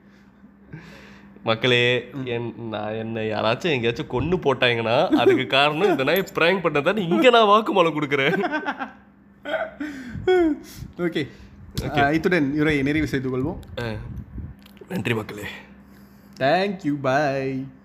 Speaker 2: மக்களே என் நான் என்னை யாராச்சும் எங்கேயாச்சும் கொண்டு போட்டாங்கன்னா அதுக்கு காரணம் இந்த நாய் ப்ராங்க் பண்ணதான் இங்கே நான் வாக்குமூலம் கொடுக்குறேன்
Speaker 1: ஓகே இத்துடன் இவரை நிறைவு செய்து கொள்வோம்
Speaker 2: அஹ், நன்றி மக்களே
Speaker 1: தேங்க்யூ பாய்